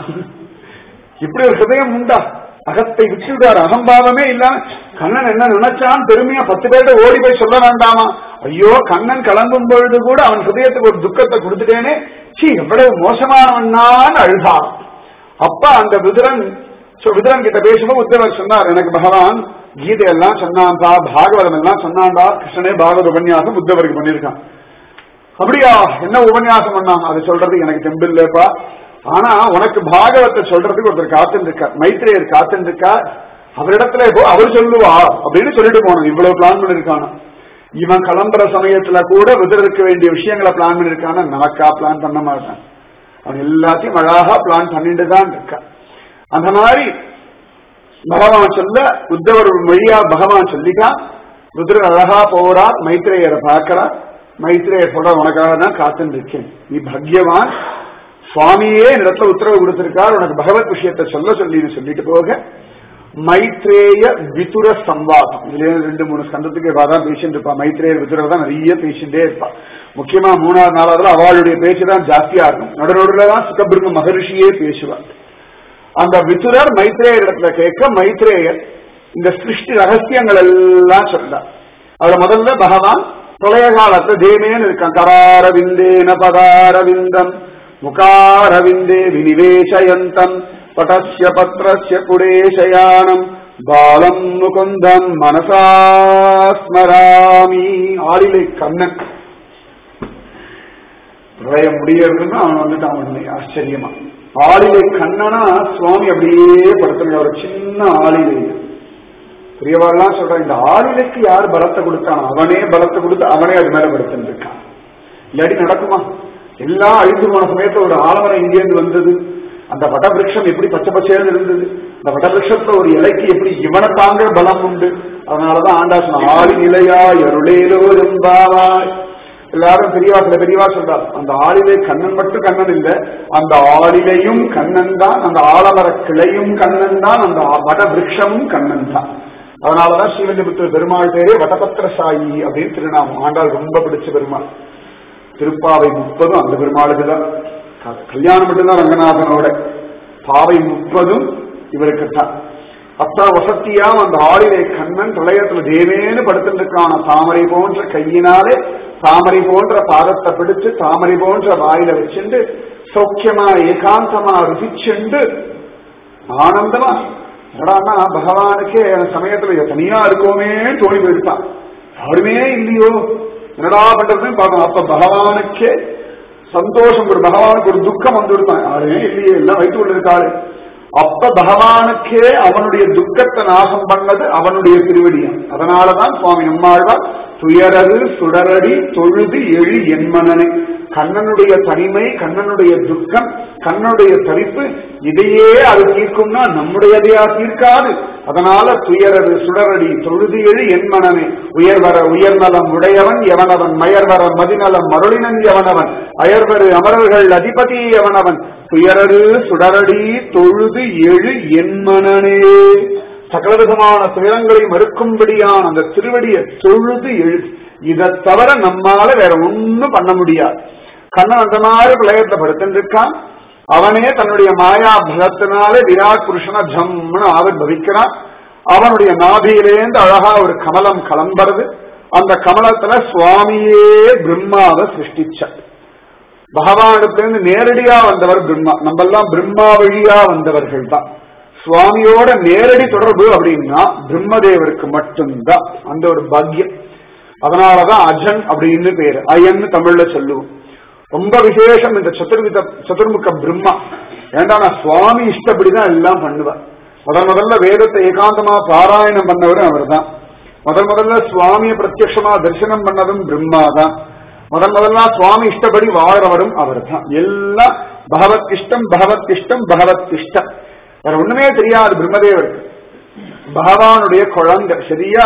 இப்படி ஒரு ஹிருதயம் உண்டா அகத்தை விட்டுவிட்டார் அகம்பாவமே இல்லாம கண்ணன் என்ன நினைச்சான் பெருமையா பத்து பேர்ட்ட ஓடி போய் சொல்ல வேண்டாமா ஐயோ கண்ணன் கிளம்பும் பொழுது கூட அவன் ஹிருதயத்துக்கு ஒரு துக்கத்தை கொடுத்துட்டேனே சீ எவ்வளவு மோசமானவன்னான்னு அழுதான் அப்ப அந்த விதுரன் so விதுரன் கிட்ட பேசும்போது உத்தவர் சொன்னார் எனக்கு பகவான் கீதையெல்லாம் சொன்னான்பா பாகவதம் எல்லாம் சொன்னான்பா கிருஷ்ணனே பாகவத உபன்யாசம் உத்தவருக்கு பண்ணிருக்கான் அப்படியா என்ன உபன்யாசம் பண்ணான் அது சொல்றது எனக்கு தெம்பில்லைப்பா ஆனா உனக்கு பாகவத்தை சொல்றதுக்கு ஒருத்தர் காத்துட்டு இருக்கார் மைத்ரேயர் காத்துட்டு இருக்கார் அவரிடத்துல போ அவர் சொல்லுவா அப்படின்னு சொல்லிட்டு போனோம் இவ்வளவு பிளான் பண்ணிருக்கானா இவன் கிளம்புற சமயத்துல கூட விதிரதுக்க வேண்டிய விஷயங்களை பிளான் பண்ணிருக்கானா நமக்கா பிளான் பண்ண மாட்டான் அவன் எல்லாத்தையும் அழகா பிளான் பண்ணிட்டு தான் இருக்கான் அந்த மாதிரி பகவான் சொல்ல உத்தவர் மொழியா பகவான் சொல்லிட்டான் ருத்ரர் அழகா போறா மைத்ரேயரை பார்க்கிறா மைத்ரேயர் சொல்ற உனக்காக தான் காத்துட்டு இருக்கேன் நீ பக்யவான் சுவாமியே இடத்துல உத்தரவு கொடுத்திருக்கார் உனக்கு பகவத் விஷயத்தை சொல்ல சொல்லின்னு சொல்லிட்டு போக மைத்ரேய விதுர சம்வாதம் இதுல ரெண்டு மூணு ஸ்கந்தத்துக்கு தான் பேசிட்டு இருப்பா மைத்ரேயர் விதுரர் தான் நிறைய பேசிட்டே இருப்பா முக்கியமா மூணாவது நாலாவதுல அவளுடைய பேச்சு தான் ஜாஸ்தியா இருக்கும் நடுநடுல தான் சுகபிருங்க மகரிஷியே பேசுவார் அந்த விதுரர் மைத்ரேயர் இடத்துல கேட்க மைத்ரேயர் இந்த சிருஷ்டி ரகசியங்கள் எல்லாம் சொல்றார் அதுல முதல்ல பகவான் பிரளய காலத்துல தேமேன்னு இருக்கான் கராரவிந்தேன பதாரவிந்தம் முகாரவிந்தே வினிவேசயந்தம் பட்டஸ்ய பத்ரஸ்ய குடேசயானம் பாலம் முகுந்தம் மனசா ஸ்மராமி ஆளிலை கண்ணன் பிரளயம் முடியறதுன்னா அவன் வந்துட்டான் உடனே ஆச்சரியமா ஆளிலை கண்ணனா சுவாமி அப்படியே படுத்துங்க ஒரு சின்ன ஆளிலை பெரியவாள்லாம் சொல்றான் இந்த ஆளிலைக்கு யார் பலத்தை கொடுத்தான் அவனே பலத்தை கொடுத்து அவனே அது மேல படுத்துட்டு இருக்கான் இல்லாடி நடக்குமா எல்லாம் அழிந்து போன சமயத்துல ஒரு ஆலமரம் இங்கேருந்து வந்தது அந்த வடபிருஷம் எப்படி பச்சை பச்சையாக இருந்தது அந்த வடபிருஷத்துல ஒரு இலைக்கு எப்படி இவனை தாங்க பலம் உண்டு அதனாலதான் ஆண்டா சொன்ன ஆளி நிலையா எருளேலோ எம்பாவாய் எல்லாரும் பெரியவா சில பெரியவா சொல்றார் அந்த ஆளிலே கண்ணன் மட்டும் கண்ணன் இல்ல அந்த ஆளிலையும் கண்ணன் தான் அந்த ஆலமர கிளையும் கண்ணன் தான் அந்த வட விரக்ஷமும் கண்ணன் தான் அதனாலதான் ஸ்ரீவல்லிபுத்திர பெருமாள் பேரே வடபத்திரசாயி அப்படின்னு திருநாமம் ஆண்டாள் ரொம்ப பிடிச்ச பெருமாள் திருப்பாவை முப்பதும் அந்த பெருமாளுக்கு தான் கல்யாணம் மட்டும்தான் ரங்கநாதனோட பாவை முப்பதும் இவருக்கு தான் அத்தா வசத்தியாம் அந்த ஆளிலே கண்ணன் பிரளயத்துல தேவேன்னு படுத்துருக்கான தாமரை போன்ற கையினாலே தாமரை போன்ற பாதத்தை பிடிச்சு தாமரை போன்ற வாயில வச்சுண்டு சௌக்கியமா ஏகாந்தமா ருசிச்சுண்டு ஆனந்தமா என்னடான்னா பகவானுக்கே சமயத்துல தனியா இருக்கோமே தோணி போயிட்டான் யாருமே இல்லையோ என்னடா பண்றதுன்னு பார்க்கணும் அப்ப பகவானுக்கே சந்தோஷம் ஒரு பகவானுக்கு ஒரு துக்கம் வந்து விடுத்தான் யாருமே இல்லையே எல்லாம் வைத்து கொண்டிருக்காரு அப்ப பகவானுக்கே அவனுடைய துக்கத்தை நாசம் பண்ணது அவனுடைய திருவடியம் அதனாலதான் சுவாமி நம்மாழ்வார் துயரது சுடரடி தொழுது எழு என்மனனே கண்ணனுடைய தனிமை கண்ணனுடைய துக்கம் கண்ணனுடைய தவிப்பு இதையே அது தீர்க்கும்னா நம்முடையதையா தீர்க்காது அதனால துயரது சுடரடி தொழுது எழு என்மனனே உயர்வர உயர்நலம் உடையவன் எவனவன் மயர்வர மதிநலம் மருளினன் எவனவன் அயர்வரு அமரர்கள் அதிபதி எவனவன் துயரரு சுடரடி தொழுது எழு என்மனனே சகல விதமான துயரங்களை மறுக்கும்படியான அந்த திருவடியை தொழுது எழு இதை தவிர நம்மால வேற ஒண்ணும் பண்ண முடியாது கண்ணன் அந்த மாதிரி பிரளயத்துல படுத்திருக்கான் அவனே தன்னுடைய மாயா பலத்தினாலே விராட் புருஷன ஜம்னு ஆவிர்வவிக்கிறான் அவனுடைய நாபியிலேந்து அழகா ஒரு கமலம் கலம்புறது அந்த கமலத்துல சுவாமியே பிரம்மாவை சிருஷ்டிச்சார் பகவானிடத்திலிருந்து நேரடியா வந்தவர் பிரம்மா நம்ம எல்லாம் பிரம்மா வழியா வந்தவர்கள் தான் சுவாமியோட நேரடி தொடர்பு அப்படின்னா பிரம்மதேவருக்கு மட்டும்தான் அந்த ஒரு பாக்கியம் அதனாலதான் அஜன் அப்படின்னு பேரு அயன்னு தமிழ்ல சொல்லுவோம் ரொம்ப விசேஷம் இந்த சதுர்வித சதுர்முக பிரம்மா ஏண்டா நான் சுவாமி இஷ்டப்படிதான் எல்லாம் பண்ணுவேன் முதல் முதல்ல வேதத்தை ஏகாந்தமா பாராயணம் பண்ணவரும் அவர் தான் முதல் முதல்ல சுவாமியை பிரத்யட்சமா தரிசனம் பண்ணதும் பிரம்மா தான் முதல் முதல்ல சுவாமி இஷ்டப்படி வாழ்றவரும் அவர் தான் எல்லாம் பகவத் இஷ்டம் பகவத் இஷ்டம் பகவத் இஷ்டம் வேற ஒண்ணுமே தெரியாது பிரம்மதேவருக்கு பகவானுடைய குழந்தை சரியா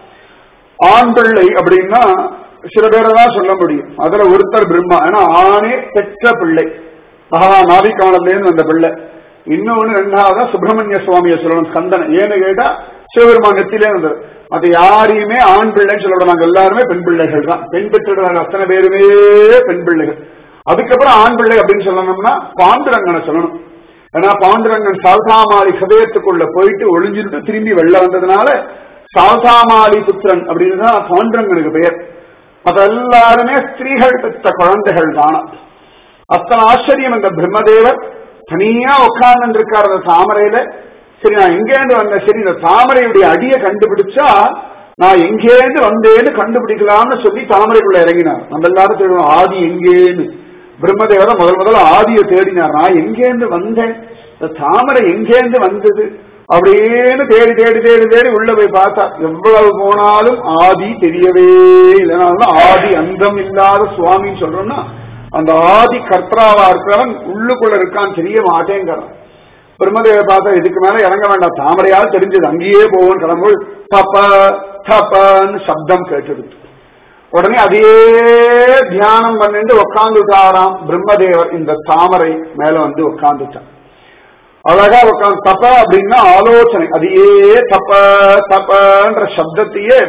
ஆண் பிள்ளை அப்படின்னா சில பேரை தான் சொல்ல முடியும் அதுல ஒருத்தர் பிரம்மா ஏன்னா ஆணே பெற்ற பிள்ளை பகவான் நாவிகானத்திலேருந்து வந்த பிள்ளை இன்னொன்னு ரெண்டாவதா சுப்பிரமணிய சுவாமியை சொல்லணும் ஸ்கந்தனை ஏன்னு கேட்டா சிவபெருமான் நெத்திலே வந்தது மத்த யாரையுமே ஆண் பிள்ளைன்னு சொல்ல நாங்க எல்லாருமே பெண் பிள்ளைகள் தான் பெண் பெற்றுறாங்க அத்தனை பேருமே பெண் பிள்ளைகள் அதுக்கப்புறம் ஆண் பிள்ளை அப்படின்னு சொல்லணும்னா பாண்டுரங்கனை சொல்லணும் ஏன்னா பாண்டுரங்கன் சால்தாமாலி ஹதயத்துக்குள்ள போயிட்டு ஒளிஞ்சிட்டு திரும்பி வெளில வந்ததுனால சால்தாமாலி புத்திரன் அப்படின்னு தான் பாண்டுரங்கனுக்கு பெயர் அது எல்லாருமே ஸ்திரீகள் பெற்ற குழந்தைகள் தானா அத்தனை ஆச்சரியம் இந்த பிரம்மதேவர் தனியா உட்கார்ந்து இருக்கார் அந்த தாமரையில சரி நான் எங்கேருந்து வந்தேன் சரி இந்த தாமரையுடைய அடியை கண்டுபிடிச்சா நான் எங்கேருந்து வந்தேன்னு கண்டுபிடிக்கலாம்னு சொல்லி தாமரைக்குள்ள இறங்கினார் நம்ம எல்லாரும் தெரியும் ஆதி எங்கேன்னு பிரம்மதேவர முதல் முதல்ல ஆதியை தேடினார் நான் எங்கேருந்து வந்தேன் இந்த தாமரை எங்கேருந்து வந்தது அப்படின்னு தேடி தேடி தேடி தேடி உள்ள போய் பார்த்தா எவ்வளவு போனாலும் ஆதி தெரியவே இல்லைனாலும் ஆதி அந்தம் இல்லாத சுவாமின்னு சொல்றோம்னா அந்த ஆதி கர்த்தாவா இருக்கிறவன் உள்ளுக்குள்ள இருக்கான்னு தெரிய மாட்டேங்கிறான் பிரம்மதேவ பார்த்தா இதுக்கு மேல இறங்க வேண்டாம் தாமரையால் தெரிஞ்சது அங்கேயே போவோம் கிளம்பும் தப்ப தப்பன்னு சப்தம் கேட்டுடுது உடனே அதையே தியானம் பண்ணிட்டு உட்காந்துட்டாராம் பிரம்மதேவர் இந்த தாமரை மேல வந்து உட்காந்துட்டான் அழகா உட்காந்து தப்ப அப்படின்னா ஆலோசனை அதையே தப்ப தப்பன்ற சப்தத்தையே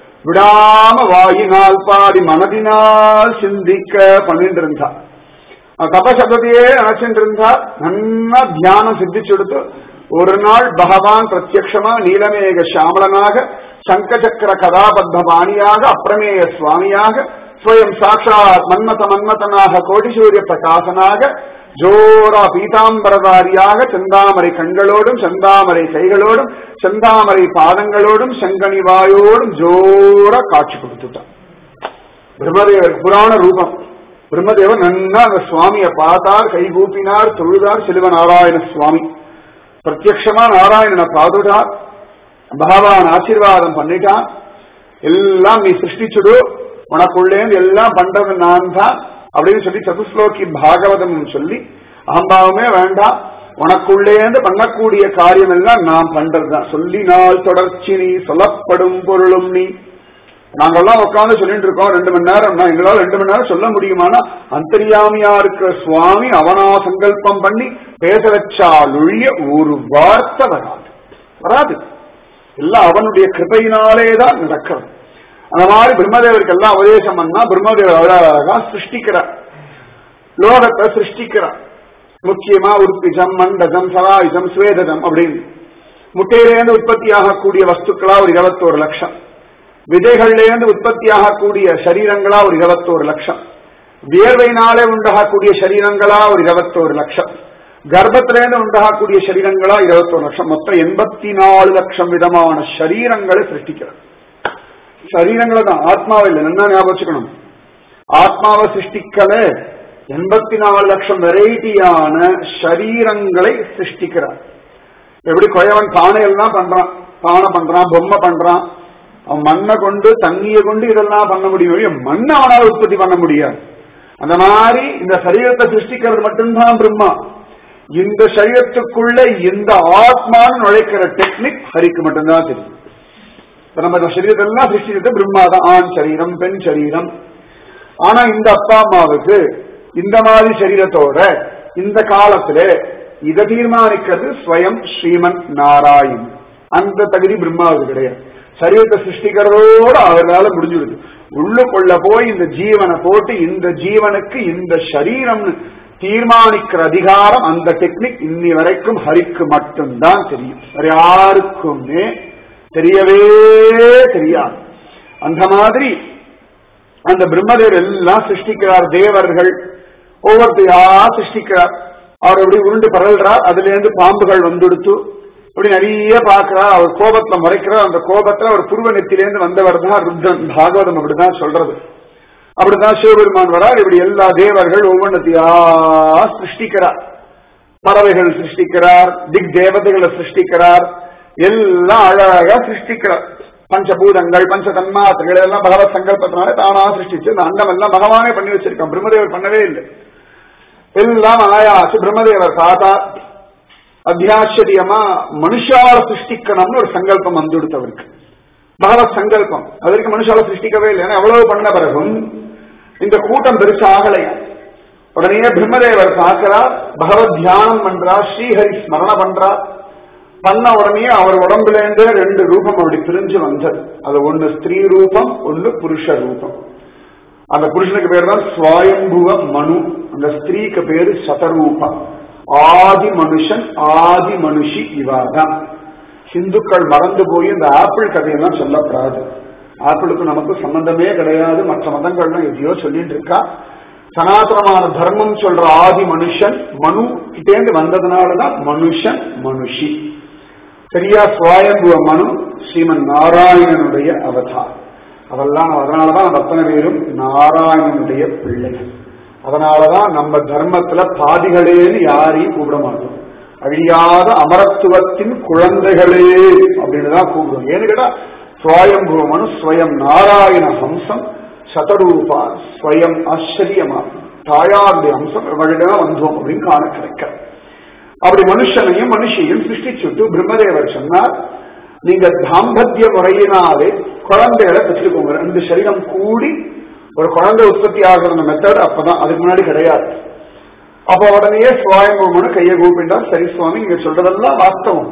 விடாம வாயினால் பாடி மனதினால் சிந்திக்க பண்ணிட்டு இருந்தா தபசபதியே நினைச்சுட்டு இருந்தா நன்னா தியானம் சித்திச்செடுத்து ஒரு நாள் பகவான் பிரத்யக்ஷமா நீலமேக சாமலனாக சங்கச்சக்கர கதாபத்த பாணியாக அப்பிரமேய சுவாமியாக ஸ்வயம் சாட்சாத் மன்மத மன்மதனாக கோடிசூரிய பிரகாசனாக ஜோரா பீதாம்பரதாரியாக செந்தாமரை கண்களோடும் செந்தாமரை கைகளோடும் செந்தாமரை பாதங்களோடும் செங்கனி வாயோடும் ஜோரா காட்சி கொடுத்துட்டான் பிரம்மதேவர் புராண ரூபம் பிரம்மதேவர் நன்னா அந்த சுவாமியை பார்த்தார் கை கூப்பினார் தொழுதார் சிலுவ நாராயண சுவாமி பிரத்யக்ஷமா நாராயணனை பார்த்துட்டார் பகவான் ஆசீர்வாதம் பண்ணிட்டான் எல்லாம் நீ சிருஷ்டிச்சுடு உனக்குள்ளேந்து எல்லாம் பண்றது நான் தான் அப்படின்னு சொல்லி சதுஸ்லோகி பாகவதம் சொல்லி அகம்பாவமே வேண்டாம் உனக்குள்ளேந்து பண்ணக்கூடிய காரியம் எல்லாம் நான் பண்றதுதான் சொல்லி நாள் தொடர்ச்சி நீ சொல்லப்படும் பொருளும் நீ நாங்கெல்லாம் உட்காந்து சொல்லிட்டு இருக்கோம் ரெண்டு மணி நேரம் நான் எங்களால் ரெண்டு மணி நேரம் சொல்ல முடியுமானா அந்தரியாமியா இருக்கிற சுவாமி அவனா சங்கல்பம் பண்ணி பேச வச்சால் ஒழிய ஒரு வார்த்தை வராது வராது எல்லாம் அவனுடைய கிருபையினாலே தான் நடக்கிறது அந்த மாதிரி பிரம்மதேவருக்கு எல்லாம் உபதேசம் பண்ணா பிரம்மதேவர் அழகா சிருஷ்டிக்கிறார் லோகத்தை சிருஷ்டிக்கிறார் முக்கியமா உற்பிஜம் மண்டஜம் சராயுஜம் சுவேதஜம் அப்படின்னு முட்டையிலேருந்து உற்பத்தி ஆகக்கூடிய வஸ்துக்களா ஒரு இருபத்தோரு லட்சம் விதைகள்லேருந்து உற்பத்தி ஆகக்கூடிய சரீரங்களா ஒரு இருபத்தோரு லட்சம் வியர்வையினாலே உண்டாகக்கூடிய சரீரங்களா ஒரு இருபத்தோரு லட்சம் கர்ப்பத்திலேருந்து உண்டாகக்கூடிய சரீரங்களா இருபத்தோரு லட்சம் மொத்தம் எண்பத்தி நாலு லட்சம் விதமான சரீரங்களை சிருஷ்டிக்கிறது சரீரங்களை தான் ஆத்மாவை இல்லை என்ன ஞாபகம் வச்சுக்கணும் ஆத்மாவை சிருஷ்டிக்கல எண்பத்தி நாலு லட்சம் வெரைட்டியான சரீரங்களை சிருஷ்டிக்கிறார் எப்படி கொயவன் பானை எல்லாம் பண்றான் பானை பண்றான் பொம்மை பண்றான் அவன் மண்ணை கொண்டு தண்ணியை கொண்டு இதெல்லாம் பண்ண முடியும் மண்ணை அவனால் உற்பத்தி பண்ண முடியாது அந்த மாதிரி இந்த சரீரத்தை சிருஷ்டிக்கிறது மட்டும்தான் பிரம்மா இந்த சரீரத்துக்குள்ள இந்த ஆத்மான்னு நுழைக்கிற டெக்னிக் ஹரிக்கு மட்டும்தான் தெரியும் இப்ப நம்ம இந்த சரீரத்தெல்லாம் சிருஷ்டிக்கிறது பிரம்மா தான் ஆண் சரீரம் பெண் சரீரம் ஆனா இந்த அப்பா அம்மாவுக்கு இந்த மாதிரி சரீரத்தோட இந்த காலத்துல இதை தீர்மானிக்கிறது ஸ்வயம் ஸ்ரீமன் நாராயண் அந்த தகுதி பிரம்மாவுக்கு கிடையாது சரீரத்தை சிருஷ்டிக்கிறதோட அவரால் முடிஞ்சிடுது உள்ளுக்குள்ள போய் இந்த ஜீவனை போட்டு இந்த ஜீவனுக்கு இந்த சரீரம்னு தீர்மானிக்கிற அதிகாரம் அந்த டெக்னிக் இன்னி வரைக்கும் ஹரிக்கு மட்டும்தான் தெரியும் வேற யாருக்குமே தெரியவே தெரியாது அந்த மாதிரி அந்த பிரம்மதேவர் எல்லாம் சிருஷ்டிக்கிறார் தேவர்கள் ஒவ்வொருத்தையா சிருஷ்டிக்கிறார் அவர் அப்படி உருண்டு பரல்றார் அதுல இருந்து பாம்புகள் வந்துடுத்து அப்படி நிறைய பார்க்கிறார் அவர் கோபத்துல முறைக்கிறார் அந்த கோபத்துல அவர் புருவ நெத்திலேருந்து வந்தவர் தான் ருத்ரன் பாகவதம் அப்படிதான் சொல்றது அப்படிதான் சிவபெருமான் வரார் இப்படி எல்லா தேவர்கள் ஒவ்வொன்றத்தையா சிருஷ்டிக்கிறார் பறவைகள் சிருஷ்டிக்கிறார் திக் தேவதைகளை சிருஷ்டிக்கிறார் எல்லாம் அழகா சிருஷ்டிக்கிறார் பஞ்சபூதங்கள் பஞ்ச தன்மாத்திரைகள் எல்லாம் பகவத் சங்கல்பத்தினால தானா சிருஷ்டிச்சு இந்த அண்டம் எல்லாம் பகவானே பண்ணி வச்சிருக்கான் பிரம்மதேவர் பண்ணவே இல்லை எல்லாம் ஆயாச்சு பிரம்மதேவர் பார்த்தா அத்தியாச்சரியமா மனுஷால சிருஷ்டிக்கணும்னு ஒரு சங்கல்பம் வந்துடுத்து அவருக்கு பகவத் சங்கல்பம் அதற்கு மனுஷால சிருஷ்டிக்கவே இல்லை ஏன்னா எவ்வளவு பண்ண பிறகும் இந்த கூட்டம் பெருசாகலையா உடனே பிரம்மதேவர் பார்க்கிறார் பகவத் தியானம் பண்றார் ஸ்ரீஹரி ஸ்மரண பண்றார் பண்ண உடனே அவர் உடம்புல இருந்து ரெண்டு ரூபம் அப்படி பிரிஞ்சு வந்தது அது ஒண்ணு ஸ்திரீ ரூபம் ஒண்ணு புருஷ ரூபம் அந்த புருஷனுக்கு பேர் தான் சுவாயம்புவ மனு அந்த ஸ்திரீக்கு பேரு சதரூபம் ஆதி மனுஷன் ஆதி மனுஷி இவாதான் ஹிந்துக்கள் மறந்து போய் இந்த ஆப்பிள் கதையெல்லாம் சொல்லப்படாது ஆப்பிளுக்கு நமக்கு சம்பந்தமே கிடையாது மற்ற மதங்கள்லாம் எதையோ சொல்லிட்டு இருக்கா சனாதனமான தர்மம் சொல்ற ஆதி மனுஷன் மனு கிட்டேந்து வந்ததுனாலதான் மனுஷன் மனுஷி சரியா சுவாயம்புவ மனு ஸ்ரீமன் நாராயணனுடைய அவதார் அதெல்லாம் அதனாலதான் நம்ம அத்தனை பேரும் நாராயணனுடைய பிள்ளைகள் அதனாலதான் நம்ம தர்மத்துல பாதிகளேன்னு யாரையும் கூப்பிட மாட்டோம் அழியாத அமரத்துவத்தின் குழந்தைகளே அப்படின்னு தான் கூப்பிடுவோம் ஏன்னு கேட்டா சுவாயம்புவ மனு ஸ்வயம் நாராயண ஹம்சம் சதரூபா ஸ்வயம் ஆச்சரியமா தாயாருடைய அம்சம் இவளிடம் வந்தோம் அப்படின்னு காண கிடைக்க அப்படி மனுஷனையும் மனுஷையும் சிருஷ்டிச்சுட்டு பிரம்மதேவர் சொன்னார் நீங்க தாம்பத்திய முறையினாலே குழந்தைகளை பெற்றுக்கோங்க ரெண்டு சரீரம் கூடி ஒரு குழந்தை உற்பத்தி ஆகிற மெத்தட் அப்பதான் அதுக்கு முன்னாடி கிடையாது அப்ப உடனே சுவாயம்பூமனு கையை கூப்பிட்டா சரி சுவாமி நீங்க சொல்றதெல்லாம் வாஸ்தவம்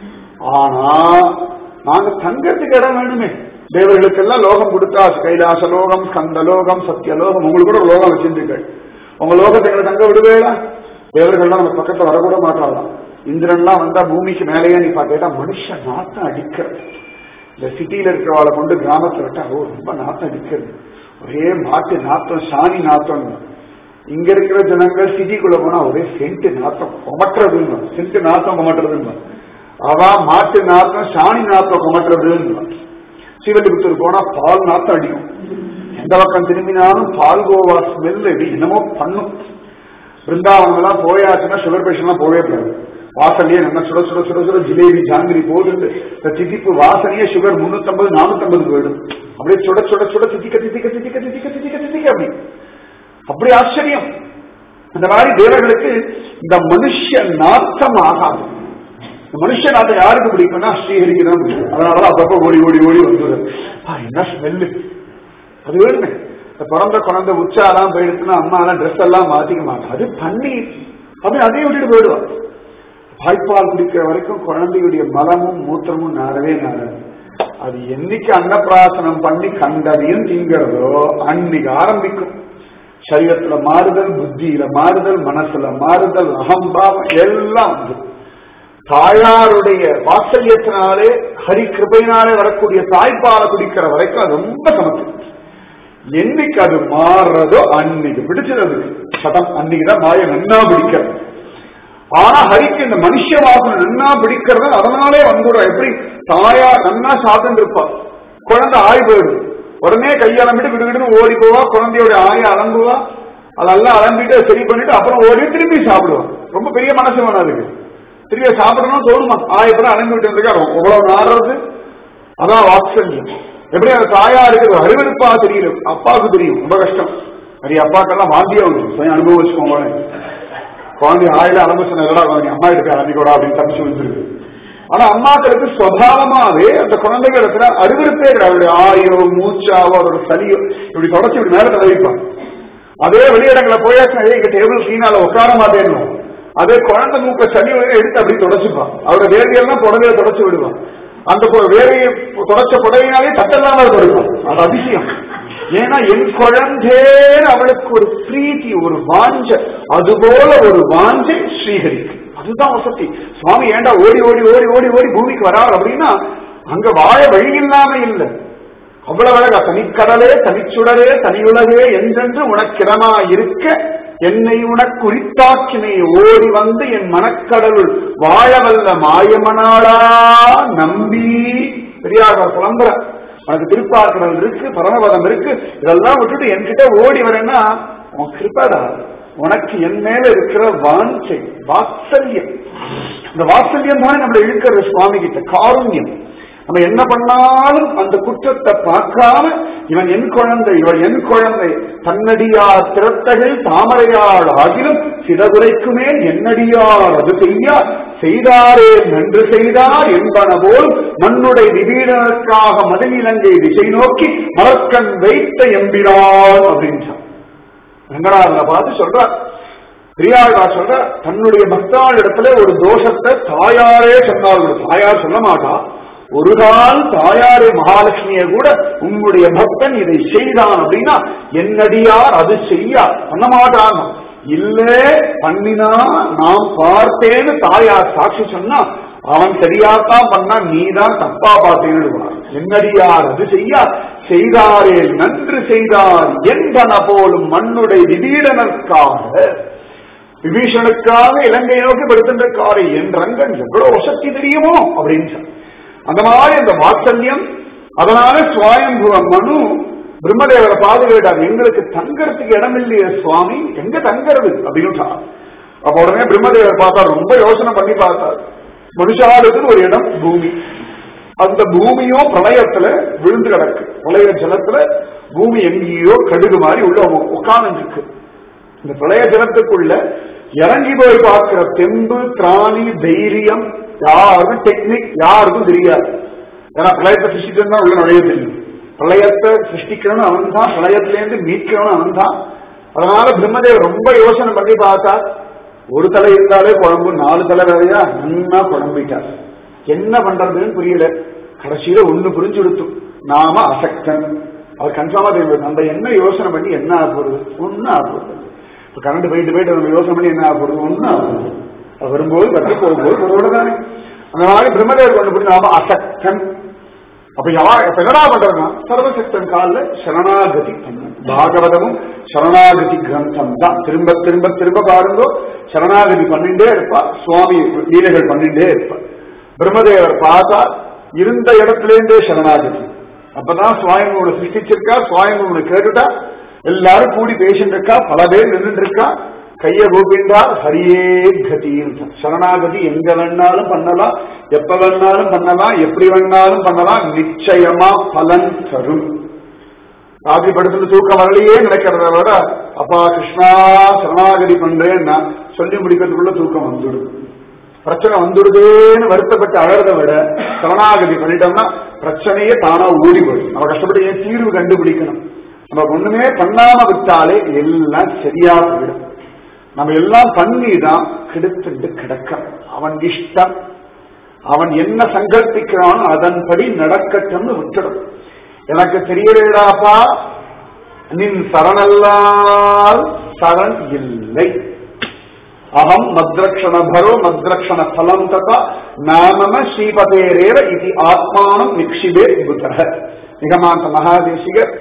ஆனா நாங்க தங்கறதுக்கு இடம் வேணுமே தேவர்களுக்கெல்லாம் லோகம் கொடுத்தா கைலாச லோகம் ஸ்கந்த லோகம் சத்திய லோகம் உங்களுக்கு கூட ஒரு லோகம் வச்சிருந்தீர்கள் உங்க லோகத்தை தங்க விடுவேடா தேவர்கள்லாம் நம்ம பக்கத்துல வரக்கூட மாட்டாங்களாம் இந்திரன்லாம் வந்தா பூமிக்கு மேலேயே நீ கேட்டா மனுஷன் நாத்தம் அடிக்கிறது இந்த சிட்டியில இருக்கிறவளை கொண்டு கிராமத்துல விட்டா ஓ ரொம்ப நாத்தம் அடிக்கிறது ஒரே மாட்டு நாத்தம் சாணி நாத்தம் இங்க இருக்கிற ஜனங்கள் சிட்டிக்குள்ள போனா ஒரே சென்ட் நாத்தம் கொமட்டுறதுன்னு சென்ட் நாத்தம் கொமட்டுறதுன்னு அவ மாட்டு நாத்தம் சாணி நாத்தம் கொமட்டுறதுன்னு சிவலிபுத்தூர் போனா பால் நாத்தம் அடிக்கும் எந்த பக்கம் திரும்பினாலும் பால் கோவா ஸ்மெல் அடி என்னமோ பண்ணும் பிருந்தாவனம் எல்லாம் போயாச்சுன்னா சுகர் பேஷண்ட் எல்லாம் போவே கூடாது வாசனையே நல்லா சுட சுட சுட சுட ஜிலேபி ஜாங்கிரி போகுது இந்த திதிப்பு வாசனையே சுகர் முன்னூத்தம்பது நானூத்தம்பது போயிடும் அப்படியே சுட சுட சுட திதிக்க திதிக்க திதிக்க திதிக்க திதிக்க திதிக்க அப்படி அப்படி ஆச்சரியம் அந்த மாதிரி தேவர்களுக்கு இந்த மனுஷ நாத்தம் ஆகாது இந்த மனுஷ நாட்டம் யாருக்கு பிடிக்கும்னா ஸ்ரீஹரிக்கு தான் பிடிக்கும் அதனாலதான் அப்பப்ப ஓடி ஓடி ஓடி வந்துடுது என்ன ஸ்மெல்லு அது வேணுமே இந்த பிறந்த குழந்தை உச்சாலாம் போயிடுச்சுன்னா அம்மா எல்லாம் ட்ரெஸ் எல்லாம் மாத்திக்க மாட்டோம் அது பன்னீர் அப்படி அதையும் விட்டுட்டு போயிடுவான் தாய்ப்பால் குடிக்கிற வரைக்கும் குழந்தையுடைய மலமும் மூத்திரமும் நாரவே நாராது அது என்னைக்கு அன்னப்பிராசனம் பண்ணி கண்டதையும் திங்கிறதோ அன்னைக்கு ஆரம்பிக்கும் சரீரத்துல மாறுதல் புத்தியில மாறுதல் மனசுல மாறுதல் அகம்பாவம் எல்லாம் வந்து தாயாருடைய வாத்சல்யத்தினாலே ஹரி கிருபையினாலே வரக்கூடிய தாய்ப்பாலை குடிக்கிற வரைக்கும் அது ரொம்ப சமத்து என்னைக்கு அது மாறுறதோ அன்னைக்கு பிடிச்சது அது சடம் அன்னைக்குதான் மாய நன்னா பிடிக்கிறது ஆனா ஹரிக்கு இந்த மனுஷ வாசனை நன்னா பிடிக்கிறது அதனாலே வந்துடும் எப்படி தாயா நன்னா சாப்பிட்டு இருப்பா குழந்தை ஆய் போயிடும் உடனே கையளம்பிட்டு விடுவிடுன்னு ஓடி போவா குழந்தையோட ஆய அலம்புவா அதெல்லாம் அலம்பிட்டு சரி பண்ணிட்டு அப்புறம் ஓடி திரும்பி சாப்பிடுவான் ரொம்ப பெரிய மனசு வேணும் அதுக்கு திரும்பி சாப்பிடணும் தோணுமா ஆயப்படம் அலம்பி விட்டு இருக்காரு எவ்வளவு நாடுறது அதான் வாத்சல்யம் எப்படி அந்த தாயா இருக்குது அறிவிருப்பா தெரியல அப்பாவுக்கு தெரியும் ரொம்ப கஷ்டம் நிறைய அப்பாக்கெல்லாம் வாந்தியா வரும் கொஞ்சம் அனுபவிச்சுக்கோங்க குழந்தை ஆயில அலம்பு சொன்னதா அம்மா எடுக்க அலம்பிக்கூடா அப்படின்னு தப்பிச்சு வந்துருக்கு ஆனா அம்மாக்களுக்கு சுவாவமாவே அந்த குழந்தைகள் இடத்துல அறிவிருப்பே அவருடைய ஆயோ மூச்சாவோ அவரோட சளியோ இப்படி தொடச்சி இப்படி மேல தடவிப்பாங்க அதே வெளியிடங்களை போயாச்சுன்னா எங்க டேபிள் கீழால உட்கார மாட்டேன்னு அதே குழந்தை மூக்க சளி எடுத்து அப்படி தொடச்சுப்பான் அவரோட வேலையெல்லாம் புடவையை தொடச்சு விடுவான் அந்த வேலையை தொடச்ச புடவையினாலே தட்டெல்லாம் கொடுப்பான் அது அதிசயம் ஏன்னா என் குழந்தேன்னு அவளுக்கு ஒரு பிரீத்தி ஒரு வாஞ்ச அதுபோல ஒரு வாஞ்சை ஸ்ரீஹரிக்கு அதுதான் வசதி சுவாமி ஏண்டா ஓடி ஓடி ஓடி ஓடி ஓடி பூமிக்கு வரார் அப்படின்னா அங்க வாழ வழி இல்லாம இல்லை அவ்வளவு அழகா தனிக்கடலே தனிச்சுடரே தனியுலகே என்றென்று உனக்கிடமா இருக்க என்னை உனக்கு உரித்தாக்கினை ஓடி வந்து என் மனக்கடலுள் வாழவல்ல மாயமனாளா நம்பி பெரியார் புலம்புற உனக்கு திருப்பார்க்கடல் இருக்கு பரமபதம் இருக்கு இதெல்லாம் விட்டுட்டு என்கிட்ட ஓடி வரேன்னா உன் கிருப்படா உனக்கு என் மேல இருக்கிற வாஞ்சை வாத்சல்யம் இந்த வாத்சல்யம் தானே நம்மளை இழுக்கிறது சுவாமி கிட்ட காருண்யம் நம்ம என்ன பண்ணாலும் அந்த குற்றத்தை பார்க்காம இவன் என் குழந்தை இவன் என் குழந்தை தன்னடியார் திரட்டகள் தாமரையாள் ஆகிலும் சிறகுரைக்குமே என்னடியார் அது செய்யார் செய்தாரே நன்று செய்தார் என்பன போல் மண்ணுடை திடீரனுக்காக மதுநிலங்கை திசை நோக்கி மலர்கண் வைத்த எம்பினான் அப்படின்றான் ரங்கநாதனை பார்த்து சொல்றார் பெரியாழ்வா சொல்ற தன்னுடைய பக்தாள் இடத்துல ஒரு தோஷத்தை தாயாரே சொன்னார்கள் தாயார் சொல்ல மாட்டா ஒரு கால் தாயாரே மகாலட்சுமியை கூட உங்களுடைய பக்தன் இதை செய்தான் அப்படின்னா என்னடியார் அது செய்யா பண்ண மாட்டான் இல்ல பண்ணினா நாம் பார்த்தேன்னு தாயார் சாட்சி சொன்னா அவன் சரியாத்தான் பண்ணா நீ தான் தப்பா பார்த்தேன்னு என்னடியார் அது செய்யா செய்தாரே நன்று செய்தார் என்பன போலும் மண்ணுடைய திடீரெனற்காக விபீஷனுக்காக இலங்கை நோக்கி படுத்திருக்காரு என் ரங்கன் எவ்வளவு வசதி தெரியுமோ அப்படின்னு அந்த மாதிரி அந்த வாத்சல்யம் அதனால சுவாயம்புவ மனு பிரம்மதேவரை பாதுகாட்டார் எங்களுக்கு தங்கறதுக்கு இடம் இல்லையே சுவாமி எங்க தங்கறது அப்படின்னு அப்ப உடனே பிரம்மதேவர் பார்த்தார் ரொம்ப யோசனை பண்ணி பார்த்தார் மனுஷாளுக்கு ஒரு இடம் பூமி அந்த பூமியும் பிரளயத்துல விழுந்து கிடக்கு பிரளய ஜலத்துல பூமி எங்கேயோ கடுகு மாதிரி உள்ள உட்கார்ந்து இருக்கு இந்த பிரளய ஜலத்துக்குள்ள இறங்கி போய் பார்க்கிற தெம்பு திராணி தைரியம் யாருக்கும் டெக்னிக் யாருக்கும் தெரியாது ஏன்னா பிரளயத்தை சிருஷ்டிக்கணும் தான் உள்ள நுழைய தெரியும் பிரளயத்தை சிருஷ்டிக்கணும் அவன் தான் பிரளயத்திலேருந்து மீட்கணும் அவன் தான் அதனால பிரம்மதேவர் ரொம்ப யோசனை பண்ணி பார்த்தா ஒரு தலை இருந்தாலே குழம்பு நாலு தலை வேறையா நன்னா குழம்பிட்டார் என்ன பண்றதுன்னு புரியல கடைசியில ஒண்ணு புரிஞ்சு கொடுத்து நாம அசக்தன் அது கன்ஃபார்மா தெரியும் நம்ம என்ன யோசனை பண்ணி என்ன ஆக போறது ஒன்னும் ஆக போறது இப்ப கரண்ட் போயிட்டு போயிட்டு நம்ம யோசனை பண்ணி என்ன ஆகுறது ஒண்ணு ஆகுது அது வரும்போது கட்டி போகும்போது ஒருவோட தானே அந்த மாதிரி பிரம்மதேவர் கொண்டு போய் நாம அசக்தன் அப்ப யார் இப்ப என்னடா பண்றதுன்னா சர்வசக்தன் காலில் சரணாகதி பண்ணணும் பாகவதமும் சரணாகதி கிரந்தம் தான் திரும்ப திரும்ப திரும்ப பாருங்கோ சரணாகதி பண்ணிட்டே இருப்பா சுவாமி லீலைகள் பண்ணிட்டே இருப்பார் பிரம்மதேவர் பார்த்தா இருந்த இடத்திலேருந்தே சரணாகதி அப்பதான் சுவாமி உன்னை சிருஷ்டிச்சிருக்கா சுவாமி உன்னை கேட்டுட்டா எல்லாரும் கூடி பேசிட்டு இருக்கா பல பேர் நின்றுட்டு இருக்கா கைய கூப்பிண்டா ஹரியே கதின்னு சரணாகதி எங்க வேணாலும் பண்ணலாம் எப்ப வேணாலும் பண்ணலாம் எப்படி வேணாலும் பண்ணலாம் நிச்சயமா பலன் தரும் ராத்திரி படுத்துட்டு தூக்கம் வரலையே நடக்கிறத விட அப்பா கிருஷ்ணா சரணாகதி பண்றேன்னா சொல்லி முடிக்கிறதுக்குள்ள தூக்கம் வந்துடும் பிரச்சனை வந்துடுதேன்னு வருத்தப்பட்டு அழறதை விட சரணாகதி பண்ணிட்டோம்னா பிரச்சனையே தானா ஓடி போயிடும் நம்ம கஷ்டப்பட்டு ஏன் தீர்வு கண்டுபிடிக்கணும் நம்ம ஒண்ணுமே பண்ணாம விட்டாலே எல்லாம் சரியா போயிடும் நம்ம எல்லாம் பண்ணி தான் கெடுத்துட்டு கிடக்க அவன் இஷ்டம் அவன் என்ன சங்கல்பிக்கிறானோ அதன்படி நடக்கட்டும்னு விட்டுடும் எனக்கு தெரியலேடாப்பா நின் சரணல்லால் சரண் இல்லை அகம் மத்ரக்ஷண பரோ மத்ரக்ஷண பலம் ததா நாமம ஸ்ரீபதேரேவ இது ஆத்மானம் நிக்ஷிபே புத்தக நிகமாந்த மகாதேசிகர்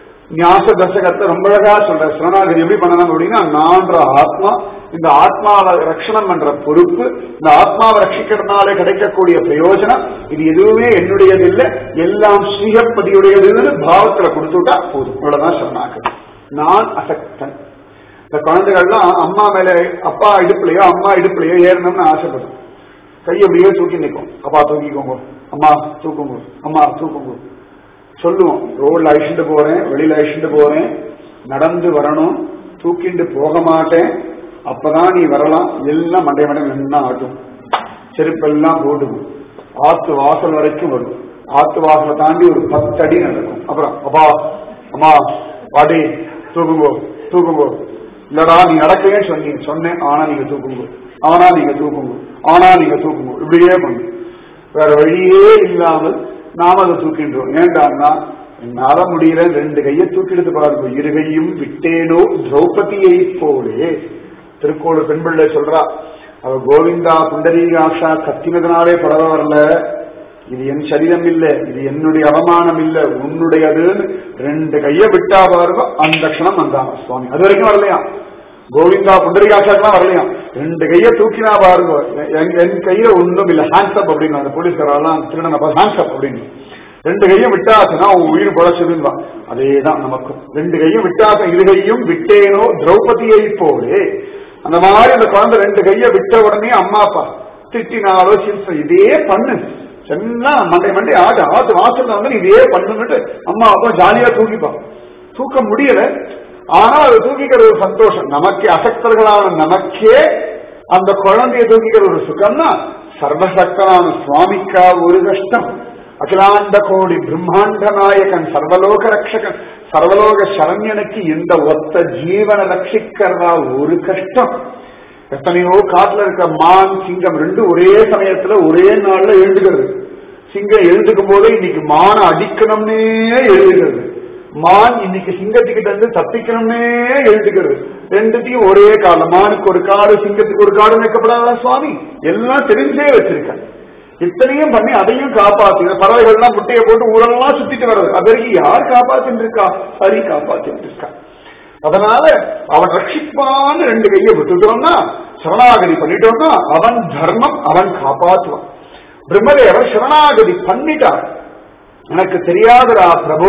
ஞாச தசகத்தை ரொம்ப அழகா சொல்ற சரணாகதி எப்படி பண்ணணும் அப்படின்னா நான்ற ஆத்மா இந்த ஆத்மாவை ரட்சணம் பண்ற பொறுப்பு இந்த ஆத்மாவை ரட்சிக்கிறதுனால கிடைக்கக்கூடிய பிரயோஜனம் இது எதுவுமே என்னுடையது இல்லை எல்லாம் ஸ்ரீஹப்பதியுடையதுன்னு பாவத்துல கொடுத்துட்டா போதும் இவ்வளவுதான் சரணாகதி நான் அசக்தன் இந்த குழந்தைகள்லாம் அம்மா மேல அப்பா இடுப்புலையோ அம்மா இடுப்புலையோ ஏறணும்னு ஆசைப்படும் கையை அப்படியே தூக்கி நிற்கும் அப்பா தூக்கிக்கோங்க அம்மா தூக்குங்க அம்மா தூக்குங்க சொல்லுவோம் ரோட்ல அழிச்சுட்டு போறேன் வெளியில அழிச்சுட்டு போறேன் நடந்து வரணும் தூக்கிட்டு போக மாட்டேன் அப்பதான் நீ வரலாம் எல்லாம் மண்டை மண்டை நின்னா ஆட்டும் செருப்பெல்லாம் போடுவோம் ஆத்து வாசல் வரைக்கும் வரும் ஆத்து வாசலை தாண்டி ஒரு பத்து அடி நடக்கும் அப்புறம் அப்பா அம்மா பாட்டி தூக்குங்கோ தூக்குங்கோ இல்லடா நீ நடக்கவே சொன்னீங்க சொன்னேன் ஆனா நீங்க தூக்குங்க ஆனா நீங்க தூக்குங்க ஆனா நீங்க தூக்குங்க இப்படியே பண்ணு வேற வழியே இல்லாமல் நாம அதை தூக்கின்றோம் ஏண்டான்னா என்னால முடியல ரெண்டு கையை தூக்கிடுத்து பாருங்க இரு கையும் விட்டேனோ திரௌபதியை போலே திருக்கோளூர் பெண்பிள்ளை சொல்றா அவ கோவிந்தா புண்டரீகாஷா கத்தினதுனாலே படவ வரல இது என் சரீரம் இல்ல இது என்னுடைய அவமானம் இல்ல உன்னுடையதுன்னு ரெண்டு கைய விட்டா பாருங்க அந்த க்ஷணம் வந்தாங்க சுவாமி அது வரைக்கும் வரலையா கோவிந்தா புண்டரிகாட்சாக்கெல்லாம் வரலையாம் ரெண்டு கைய தூக்கினா பாருங்க என் என் கையில ஒண்ணும் இல்ல ஹேண்ட்ஸ் அப் அப்படின்னு அந்த போலீஸ்காரெல்லாம் திருடன ஹேண்ட்ஸ் அப் அப்படின்னு ரெண்டு கையும் விட்டாச்சுன்னா உன் உயிர் பொழைச்சதுன்னு அதேதான் நமக்கும் ரெண்டு கையும் விட்டாச இரு கையும் விட்டேனோ திரௌபதியை போலே அந்த மாதிரி அந்த குழந்தை ரெண்டு கைய விட்ட உடனே அம்மா அப்பா திட்டினாலோ சிரிச்ச இதே பண்ணு சென்னா மண்டை மண்டை ஆட்டு ஆட்டு வாசல்ல வந்து இதே பண்ணுன்னுட்டு அம்மா அப்பா ஜாலியா தூக்கிப்பான் தூக்க முடியல ஆனா அதை தூக்கிக்கிற ஒரு சந்தோஷம் நமக்கே அசக்தர்களான நமக்கே அந்த குழந்தைய தூக்கிக்கிற ஒரு சுகம்னா சர்வசக்தனான சுவாமிக்கா ஒரு கஷ்டம் அகிலாண்ட கோடி பிரம்மாண்ட நாயகன் சர்வலோக ரட்சகன் சர்வலோக சரண்யனுக்கு இந்த ஒத்த ஜீவனை ரட்சிக்கிறதா ஒரு கஷ்டம் எத்தனையோ காட்டுல இருக்க மான் சிங்கம் ரெண்டும் ஒரே சமயத்துல ஒரே நாள்ல எழுந்துகிறது சிங்கம் எழுந்துக்கும் போதே இன்னைக்கு மானை அடிக்கணும்னே எழுதுகிறது மான் இன்னைக்கு சிங்கத்துக்கிட்ட இருந்து தப்பிக்கணும்னே எழுதுகிறது ரெண்டுத்தையும் ஒரே காலம் மானுக்கு ஒரு காடு சிங்கத்துக்கு ஒரு காடு வைக்கப்படாதா சுவாமி எல்லாம் தெரிஞ்சே வச்சிருக்கேன் இத்தனையும் பண்ணி அதையும் காப்பாத்து பறவைகள்லாம் முட்டையை போட்டு ஊரெல்லாம் சுத்திட்டு வர்றது அதற்கு யார் காப்பாத்தின்னு இருக்கா ஹரி காப்பாத்தின்னு இருக்கா அதனால அவன் ரட்சிப்பான்னு ரெண்டு கையை விட்டுட்டோம்னா சரணாகதி பண்ணிட்டோம்னா அவன் தர்மம் அவன் காப்பாற்றுவான் பிரம்மதேவர் சரணாகதி பண்ணிட்டார் எனக்கு தெரியாதடா பிரபு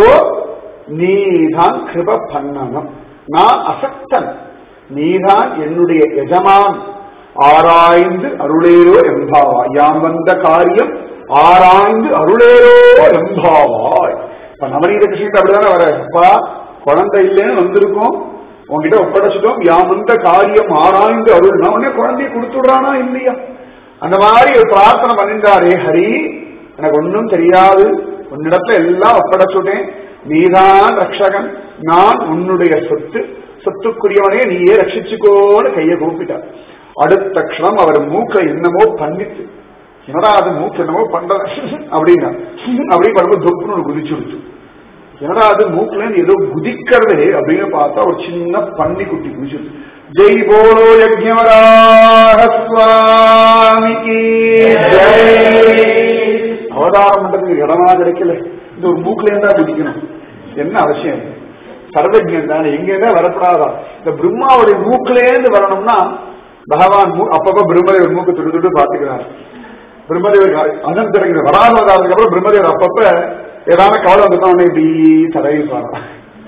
நீதான் கிருப பண்ணணும் நான் அசக்தன் நீதான் என்னுடைய எஜமான் ஆராய்ந்து அருளேரோ எம்பாவாய் யாம் வந்த காரியம் ஆராய்ந்து அருளேரோ எம்பாவாய் இப்ப நவநீத கிருஷ்ணன் அப்படிதானே வர அப்பா குழந்தை இல்லைன்னு வந்திருக்கோம் உங்ககிட்ட ஒப்படைச்சிட்டோம் யாம் வந்த காரியம் ஆராய்ந்து அருள் நான் உடனே குழந்தைய கொடுத்துடுறானா இல்லையா அந்த மாதிரி ஒரு பிரார்த்தனை பண்ணிட்டாரே ஹரி எனக்கு ஒன்னும் தெரியாது உன்னிடத்துல எல்லாம் ஒப்படைச்சுட்டேன் நீதான் ரக்ஷகன் நான் உன்னுடைய சொத்து சொத்துக்குரியவனே நீயே ரட்சிச்சுக்கோன்னு கையை கூப்பிட்டார் அடுத்த க்ஷணம் அவர் மூக்க என்னமோ பண்ணிச்சு என்னடா அது மூக்கு என்னமோ பண்ற அப்படின்னா அப்படி பண்ணும்போது தொப்புன்னு ஒரு குதிச்சு விடுச்சு என்னடா அது மூக்குல இருந்து ஏதோ குதிக்கிறதே அப்படின்னு பார்த்தா ஒரு சின்ன பன்னி குட்டி குதிச்சு ஜெய் போலோ யஜ்யவராக சுவாமிக்கு ஜெய் அவதாரம் பண்றதுக்கு இடமா கிடைக்கல இந்த ஒரு மூக்குல இருந்தா குதிக்கணும் என்ன அவசியம் சர்வஜன் தானே எங்க இருந்தா வரப்படாதா இந்த பிரம்மாவுடைய மூக்குலேருந்து வரணும்னா பகவான் மூ- அப்பப்ப பிரம்மதேவர் மூக்கு துடு துடு பாத்துக்கிறார் பிரம்மதேவர் அனந்த இறங்கிற வராதவதாரத்துக்கு அப்புறம் பிரம்மதேவர் அப்பப்ப ஏதாவது கவலை வந்துட்டா உடனே இப்படி தடவி பாரு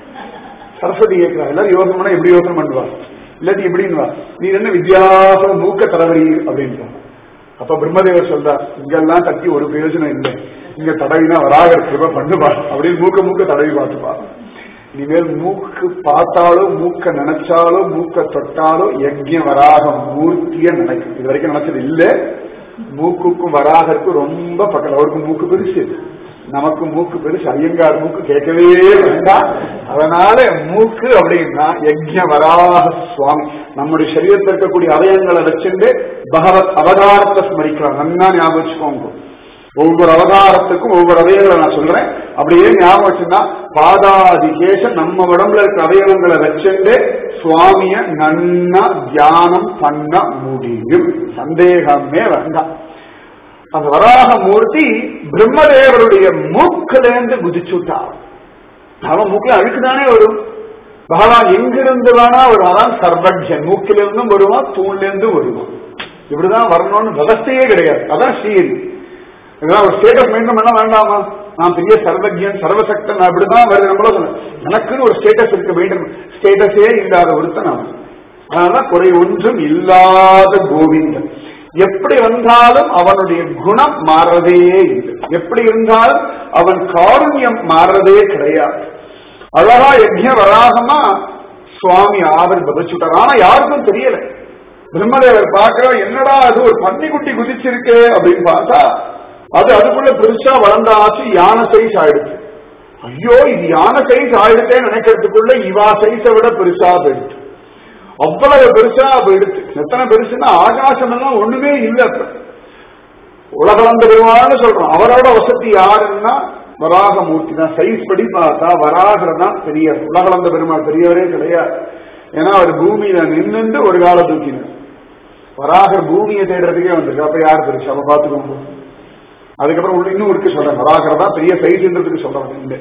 சரஸ்வதி கேட்கிறா எல்லாரும் யோசனை பண்ணா எப்படி யோசனை பண்ணுவா இல்லாட்டி எப்படின்வா நீ என்ன வித்தியாசம் மூக்க தடவரி அப்படின்றா அப்ப பிரம்மதேவர் சொல்றார் இங்கெல்லாம் தட்டி ஒரு பிரயோஜனம் இல்லை இங்க தடவினா வராக கிருப பண்ணுவா அப்படின்னு மூக்க மூக்க தடவி பார்த்துப்பா இனிமேல் மூக்கு பார்த்தாலோ மூக்க நினைச்சாலோ மூக்க தொட்டாலோ யஜ்ய வராக மூர்த்திய நினைக்கும் இது வரைக்கும் நினைச்சது இல்ல மூக்குக்கும் வராகருக்கும் ரொம்ப பக்கத்துல அவருக்கு மூக்கு பெருசு நமக்கு மூக்கு பெருசு ஐயங்கார் மூக்கு கேட்கவே வேண்டாம் அதனால மூக்கு அப்படின்னா யஜ்ய வராக சுவாமி நம்முடைய சரீரத்தில் இருக்கக்கூடிய அவயங்களை வச்சுட்டு பகவத் அவதாரத்தை ஸ்மரிக்கலாம் நல்லா ஞாபகம் வச்சுக்கோங்க ஒவ்வொரு அவதாரத்துக்கும் ஒவ்வொரு அவயங்களை நான் சொல்றேன் அப்படியே ஞாபகம் வச்சுன்னா பாதாதிகேசம் நம்ம உடம்புல இருக்க அவயவங்களை வச்சுட்டு சுவாமிய நன்னா தியானம் பண்ண முடியும் சந்தேகமே வேண்டாம் அந்த வராக மூர்த்தி பிரம்மதேவருடைய மூக்கிலேருந்து குதிச்சுட்டார் அவன் மூக்கில் அழுக்குதானே வரும் பகவான் எங்கிருந்து வேணா வருவான் அதான் சர்வஜன் மூக்கிலிருந்தும் வருவான் தூண்லேருந்து வருவான் இப்படிதான் வரணும்னு விவஸ்தையே கிடையாது அதான் ஸ்ரீஹரி இதெல்லாம் ஒரு ஸ்டேட்டஸ் மெயின்டைன் பண்ண வேண்டாமா நான் பெரிய சர்வஜன் சர்வசக்தன் நான் இப்படிதான் வருது நம்மள சொன்னேன் எனக்குன்னு ஒரு ஸ்டேட்டஸ் இருக்கு மெயின்டைன் ஸ்டேட்டஸே இல்லாத ஒருத்தன் அவன் அதனால குறை ஒன்றும் இல்லாத கோவிந்தன் எப்படி வந்தாலும் அவனுடைய குணம் மாறதே இல்லை எப்படி இருந்தாலும் அவன் காருண்யம் மாறதே கிடையாது அழகா யஜ்ய வராகமா சுவாமி ஆவர் பதிச்சுட்டார் ஆனா யாருக்கும் தெரியல பிரம்மதேவர் பார்க்கிற என்னடா அது ஒரு பன்னிக்குட்டி குதிச்சிருக்கு அப்படின்னு பார்த்தா அது அதுக்குள்ள பெருசா வளர்ந்தாச்சு யானை சைஸ் ஆயிடுச்சு ஐயோ இது யானை சைஸ் ஆயிடுச்சேன்னு நினைக்கிறதுக்குள்ள இவா சைஸை விட பெருசா போயிடுச்சு அவ்வளவு பெருசா போயிடுச்சு எத்தனை பெருசுன்னா ஆகாசம் எல்லாம் ஒண்ணுமே இல்லை அப்ப உலகளந்த பெருமாள்னு சொல்றோம் அவரோட வசதி யாருன்னா வராகமூர்த்தி தான் சைஸ் படி பார்த்தா வராகர் தான் பெரியவர் உலகளந்த பெருமாள் பெரியவரே கிடையாது ஏன்னா அவர் பூமியில நின்னுட்டு ஒரு கால தூக்கினார் வராகர் பூமியை தேடுறதுக்கே வந்திருக்கு அப்ப யார் பெருசு அவ பாத்துக்கோங்க அதுக்கப்புறம் உள்ள இன்னும் இருக்கு சொல்றேன் வராகர் தான் பெரிய சைஸ்ன்றதுக்கு சொல்றேன் இல்லை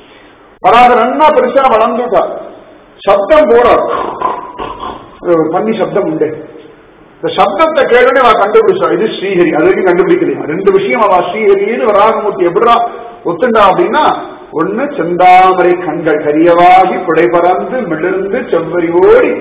வராகர் அண்ணா பெருசா வளர்ந்துட்டா சப்தம் போற ஒரு பண்ணி சப்தம் உண்டு இந்த சப்தத்தை கேட்டு அவ கண்டுபிடிச்சா இது ஸ்ரீஹரி அது வரைக்கும் கண்டுபிடிக்கலையா ரெண்டு விஷயம் அவ ஸ்ரீஹரின்னு வராகமூர்த்தி எப்படா ஒத்துண்டா அப்படின்னா ஒண்ணு செந்தாமரை கண்கள் கரியவாகி புடை பறந்து மிளிர்ந்து செவ்வரி ஓடி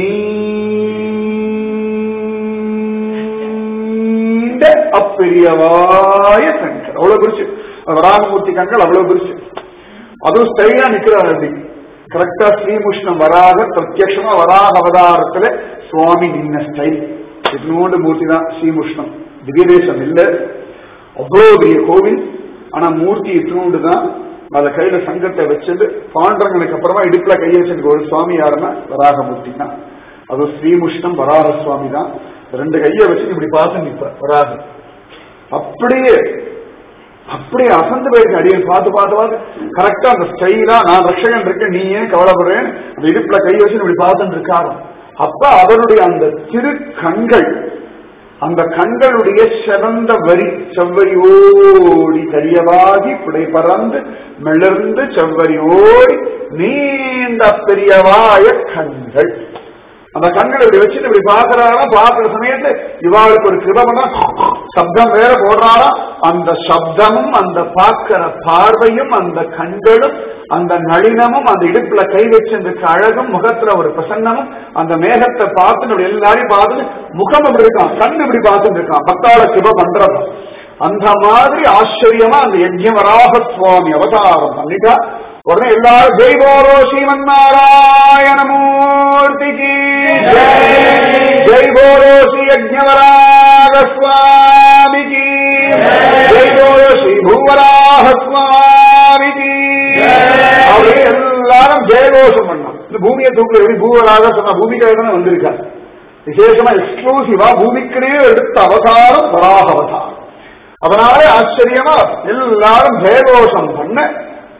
நீண்ட அப்பெரியவாய கண்கள் அவ்வளவு பெருசு வராகமூர்த்தி கண்கள் அவ்வளவு பெருசு அதுவும் ஸ்டைலா நிக்கிறார் அப்படி கரெக்டா ஸ்ரீமுஷ்ணம் வராக பிரத்யட்சமா வராக அவதாரத்துல சுவாமி நின்ன ஸ்டைல் இன்னொன்று மூர்த்தி தான் ஸ்ரீமுஷ்ணம் திவ்யதேசம் இல்ல அவ்வளவு பெரிய கோவில் ஆனா மூர்த்தி இத்தினோண்டு தான் அத கையில சங்கத்தை வச்சுட்டு பாண்டரங்கனுக்கு அப்புறமா இடுப்புல கையை வச்சிருக்க ஒரு சுவாமி யாருன்னா வராக மூர்த்தி தான் அது ஸ்ரீமுஷ்ணம் வராக சுவாமி தான் ரெண்டு கையை வச்சு இப்படி பார்த்து நிற்ப வராக அப்படியே அப்படியே அசந்து போயிருக்கு அடியை பார்த்து பார்த்து பார்த்து கரெக்டா அந்த ஸ்டைலா நான் ரட்சகன் இருக்கேன் நீ ஏன் கவலைப்படுறேன் அந்த இடுப்புல கை வச்சு இப்படி பார்த்துட்டு இருக்காரு அப்ப அவருடைய அந்த திரு கண்கள் அந்த கண்களுடைய சிறந்த வரி செவ்வரி ஓடி கரியவாகி புடை பறந்து மிளர்ந்து செவ்வரி ஓடி நீண்ட பெரியவாய கண்கள் அந்த கண்களை இப்படி வச்சுட்டு இப்படி பாக்குறாரா பாக்குற சமயத்துல இவாளுக்கு ஒரு கிருபம்னா சப்தம் வேற போடுறாரா அந்த சப்தமும் அந்த பார்க்கிற பார்வையும் அந்த கண்களும் அந்த நளினமும் அந்த இடுப்புல கை வச்சிருக்க அழகும் முகத்துல ஒரு பிரசன்னமும் அந்த மேகத்தை பார்த்து இப்படி எல்லாரையும் பார்த்துட்டு முகம் இப்படி இருக்கான் கண் இப்படி பார்த்துட்டு இருக்கான் பக்தாள கிருப பண்றது அந்த மாதிரி ஆச்சரியமா அந்த யஜ்யவராக சுவாமி அவதாரம் பண்ணிட்டா உடனே எல்லாரும் ஜெய் போலோ ஸ்ரீமன் நாராயணமூர்த்திக்கு ஜெய் போலோ ஸ்ரீ யஜ்ஞவராக சுவாமிக்கு ஜெய் போலோ ஸ்ரீ பூவராக சுவாமிக்கு அப்படியே எல்லாரும் ஜெயகோஷம் பண்ணோம் இந்த பூமியை தூக்குற எப்படி பூவராக சொன்ன பூமிக்கு தானே வந்திருக்காரு விசேஷமா எக்ஸ்க்ளூசிவா பூமிக்கிடையே எடுத்த அவதாரம் வராக அவதாரம் அதனால ஆச்சரியமா எல்லாரும் ஜெயகோஷம் பண்ண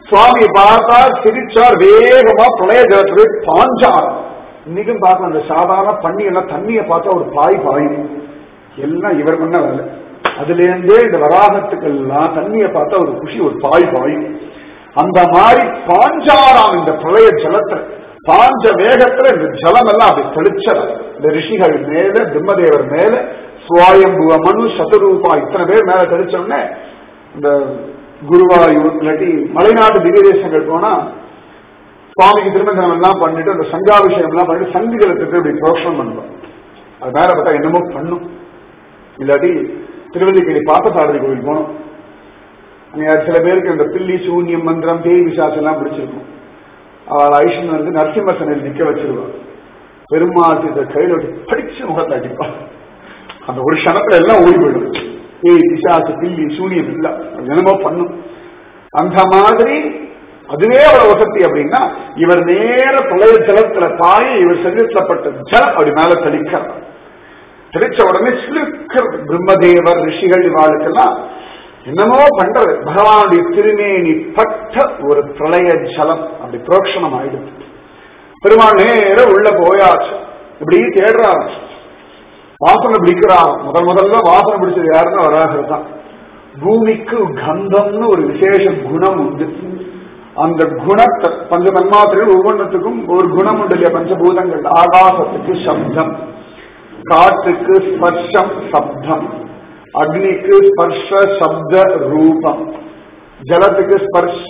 சுவாமியை பார்த்தா சிரிச்சார் வேகமா பிரளய ஜலத்துல போய் பாஞ்சார் இன்னைக்கும் பார்க்க அந்த சாதாரண பண்ணி எல்லாம் தண்ணியை பார்த்தா ஒரு பாய் பாயும் எல்லாம் இவர் பண்ண வேலை அதுல இருந்தே இந்த வராகத்துக்கு எல்லாம் தண்ணியை பார்த்தா ஒரு குஷி ஒரு பாய் பாயும் அந்த மாதிரி பாஞ்சாராம் இந்த பிரளய ஜலத்துல பாஞ்ச வேகத்துல இந்த ஜலம் எல்லாம் அப்படி தெளிச்சல இந்த ரிஷிகள் மேல பிரம்மதேவர் மேல சுவாயம்புவ மனு சதுரூபா இத்தனை பேர் மேல தெளிச்சோடனே இந்த குருவாயூர் இல்லாட்டி மலைநாட்டு திவ்ய தேசங்கள் போனா சுவாமிக்கு திருமணம் எல்லாம் பண்ணிட்டு அந்த சங்காபிஷேகம் எல்லாம் பண்ணிட்டு சங்குகளுக்கு இப்படி புரோஷனம் பண்ணுவோம் அது மேல பார்த்தா என்னமோ பண்ணும் இல்லாட்டி திருவல்லிக்கேணி பார்த்தசாரதி கோவில் போனோம் அங்க சில பேருக்கு இந்த பில்லி சூன்யம் மந்திரம் பேய் விசாசம் எல்லாம் பிடிச்சிருக்கும் அவள் ஐஷன் வந்து நரசிம்மசனில் நிக்க வச்சிருவான் பெருமாள் இதை கையில வச்சு படிச்சு முகத்தை அடிப்பான் அந்த ஒரு க்ஷணத்துல எல்லாம் ஓடி போயிடும் ஏய் பிசாசு பில்லி சூனியம் இல்ல அது என்னமோ பண்ணும் அந்த மாதிரி அதுவே அவ்வளவு வசதி அப்படின்னா இவர் நேர பழைய ஜலத்துல பாய இவர் சரீரத்திலப்பட்ட ஜலம் அப்படி மேல தெளிக்கிறார் தெளிச்ச உடனே சிலுக்கிறது பிரம்மதேவர் ரிஷிகள் இவாளுக்கெல்லாம் என்னமோ பண்றது பகவானுடைய திருமேனி பட்ட ஒரு பிரளய ஜலம் அப்படி புரோக்ஷணம் ஆயிடுது பெருமாள் நேர உள்ள போயாச்சு இப்படி தேடுறாரு வாசனை பிடிக்கிறார் முதல் முதல்ல வாசனை பிடிச்சது யாருன்னு வராகிறது தான் பூமிக்கு கந்தம்னு ஒரு விசேஷ குணம் உண்டு அந்த குணத்தை பஞ்ச தன்மாத்திரைகள் ஒவ்வொன்றத்துக்கும் ஒரு குணம் உண்டு இல்லையா பஞ்சபூதங்கள் ஆகாசத்துக்கு சப்தம் காற்றுக்கு ஸ்பர்ஷம் சப்தம் அக்னிக்கு ஸ்பர்ஷ சப்த ரூபம் ஜலத்துக்கு ஸ்பர்ஷ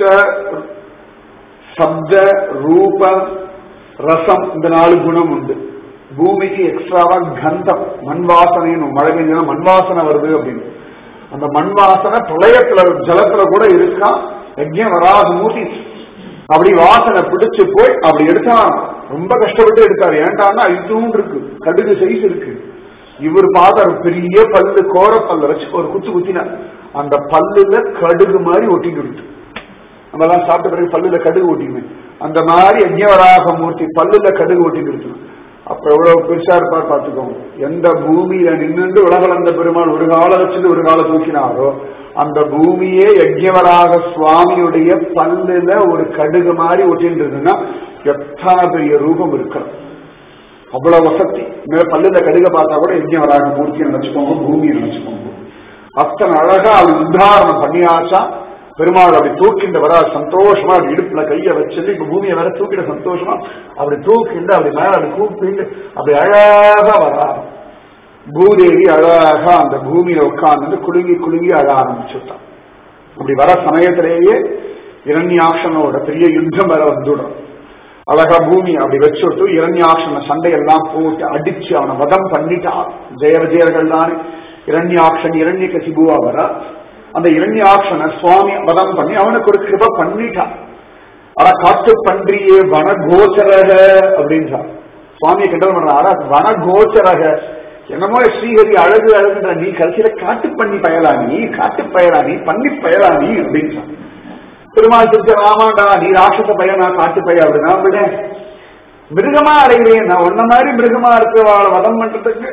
சப்த ரூப ரசம் இந்த நாலு குணம் உண்டு பூமிக்கு எக்ஸ்ட்ராவா கந்தம் மண் வாசனைன்னு மழை பெஞ்சா மண் வாசனை வருது அப்படின்னு அந்த மண் வாசனை பிரளயத்துல ஜலத்துல கூட இருக்கா யஜ்யம் வராத மூர்த்தி அப்படி வாசனை பிடிச்சு போய் அப்படி எடுத்தான் ரொம்ப கஷ்டப்பட்டு எடுத்தாரு ஏன்டான்னா இதுவும் இருக்கு கடுகு சைஸ் இருக்கு இவர் பார்த்தார் பெரிய பல்லு கோர பல்ல வச்சு ஒரு குத்து குத்தினார் அந்த பல்லுல கடுகு மாதிரி ஒட்டிட்டு விட்டு நம்ம எல்லாம் சாப்பிட்ட பிறகு பல்லுல கடுகு ஒட்டிக்குமே அந்த மாதிரி யஜ்யவராக மூர்த்தி பல்லுல கடுகு ஒட்டிட்டு விட்டு அப்ப எவ்வளவு பெருசா இருப்பார் பார்த்துக்கோங்க எந்த பூமியில நின்று உலகளந்த பெருமாள் ஒரு கால வச்சுட்டு ஒரு கால தூக்கினாரோ அந்த பூமியே யஜ்யவராக சுவாமியுடைய பல்லுல ஒரு கடுகு மாதிரி ஒட்டின்றதுன்னா எத்தனை பெரிய ரூபம் இருக்கிறது அவ்வளவு வசதி மேல பல்லுல கடுக பார்த்தா கூட யஜ்யவராக மூர்த்தியை நினைச்சுக்கோங்க பூமியை நினைச்சுக்கோங்க அத்தனை அழகா அவர் உத்தாரணம் பண்ணியாச்சா பெருமாள் அப்படி தூக்கிண்டு வர சந்தோஷமா அப்படி இடுப்புல கைய வச்சு இப்ப பூமியை வேற தூக்கிட சந்தோஷமா அப்படி தூக்கிண்டு அப்படி மேல அப்படி கூப்பிட்டு அப்படி அழகா வரா பூதேவி அழகா அந்த பூமியில உட்கார்ந்து குலுங்கி குலுங்கி அழ ஆரம்பிச்சுட்டான் அப்படி வர சமயத்திலேயே இரண்யாட்சனோட பெரிய யுத்தம் வேற வந்துடும் அழகா பூமி அப்படி வச்சுட்டு இரண்யாட்சன சண்டையெல்லாம் போட்டு அடிச்சு அவனை வதம் பண்ணிட்டான் ஜெய விஜயர்கள் தானே இரண்யாட்சன் இரண்ய கசிபுவா வர அந்த இரண்யாட்சனை சுவாமி வதம் பண்ணி அவனுக்கு ஒரு கிருப பண்ணிட்டான் ஆனா காட்டு பன்றியே வனகோச்சரக அப்படின்னு சுவாமியை கிண்டல் பண்றான் வனகோச்சரக என்னமோ ஸ்ரீஹரி அழகு அழகுன்ற நீ கடைசியில காட்டு பண்ணி பயலா நீ காட்டு பயலா நீ பண்ணி பயலா நீ அப்படின்னு பெருமாள் திருச்ச ராமாண்டா நீ ராட்சச பயனா காட்டு பைய அப்படின்னா விட மிருகமா அடைகிறேன் நான் ஒன்ன மாதிரி மிருகமா இருக்கிறவாள வதம் பண்றதுக்கு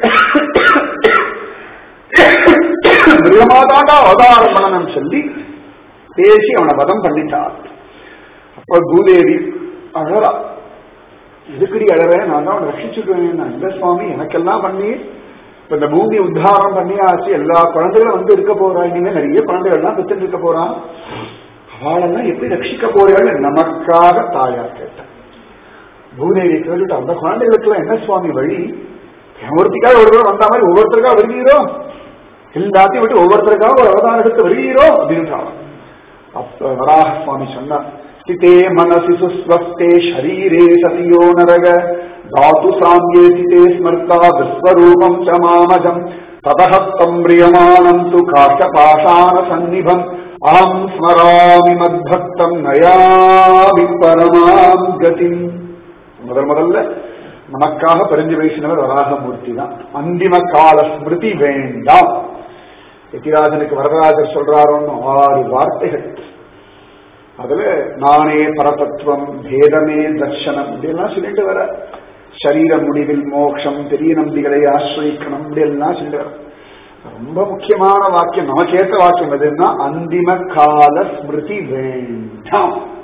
மிருகமா தாண்டா அவதாரம் பண்ணணும் சொல்லி பேசி அவனை வதம் பண்ணிட்டார் அப்ப பூதேவி அழறா இதுக்கடி அழற நான் தான் அவனை ரட்சிச்சுக்குவேன் நான் இல்ல சுவாமி எனக்கெல்லாம் பண்ணி இப்ப இந்த பூமி உத்தாரம் பண்ணியாச்சு எல்லா குழந்தைகளும் வந்து இருக்க போறா இனிமே நிறைய குழந்தைகள் எல்லாம் பெற்று இருக்க போறான் அவளெல்லாம் எப்படி ரட்சிக்க போறீர்கள் நமக்காக தாயார் கேட்டான் பூதேவி கேட்டுட்டு அந்த குழந்தைகளுக்கு எல்லாம் என்ன சுவாமி வழி ஒருத்திக்காக ஒரு தடவை வந்த மாதிரி ஒவ்வொருத்தருக்காக வருவீரோ எல்லாத்தையும் விட்டு ஒவ்வொருத்தருக்காக ஒரு அவதாரம் எடுத்து வருவீரோ அப்படின்றான் அப்ப வராக சுவாமி சொன்னார் ஸ்திதே மனசி சுஸ்வஸ்தே ஷரீரே சதியோ நரக தாது சாமியே ஸ்திதே ஸ்மர்த்தா விஸ்வரூபம் ச மாமஜம் ததஹஸ்தம் பிரியமானம் து காஷபாஷான சந்நிபம் அகம் ஸ்மராமி மத்பக்தம் நயாமி பரமாம் கதிம் முதல் முதல்ல நமக்காக பரிஞ்சு பேசினவர் வராகமூர்த்தி தான் அந்திம கால ஸ்மிருதி வேண்டாம் எத்திராஜனுக்கு வரதராஜர் சொல்றாரோன்னு ஆறு வார்த்தைகள் அதுல நானே பரதத்துவம் பேதமே தர்ஷனம் இப்படியெல்லாம் சொல்லிட்டு வர சரீர முடிவில் மோட்சம் பெரிய நம்பிகளை ஆசிரியக்கணும் இப்படியெல்லாம் சொல்லிட்டு வர ரொம்ப முக்கியமான வாக்கியம் நமக்கேற்ற வாக்கியம் எதுன்னா அந்திம கால ஸ்மிருதி வேண்டாம்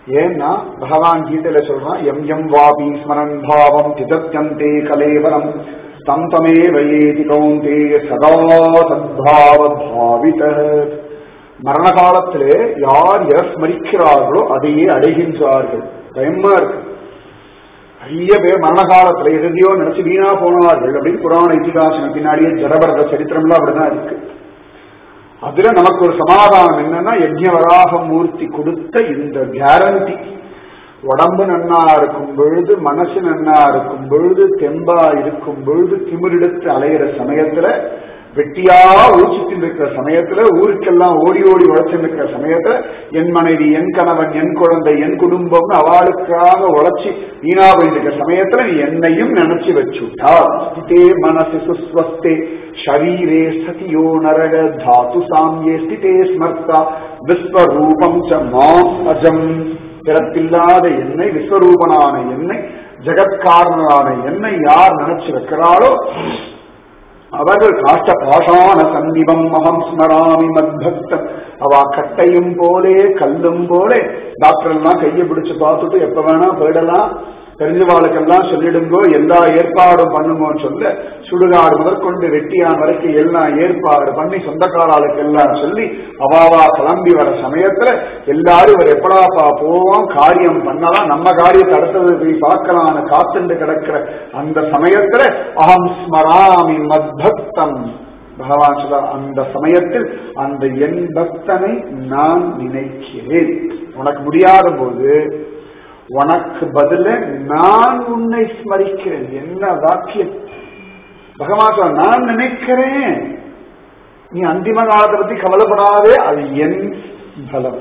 ஏன்னா பகவான் கீதையில சொல்றான் எம் எம் வாபி ஸ்மரன் பாவம் திதத்யந்தே கலேவரம் தம் தமே வயேதி கௌந்தே சதா சத்பாவ பாவித மரண காலத்திலே யார் எதை ஸ்மரிக்கிறார்களோ அதையே அடைகின்றார்கள் பயமா இருக்கு நிறைய பேர் மரண காலத்துல எதையோ நினைச்சு வீணா போனார்கள் அப்படின்னு புராண இதிகாசம் பின்னாடியே ஜடபரத சரித்திரம்லாம் அப்படிதான் இருக்கு அதுல நமக்கு ஒரு சமாதானம் என்னன்னா யஜ்யவராக மூர்த்தி கொடுத்த இந்த கேரண்டி உடம்பு நன்னா இருக்கும் பொழுது மனசு நன்னா இருக்கும் பொழுது தெம்பா இருக்கும் பொழுது திமிரெடுத்து அலையிற சமயத்துல வெட்டியா ஊச்சிட்டு இருக்கிற சமயத்துல ஊருக்கெல்லாம் ஓடி ஓடி உழைச்சிட்டு இருக்கிற சமயத்துல என் மனைவி என் கணவன் என் குழந்தை என் குடும்பம்னு அவளுக்காக உழைச்சி வீணா போயிருக்கிற சமயத்துல நீ என்னையும் நினைச்சு வச்சுட்டா ஸ்திதே மனசு சுஸ்வஸ்தே ஷரீரே சதியோ நரக தாத்து சாமியே ஸ்திதே ஸ்மர்த்தா விஸ்வரூபம் ச மாம் அஜம் பிறப்பில்லாத என்னை விஸ்வரூபனான என்னை ஜெகத்காரணனான என்னை யார் நினைச்சு வைக்கிறாளோ அவர்கள் காஷ்ட பாஷான சன்னிவம் அகம் ஸ்மராமி மத்பக்தம் அவ கட்டையும் போலே கல்லும் போலே டாக்டர் எல்லாம் கையை பிடிச்சு பார்த்துட்டு எப்ப வேணா போயிடலாம் தெரிஞ்சவாளுக்கெல்லாம் சொல்லிடுங்கோ எல்லா ஏற்பாடும் பண்ணுங்கன்னு சொல்ல சுடுகாடு முதற்கொண்டு வெட்டியான் வரைக்கும் எல்லாம் ஏற்பாடு பண்ணி சொந்தக்காராளுக்கு எல்லாம் சொல்லி அவாவா கிளம்பி வர சமயத்துல எல்லாரும் இவர் எப்படாப்பா போவோம் காரியம் பண்ணலாம் நம்ம காரியத்தை அடுத்தது போய் பார்க்கலாம்னு காத்துண்டு கிடக்கிற அந்த சமயத்துல அகம் ஸ்மராமி மத்பக்தம் பகவான் சொல்ல அந்த சமயத்தில் அந்த என் பக்தனை நான் நினைக்கிறேன் உனக்கு முடியாத போது உனக்கு பதில நான் உன்னை ஸ்மரிக்கிறேன் என்ன வாக்கியம் பகவான் சொல்ல நான் நினைக்கிறேன் நீ அந்திம காலத்தை பத்தி கவலைப்படாதே அது என் பலம்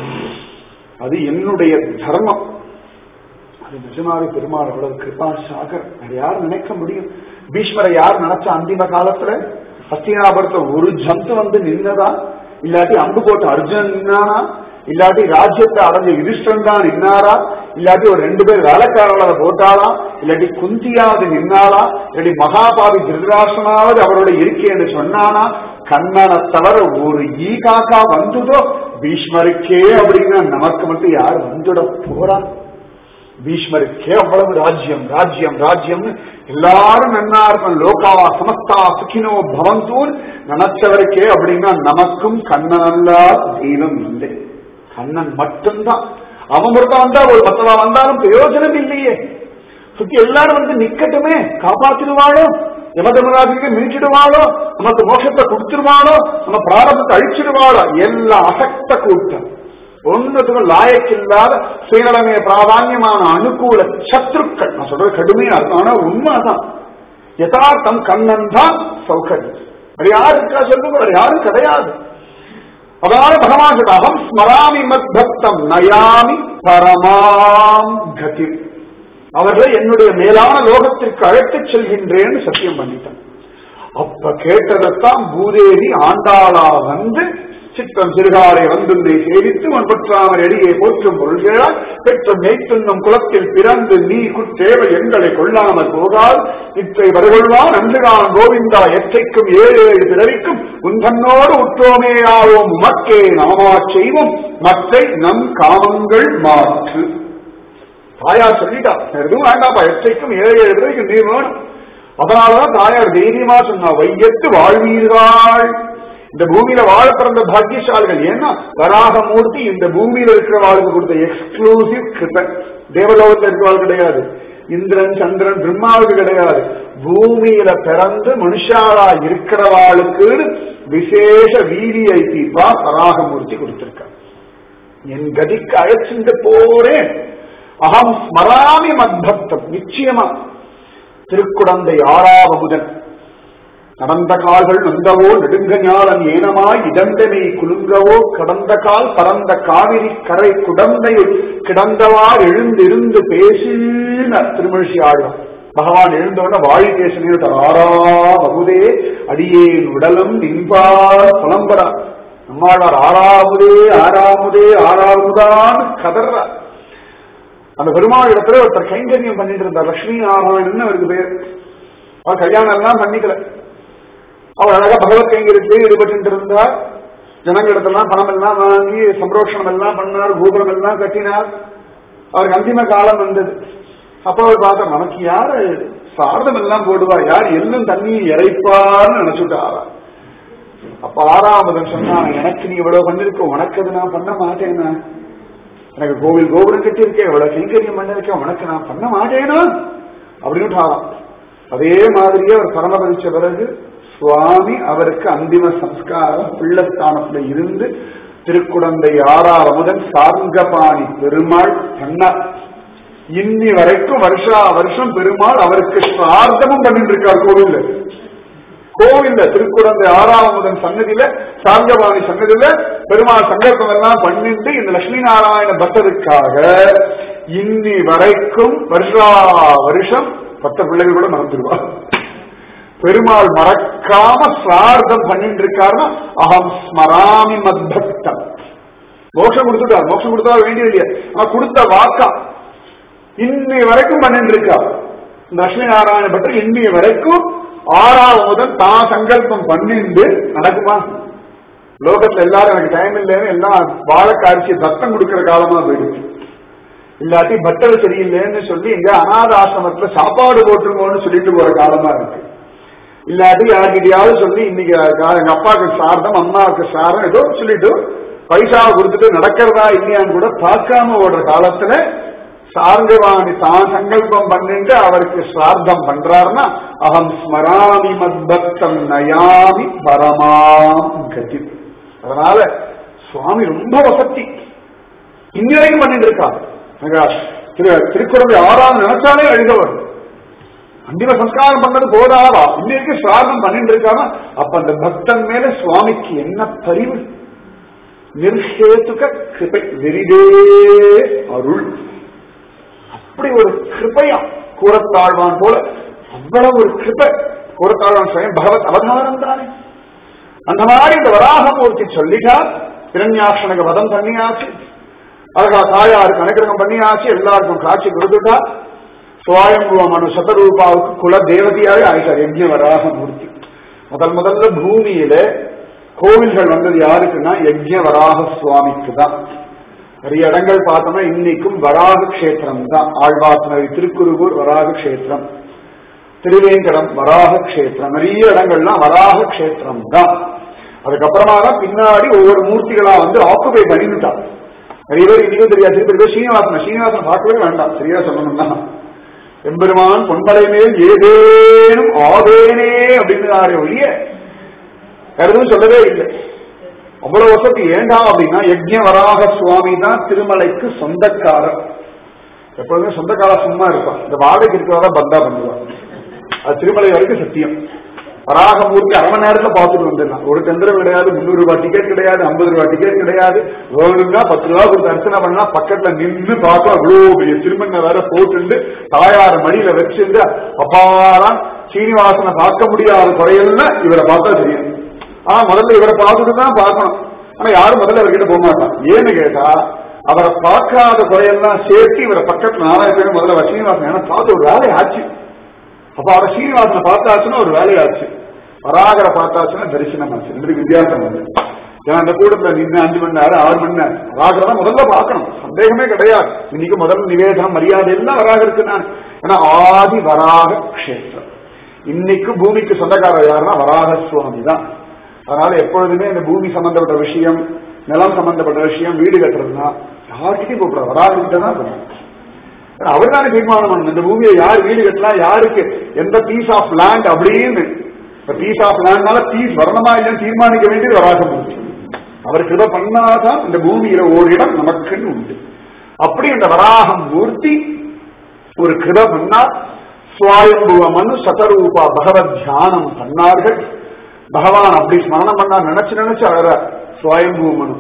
அது என்னுடைய தர்மம் அது நிஜமாவே பெருமாள் அவ்வளவு கிருபா சாகர் அது யார் நினைக்க முடியும் பீஷ்மரை யார் நினைச்ச அந்திம காலத்துல ஹஸ்தினாபுரத்துல ஒரு ஜந்து வந்து நின்னதா இல்லாட்டி அம்பு போட்டு அர்ஜுனன் நின்னானா இல்லாட்டி ராஜ்யத்தை அடைஞ்ச யுதிஷ்டன் தான் நின்னாரா இல்லாட்டி ஒரு ரெண்டு பேர் வேலைக்காரர்களை போட்டாளா இல்லாட்டி குந்தியாவது நின்னாளா இல்லாட்டி மகாபாவி திருதராசனாவது அவரோட இருக்கேன்னு சொன்னானா கண்ணனை தவிர ஒரு ஈ காக்கா வந்ததோ பீஷ்மருக்கே அப்படின்னா நமக்கு மட்டும் யார் வந்துட போறா பீஷ்மருக்கே அவ்வளவு ராஜ்யம் ராஜ்யம் ராஜ்யம்னு எல்லாரும் நன்னா இருக்கும் லோகா சமஸ்தா சுகினோ பவந்தூன் நினைச்சவருக்கே அப்படின்னா நமக்கும் கண்ணனல்லா தெய்வம் இல்லை கண்ணன் மட்டும்தான் அவன் ஒருத்தன் வந்தா ஒரு மத்தவா வந்தாலும் பிரயோஜனம் இல்லையே சுத்தி எல்லாரும் வந்து நிக்கட்டுமே காப்பாத்திடுவாளோ யமதமராஜுக்கு மீட்டிடுவாளோ நமக்கு மோட்சத்தை கொடுத்துருவாளோ நம்ம பிராரம்பத்தை அழிச்சிடுவாளோ எல்லாம் அசக்த கூட்டம் ஒன்னுக்கும் லாயக்கில்லாத சுயநலமே பிராதான்யமான அனுகூல சத்ருக்கள் நான் சொல்றது கடுமையா இருக்கும் ஆனா உண்மைதான் யதார்த்தம் கண்ணன் தான் சௌகரியம் அது யாரு இருக்கா சொல்லுங்க வேற யாரும் கிடையாது அதனால பகவான் சொல்ற, அகம் ஸ்மராமி மத் பக்தம் நயாமி பரமாம் கதி அவர்களை என்னுடைய மேலான லோகத்திற்கு அழைத்துச் செல்கின்றேன்னு சத்தியம் பண்ணிட்டான் அப்ப கேட்டதைத்தான் பூதேவி ஆண்டாளா வந்து சித்தம் சிறுகாலை வந்துள்ளே சேவித்து மண்பற்றாமர் எடியை போற்றும் பொருள்களால் பெற்ற மேய்த்துண்ணும் குலத்தில் பிறந்து நீ குற்றேவ எங்களை கொள்ளாமல் போகால் இத்தை வருகொள்வான் அன்றுகான் கோவிந்தா எற்றைக்கும் ஏழு ஏழு பிறவிக்கும் உந்தன்னோடு உற்றோமேயாவோம் உமக்கே நாமாச் செய்வோம் மற்றை நம் காமங்கள் மாற்று தாயார் சொல்லிட்டா எதுவும் வேண்டாப்பா எச்சைக்கும் ஏழு ஏழு பிறவிக்கும் நீ வேணும் அதனாலதான் தாயார் தைரியமா சொன்னா வையத்து வாழ்வீர்கள் இந்த பூமியில வாழ பிறந்த பாக்கியசாலிகள் ஏன்னா வராகமூர்த்தி இந்த பூமியில இருக்கிறவாளுக்கு கொடுத்த எக்ஸ்க்ளூசிவ் கிருப தேவலோகத்தில் இருக்கிறவாள் கிடையாது இந்திரன் சந்திரன் பிரம்மாவுக்கு கிடையாது பூமியில பிறந்து மனுஷாலா இருக்கிறவாளுக்கு விசேஷ வீதியை தீர்ப்பா வராகமூர்த்தி கொடுத்திருக்க என் கதிக்கு அழைச்சிட்டு போறேன் அகம் ஸ்மராமி மத்பக்தம் நிச்சயமா திருக்குடந்தை ஆறாவமுதன் நடந்த கால்கள் நந்தவோ நெடுங்க ஞாலம் ஏனமாய் இடந்தனை குலுங்கவோ கடந்த கால் பரந்த காவிரி கரை குடந்தையில் கிடந்தவார் எழுந்திருந்து பேசின திருமழிசி ஆழ்வார் பகவான் எழுந்தோட வாழி பேசினே ஆறா வகுதே அடியேன் உடலும் நின்பார் புலம்பரா நம்மாழ்வார் ஆறாமுதே ஆறாமுதே ஆறாமுதான் கதர்றார் அந்த பெருமாள் இடத்துல ஒருத்தர் கைங்கரியம் பண்ணிட்டு இருந்தார் லட்சுமி நாராயணன் அவருக்கு பேர் அவர் கல்யாணம் எல்லாம் பண்ணிக்கல அவர் அழகா பகவத் கைங்கரியத்தில் ஈடுபட்டு இருந்தார் ஜனங்களிடத்தெல்லாம் பணம் எல்லாம் வாங்கி சம்ரோஷணம் எல்லாம் பண்ணார் கோபுரம் எல்லாம் கட்டினார் அவருக்கு அந்திம காலம் வந்தது அப்ப அவர் பார்த்தா நமக்கு யாரு சாரதம் எல்லாம் போடுவா யார் எள்ளும் தண்ணியும் இறைப்பார்னு நினைச்சுட்டாரா அப்ப ஆறாவதன் சொன்னான் எனக்கு நீ இவ்வளவு பண்ணிருக்க உனக்கு அது நான் பண்ண மாட்டேனா எனக்கு கோவில் கோபுரம் கட்டியிருக்கேன் இவ்வளவு கைங்கரியம் பண்ணிருக்கேன் உனக்கு நான் பண்ண மாட்டேனா அப்படின்னு அதே மாதிரியே அவர் பரமபதிச்ச பிறகு சுவாமி அவருக்கு அந்திம சம்ஸ்காரம் பிள்ளஸ்தானத்துல இருந்து திருக்குடந்தை ஆறார் அமுதன் சார்ங்கபாணி பெருமாள் பண்ணார் இன்னி வரைக்கும் வருஷா வருஷம் பெருமாள் அவருக்கு சார்த்தமும் பண்ணிட்டு இருக்கார் கோவில்ல கோவில்ல திருக்குடந்தை ஆறாவதன் சன்னதியில சார்கபாணி சன்னதியில பெருமாள் சங்கல்பம் எல்லாம் பண்ணிட்டு இந்த லட்சுமி நாராயண பக்தருக்காக இன்னி வரைக்கும் வருஷா வருஷம் பத்த பிள்ளைகள் கூட மறந்துடுவார் பெருமாள் மறக்காம சிரார்த்தம் பண்ணிட்டு இருக்காருன்னா அகம் ஸ்மராமி மத்பக்தம் மோட்சம் கொடுத்துட்டார் மோட்சம் கொடுத்தா வேண்டியது இல்லையா ஆனா கொடுத்த வாக்கா இன்னி வரைக்கும் பண்ணிட்டு இருக்கா இந்த லட்சுமி நாராயண பட்டர் இன்னி வரைக்கும் ஆறாவது முதல் தான் சங்கல்பம் பண்ணிண்டு நடக்குமா லோகத்துல எல்லாரும் எனக்கு டைம் இல்லைன்னு எல்லாம் வாழைக்காரிச்சி தத்தம் கொடுக்கிற காலமா போயிடுச்சு இல்லாட்டி பட்டர் சரியில்லைன்னு சொல்லி இங்க அநாத ஆசிரமத்துல சாப்பாடு போட்டுருங்கன்னு சொல்லிட்டு போற காலமா இருக்கு இல்லாட்டி யார்கிட்டயாவது சொல்லி இன்னைக்கு எங்க அப்பாவுக்கு சார்தம் அம்மாவுக்கு சாரம் ஏதோ சொல்லிட்டு பைசாவை கொடுத்துட்டு நடக்கிறதா இல்லையான்னு கூட பார்க்காம ஓடுற காலத்துல சார்ந்தவாணி தான் சங்கல்பம் பண்ணிட்டு அவருக்கு சிரார்த்தம் பண்றாருன்னா அகம் ஸ்மராமி மத்பக்தம் நயாமி பரமாம் கதி அதனால சுவாமி ரொம்ப வசதி இன்னைக்கும் பண்ணிட்டு இருக்காரு திருக்குறளை ஆறாவது நினைச்சாலே அழுகவர் அந்திம சம்ஸ்காரம் பண்ணது போதாவா இன்னைக்கு சிராதம் பண்ணிட்டு இருக்காம அப்ப அந்த பக்தன் மேல சுவாமிக்கு என்ன பரிவு நிர்ஷேத்துக கிருபை வெறிதே அருள் அப்படி ஒரு கிருபையா கூறத்தாழ்வான் போல அவ்வளவு ஒரு கிருபை கூறத்தாழ்வான் சுயம் பகவத் அவதாரம் தானே அந்த மாதிரி இந்த வராகமூர்த்தி சொல்லிட்டார் இரண்யாட்சணக வதம் பண்ணியாச்சு அழகா தாயாருக்கு அனுகிரகம் பண்ணியாச்சு எல்லாருக்கும் காட்சி கொடுத்துட்டா சுவாயம்புவ மனு சதரூபாவுக்கு குல தேவதையாக ஆயிட்டார் யஜ்ய வராக மூர்த்தி முதல் முதல்ல பூமியில கோவில்கள் வந்தது யாருக்குன்னா யஜ்ய வராக சுவாமிக்கு தான் நிறைய இடங்கள் பார்த்தோம்னா இன்னைக்கும் வராக கஷேத்திரம் தான் ஆழ்வாத்மரி திருக்குறுகூர் வராக கஷேத்திரம் திருவேங்கடம் வராக கஷேத்திரம் நிறைய இடங்கள்லாம் வராக கஷேத்திரம் தான் அதுக்கப்புறமா தான் பின்னாடி ஒவ்வொரு மூர்த்திகளா வந்து ஆக்குபை பண்ணிவிட்டான் நிறைய பேர் இன்னைக்கும் தெரியாது திருப்பி பேர் ஸ்ரீனிவாசன் ஸ்ரீனிவாசன் பார்க்கவே வேண்டாம் சரியா சொல்லணும்னா எம்பெருமான் பொன்படை மேல் ஏதேனும் ஆதேனே அப்படின்னு ஒழிய எதுவும் சொல்லவே இல்லை அவ்வளவு வசதி ஏண்டா அப்படின்னா யஜ்ய வராக சுவாமி தான் திருமலைக்கு சொந்தக்காரர் எப்பொழுதுமே சொந்தக்காரர் சும்மா இருப்பான் இந்த வாடகைக்கு இருக்கிறதா பந்தா பண்ணுவான் அது திருமலை வரைக்கும் சத்தியம் வராகமூர்த்தி அரை மணி நேரத்துல பார்த்துட்டு வந்துடலாம் ஒரு சந்திரம் கிடையாது முந்நூறு ரூபாய் டிக்கெட் கிடையாது ஐம்பது ரூபாய் டிக்கெட் கிடையாது வேணும்னா பத்து ரூபா கொடுத்து அர்ச்சனை பண்ணா பக்கத்துல நின்று பார்க்க அவ்வளவு பெரிய திருமண்ண வேற போட்டு தாயார் மடியில வச்சிருந்து அப்பாராம் சீனிவாசனை பார்க்க முடியாத குறையல்னா இவரை பார்த்தா தெரியும் ஆனா முதல்ல இவரை பார்த்துட்டு தான் பார்க்கணும் ஆனா யாரும் முதல்ல அவர்கிட்ட போக மாட்டான் ஏன்னு கேட்டா அவரை பார்க்காத குறையெல்லாம் சேர்த்து இவரை பக்கத்துல நாலாயிரம் பேர் முதல்ல சீனிவாசன் ஏன்னா பார்த்து ஒரு வேலை ஆச்சு அப்ப அவரை சீனிவாசனை பார்த்தாச்சுன்னா ஒரு வேலையாச்சு வராகரை பார்த்தாச்சுன்னா தரிசனம் ஆச்சு ரெண்டு வித்தியாசம் வந்து ஏன்னா அந்த கூட்டத்துல நின்று அஞ்சு மணி நேரம் ஆறு மணி நேரம் வராகரை தான் முதல்ல பார்க்கணும் சந்தேகமே கிடையாது இன்னைக்கு முதல்ல நிவேதனம் மரியாதை எல்லாம் வராகருக்கு நான் ஏன்னா ஆதி வராக கஷேத்திரம் இன்னைக்கு பூமிக்கு சொந்தக்காரர் யாருன்னா வராக சுவாமி தான் அதனால எப்பொழுதுமே இந்த பூமி சம்பந்தப்பட்ட விஷயம் நிலம் சம்பந்தப்பட்ட விஷயம் வீடு கட்டுறதுனா யார்கிட்டையும் கூப்பிட வராகிட்ட தான் பண்ணணும் அவர் தானே தீர்மானம் பண்ணணும் இந்த பூமியை யார் வீடு கட்டலாம் யாருக்கு எந்த பீஸ் ஆஃப் லேண்ட் அப்படின்னு பீஸ் ஆஃப் லேண்ட்னால பீஸ் வரணுமா இல்லைன்னு தீர்மானிக்க வேண்டியது வராக மூர்த்தி அவர் கிருப பண்ணாதான் இந்த பூமியில ஓரிடம் நமக்குன்னு உண்டு அப்படி இந்த வராகம் மூர்த்தி ஒரு கிருப பண்ணார் சுவாயம்புவ மனு சதரூபா பகவத் தியானம் பண்ணார்கள் பகவான் அப்படி ஸ்மரணம் பண்ணா நினைச்சு நினைச்சு அழறார் சுவாயம்பூ மனு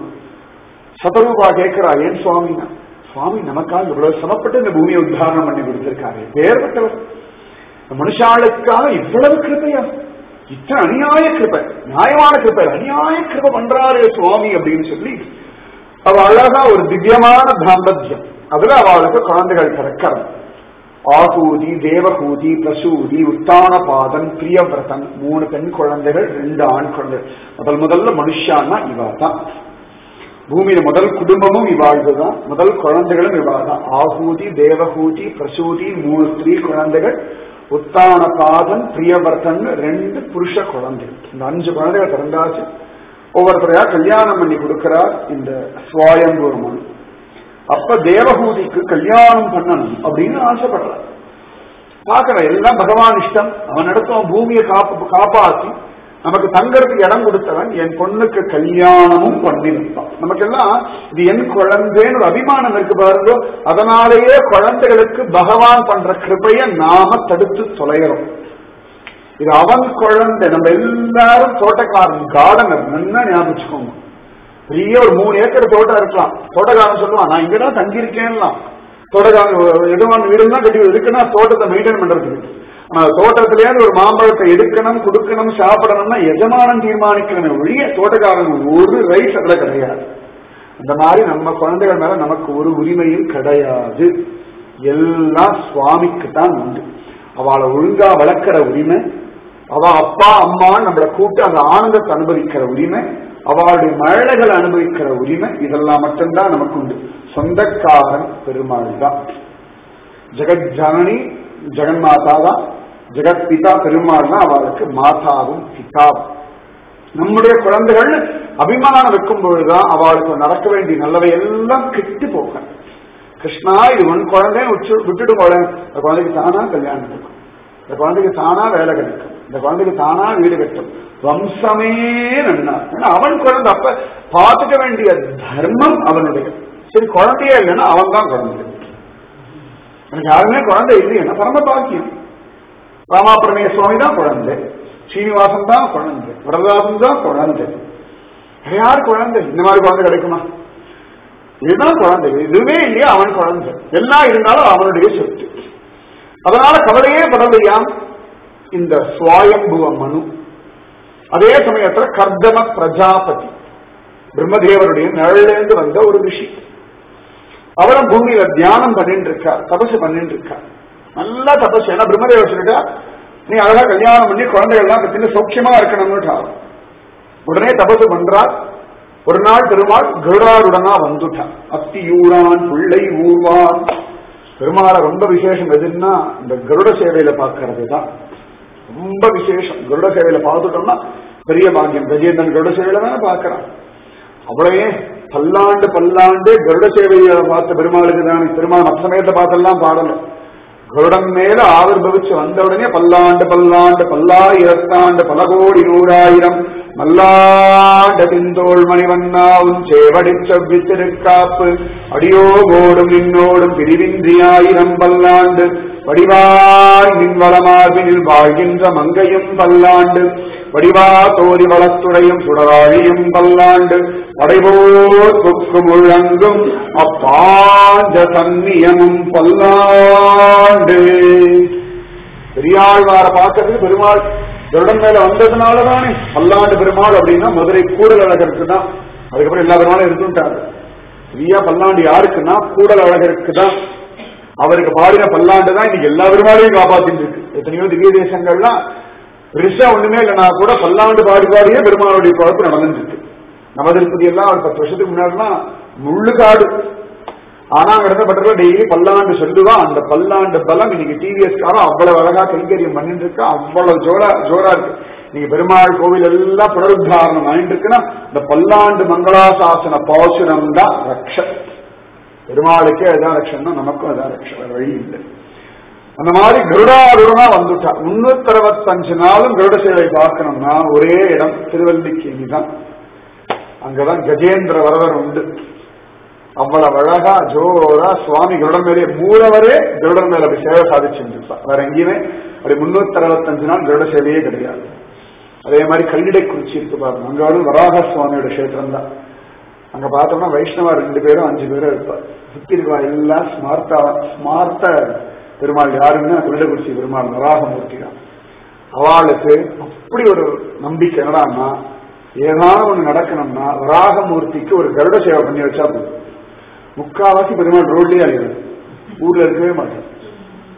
சதரூபா கேட்கிறா ஏன் சுவாமினா சுவாமி நமக்காக இவ்வளவு சிரமப்பட்டு இந்த பூமியை உத்தாரணம் பண்ணி கொடுத்திருக்காரு பேர்பட்டவர் மனுஷாளுக்காக இவ்வளவு கிருப்பையா இத்தனை அநியாய கிருப்பை நியாயமான கிருப்பை அநியாய கிருப்பை பண்றாரு சுவாமி அப்படின்னு சொல்லி அவ அழகா ஒரு திவ்யமான தாம்பத்தியம் அதுல அவளுக்கு குழந்தைகள் பிறக்கிறது ஆகூதி தேவகூதி பிரசூதி உத்தானபாதன் பிரியவிரதன் மூணு பெண் குழந்தைகள் ரெண்டு ஆண் குழந்தைகள் முதல் முதல்ல மனுஷான்னா இவா தான் பூமியில முதல் குடும்பமும் இவாழ்வுதான் முதல் குழந்தைகளும் இவாதான் ஆகூதி தேவகூதி பிரசூதி மூணு ஸ்திரீ குழந்தைகள் உத்தானபாதன் பிரியவர்த்தன் ரெண்டு புருஷ குழந்தைகள் இந்த அஞ்சு குழந்தைகள் பிறந்தாச்சு ஒவ்வொருத்தரையா கல்யாணம் பண்ணி கொடுக்கிறார் இந்த சுவாயம்பூர் மனு அப்ப தேவகூதிக்கு கல்யாணம் பண்ணணும் அப்படின்னு ஆசைப்படுறார் பாக்குற எல்லாம் பகவான் இஷ்டம் அவன் இடத்தும் பூமியை காப்பு காப்பாத்தி நமக்கு தங்கறதுக்கு இடம் கொடுத்தவன் என் பொண்ணுக்கு கல்யாணமும் பண்ணிருப்பான் நமக்கெல்லாம் இது என் குழந்தைன்னு ஒரு அபிமானம் இருக்கு பாருங்க அதனாலேயே குழந்தைகளுக்கு பகவான் பண்ற கிருபைய நாம தடுத்து தொலைகிறோம் இது அவன் குழந்தை நம்ம எல்லாரும் தோட்டக்காரன் கார்டனர் நல்லா ஞாபகம் வச்சுக்கோங்க பெரிய ஒரு மூணு ஏக்கர் தோட்டம் இருக்கலாம் தோட்டக்காரன் சொல்லுவான் நான் இங்கதான் தங்கியிருக்கேன்லாம் தோட்டக்காரன் எதுவான வீடுலாம் கட்டி இருக்குன்னா தோட்டத்தை மெயின்டைன் பண்றதுக்கு ஆனா தோட்டத்திலேருந்து ஒரு மாம்பழத்தை எடுக்கணும் கொடுக்கணும் சாப்பிடணும்னா எஜமானம் தீர்மானிக்கணுமே ஒழிய தோட்டக்காரன் ஒரு ரைஸ் அதுல கிடையாது அந்த மாதிரி நம்ம குழந்தைகள் மேல நமக்கு ஒரு உரிமையும் கிடையாது எல்லாம் சுவாமிக்கு தான் உண்டு அவளை ஒழுங்கா வளர்க்கிற உரிமை அவ அப்பா அம்மான்னு நம்மளை கூப்பிட்டு அந்த ஆனந்தத்தை அனுபவிக்கிற உரிமை அவளுடைய மழலைகளை அனுபவிக்கிற உரிமை இதெல்லாம் மட்டும்தான் நமக்கு உண்டு சொந்தக்காரன் பெருமாள் தான் ஜெகத் ஜனனி ஜெகன்மாதா தான் ஜெகத் பிதா பெருமாள் தான் அவளுக்கு மாதாவும் பிதாவும் நம்முடைய குழந்தைகள் அபிமானம் வைக்கும் பொழுதுதான் அவளுக்கு நடக்க வேண்டிய நல்லவை எல்லாம் கெட்டு போக கிருஷ்ணா இது உன் குழந்தைன்னு உச்சு விட்டுட்டு போல இந்த குழந்தைக்கு தானா கல்யாணம் இருக்கும் இந்த குழந்தைக்கு தானா வேலை கிடைக்கும் இந்த குழந்தைக்கு தானா வீடு கட்டும் வம்சமே நன்னா ஏன்னா அவன் குழந்தை அப்ப பார்த்துக்க வேண்டிய தர்மம் அவனுடைய சரி குழந்தையே இல்லைன்னா அவன் தான் குழந்தை எனக்கு யாருமே குழந்தை இல்லையா பரம பாக்கியம் ராமாபிரமேய சுவாமி தான் குழந்தை சீனிவாசன் தான் குழந்தை வரதாசன் தான் குழந்தை வேற யார் குழந்தை இந்த மாதிரி குழந்தை கிடைக்குமா இதுதான் குழந்தை இதுவே இல்லையா அவன் குழந்தை எல்லாம் இருந்தாலும் அவனுடைய சொத்து அதனால கவலையே படலையாம் இந்த சுவாயம்புவ மனு அதே சமயத்துல கர்தம பிரஜாபதி பிரம்மதேவருடைய நிழலேந்து வந்த ஒரு ரிஷி அவரும் பூமியில தியானம் பண்ணிட்டு இருக்கார் தபசு பண்ணிட்டு இருக்கார் நல்லா தபசு ஏன்னா பிரம்மதேவர் சொல்லிட்டா நீ அழகா கல்யாணம் பண்ணி குழந்தைகள்லாம் பத்தின சௌக்கியமா இருக்கணும்னு உடனே தபசு பண்றார் ஒரு நாள் பெருமாள் கருடாருடனா வந்துட்டான் அத்தியூரான் பிள்ளை ஊர்வான் பெருமாளை ரொம்ப விசேஷம் எதுன்னா இந்த கருட சேவையில பார்க்கறது தான் ரொம்ப விசேஷம் கருட சேவையில பார்த்துட்டோம்னா பெரிய பாக்கியம் கஜேந்திரன் கருட சேவையில தானே பார்க்கறான் அவ்வளவே பல்லாண்டு பல்லாண்டு கருட சேவையை பார்த்த பெருமாளுக்கு தான் பெருமாள் மற்ற சமயத்தை பார்த்தெல்லாம் பாடல கருடன் மேல ஆவிர்வவிச்சு வந்த உடனே பல்லாண்டு பல்லாண்டு பல்லாயிரத்தாண்டு பல கோடி நூறாயிரம் நல்லாண்ட திந்தோள் மணிவண்ணா உன் சேவடி செவ்வித்திருக்காப்பு அடியோகோடும் நின்னோடும் பிரிவின்றியாயிரம் பல்லாண்டு வடிவாய் மின்வளமார்பினில் வாழ்கின்ற மங்கையும் பல்லாண்டு வடிவா தோதி வளத்துறையும் சுடராழியும் பல்லாண்டு படைபோர் கொக்கு முழங்கும் அப்பாஞ்ச சன்னியமும் பல்லாண்டு பெரியாழ்வார பார்க்கறதுக்கு பெருமாள் வருடம் மேல வந்ததுனாலதானே பல்லாண்டு பெருமாள் அப்படின்னா மதுரை கூடல் அழகருக்கு தான் அதுக்கப்புறம் எல்லா பெருமாளும் இருந்துட்டாங்க பெரியா பல்லாண்டு யாருக்குன்னா கூடல் அழகருக்கு தான் அவருக்கு பாடின பல்லாண்டு தான் இன்னைக்கு எல்லா பெருமாளையும் காப்பாத்திட்டு இருக்கு எத்தனையோ திவ்ய தேசங்கள்லாம் பெருசா ஒண்ணுமே இல்லைன்னா கூட பல்லாண்டு பாடி பாடியே பெருமாளுடைய குழப்பு நடந்துட்டு இருக்கு நவதிருப்பதி எல்லாம் ஒரு பத்து வருஷத்துக்கு முன்னாடிலாம் முள்ளுக்காடு ஆனா அங்க இருந்த பட்டத்துல டெய்லி பல்லாண்டு சொல்லுவான் அந்த பல்லாண்டு பலம் இன்னைக்கு டிவிஎஸ் காரம் அவ்வளவு அழகா கைங்கரியம் பண்ணிட்டு இருக்கா அவ்வளவு ஜோரா ஜோரா இருக்கு நீங்க பெருமாள் கோவில் எல்லாம் புனருத்தாரணம் ஆயிட்டு இருக்குன்னா இந்த பல்லாண்டு மங்களாசாசன பாசுரம் தான் ரக்ஷ பெருமாளுக்கே அதான் ரக்ஷன்னா நமக்கும் அதான் ரக்ஷ வேற வழி இல்லை அந்த மாதிரி கருடாருடனா வந்துட்டா முன்னூத்தி அறுபத்தஞ்சு நாளும் கருட சேவை பார்க்கணும்னா ஒரே இடம் திருவல்லிக்கேணி தான் அங்கதான் கஜேந்திர வரதர் உண்டு அவ்வளவு அழகா ஜோரா சுவாமி கருடன் மேலே மூலவரே கருடன் மேல அப்படி சேவை சாதிச்சுருப்பார் வேற எங்கேயுமே அப்படி முன்னூத்தி அறுபத்தஞ்சு நாள் கருட சேவையே கிடையாது அதே மாதிரி கல்லிடை குறிச்சி இருக்கு பாருங்க அங்க வந்து வராக சுவாமியோட கஷேத்திரம் தான் அங்க பார்த்தோம்னா வைஷ்ணவா ரெண்டு பேரும் அஞ்சு பேரும் இருப்பார் சுத்தி இருக்கா எல்லாம் ஸ்மார்த்தா ஸ்மார்த்த பெருமாள் யாருன்னு கல்லிடக்குறிச்சி பெருமாள் வராகமூர்த்தி தான் அவளுக்கு அப்படி ஒரு நம்பிக்கை என்னடான்னா ஏதாவது ஒண்ணு நடக்கணும்னா வராகமூர்த்திக்கு ஒரு கருட சேவை பண்ணி வச்சா போதும் முக்காவாசி பெருமாள் ரோட்லயே அழியாது ஊர்ல இருக்கவே மாட்டேன்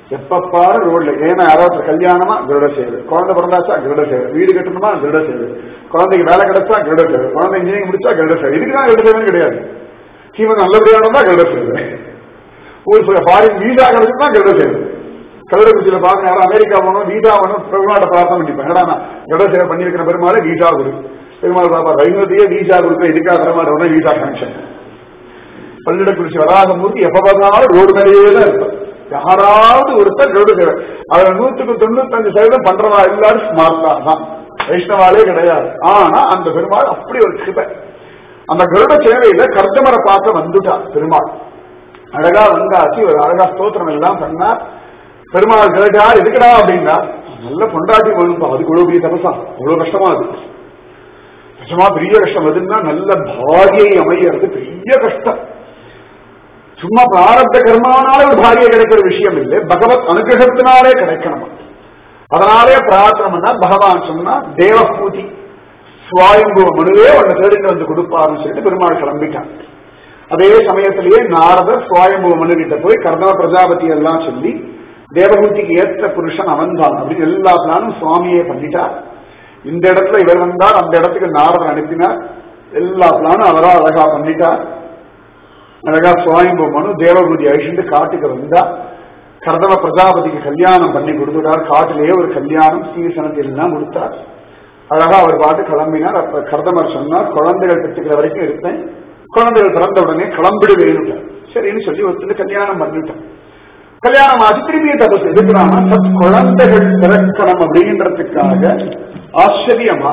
எப்ப பாரு ரோட்ல ஏன்னா யாராவது கல்யாணமா கிருட சேவை குழந்தை பிறந்தாச்சா கிருட சேவை வீடு கட்டணுமா கிருட சேவை குழந்தைக்கு வேலை கிடைச்சா கிருட சேவை குழந்தை இன்ஜினியரிங் முடிச்சா கிருட சேவை இதுக்குதான் கிருட சேவை கிடையாது சீமன் நல்லபடியான தான் கிருட சேவை ஒரு ஃபாரின் வீசா கிடைச்சுன்னா கிருட சேவை கல்லூரிக்குச்சியில பாக்க யாரும் அமெரிக்கா போகணும் வீசா வேணும் பெருமாட்ட பிரார்த்தனை பண்ணிப்பேன் ஏடா நான் கிருட சேவை பண்ணியிருக்கிற பெருமாளே வீசா கொடு பெருமாள் பாப்பா வைகுந்தத்தையே வீசா கொடுக்க இதுக்காக பெருமாள் உடனே வீசா கனெக்ஷன் பள்ளிடக்குறிச்சி வராகமூர்த்தி எப்ப பார்த்தாலும் ரோடு மேலேயே தான் இருப்பார் யாராவது ஒருத்தர் கருட சேவை அதுல நூத்துக்கு தொண்ணூத்தஞ்சு சதவீதம் பண்றவா எல்லாரும் ஸ்மார்ட்டா தான் வைஷ்ணவாலே கிடையாது ஆனா அந்த பெருமாள் அப்படி ஒரு கிருபை அந்த கருட சேவையில கர்த்தமரை பார்க்க வந்துட்டார் பெருமாள் அழகா வந்தாச்சு ஒரு அழகா ஸ்தோத்திரம் எல்லாம் பண்ணார் பெருமாள் கேட்டா எதுக்குடா அப்படின்னா நல்ல பொண்டாட்டி வேணும்பா அதுக்கு இவ்வளவு பெரிய தபசா இவ்வளவு கஷ்டமா அது நிஜமா பெரிய கஷ்டம் எதுன்னா நல்ல பாரியை அமையறது பெரிய கஷ்டம் சும்மா பிராரப்த கர்மானால ஒரு பாரியை கிடைக்கிற விஷயம் இல்லை பகவத் அனுகிரகத்தினாலே கிடைக்கணும் அதனாலே பிரார்த்தனை பண்ணா பகவான் சொன்னா தேவபூதி சுவாயம்புவ மனுவே உன்னை தேடிட்டு வந்து கொடுப்பாருன்னு சொல்லிட்டு பெருமாள் கிளம்பிட்டான் அதே சமயத்திலேயே நாரதர் சுவாயம்புவ மனு கிட்ட போய் கர்ணவ பிரஜாபதி எல்லாம் சொல்லி தேவபூதிக்கு ஏற்ற புருஷன் அவன்தான் அப்படின்னு எல்லா பிளானும் சுவாமியே பண்ணிட்டார் இந்த இடத்துல இவர் வந்தார் அந்த இடத்துக்கு நாரதர் அனுப்பினார் எல்லா பிளானும் அவரா அழகா பண்ணிட்டார் அழகா சுவாயம்பு மனு தேவபூதி அழிச்சுட்டு காட்டுக்கு வந்தா கர்தவ பிரஜாபதிக்கு கல்யாணம் பண்ணி கொடுத்துட்டார் காட்டிலேயே ஒரு கல்யாணம் சீசனத்தில் எல்லாம் கொடுத்தார் அழகா அவர் பாட்டு கிளம்பினார் அப்ப கர்தமர் சொன்னார் குழந்தைகள் பெற்றுக்கிற வரைக்கும் இருப்பேன் குழந்தைகள் பிறந்த உடனே கிளம்பிடுவேன் சரின்னு சொல்லி ஒருத்தர் கல்யாணம் பண்ணிட்டேன் கல்யாணம் ஆச்சு திரும்பிய தபசு எதுக்குறான்னா சத் குழந்தைகள் பிறக்கணும் அப்படின்றதுக்காக ஆச்சரியமா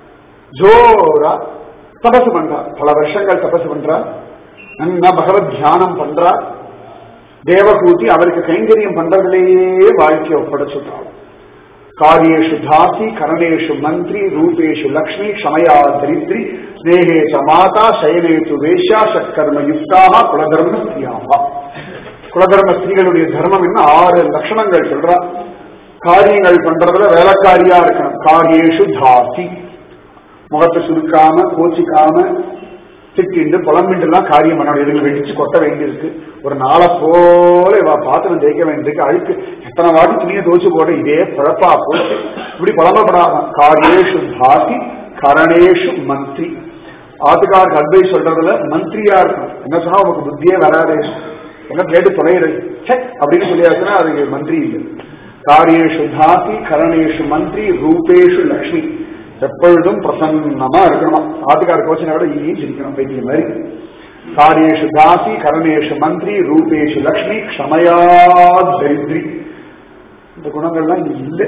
ஜோரா தபசு பண்றார் பல வருஷங்கள் தபசு பண்றார் நல்லா பகவத் தியானம் பண்றார் தேவகூதி அவருக்கு கைங்கரியம் பண்றதுலேயே வாழ்க்கையை ஒப்படைச்சுட்டாள் காரியேஷு தாசி கரணேஷு மந்திரி ரூபேஷு லக்ஷ்மி க்ஷமயா தரித்ரி ஸ்னேகே ச மாதா சயனேசு வேஷா சக்கர்ம யுக்தாக குலதர்ம ஸ்திரியாக குலதர்ம ஸ்திரீகளுடைய தர்மம் என்ன ஆறு லட்சணங்கள் சொல்றா காரியங்கள் பண்றதுல வேலைக்காரியா இருக்கணும் காரியேஷு தாசி முகத்தை சுருக்காம கோச்சிக்காம திட்டிண்டு புலம்பிண்டு எல்லாம் காரியம் பண்ணணும் எதுங்க வெடிச்சு கொட்ட வேண்டியிருக்கு ஒரு நாளை போல இவ பாத்திரம் தேய்க்க வேண்டியிருக்கு அழுக்கு எத்தனை வாட்டி துணியை தோச்சு போட இதே பிழப்பா போச்சு இப்படி புலம்பப்படாம காரியேஷு தாசி கரணேஷு மந்திரி ஆத்துக்காருக்கு அட்வைஸ் சொல்றதுல மந்திரியா இருக்கும் என்ன சொன்னா உனக்கு புத்தியே வராதே என்ன கேட்டு தொலைகிறது செக் அப்படின்னு சொல்லியாச்சுன்னா அது மந்திரி இல்லை காரியேஷு தாசி கரணேஷு மந்திரி ரூபேஷு லக்ஷ்மி எப்பொழுதும் பிரசன்னமா இருக்கணுமா ஆத்துக்கார கோச்சனை விட ஈயும் சிரிக்கணும் பைத்திய மாதிரி காரியேஷு தாசி கரணேஷு மந்திரி ரூபேஷு லக்ஷ்மி க்ஷமயா தரித்ரி இந்த குணங்கள்லாம் இங்க இல்லை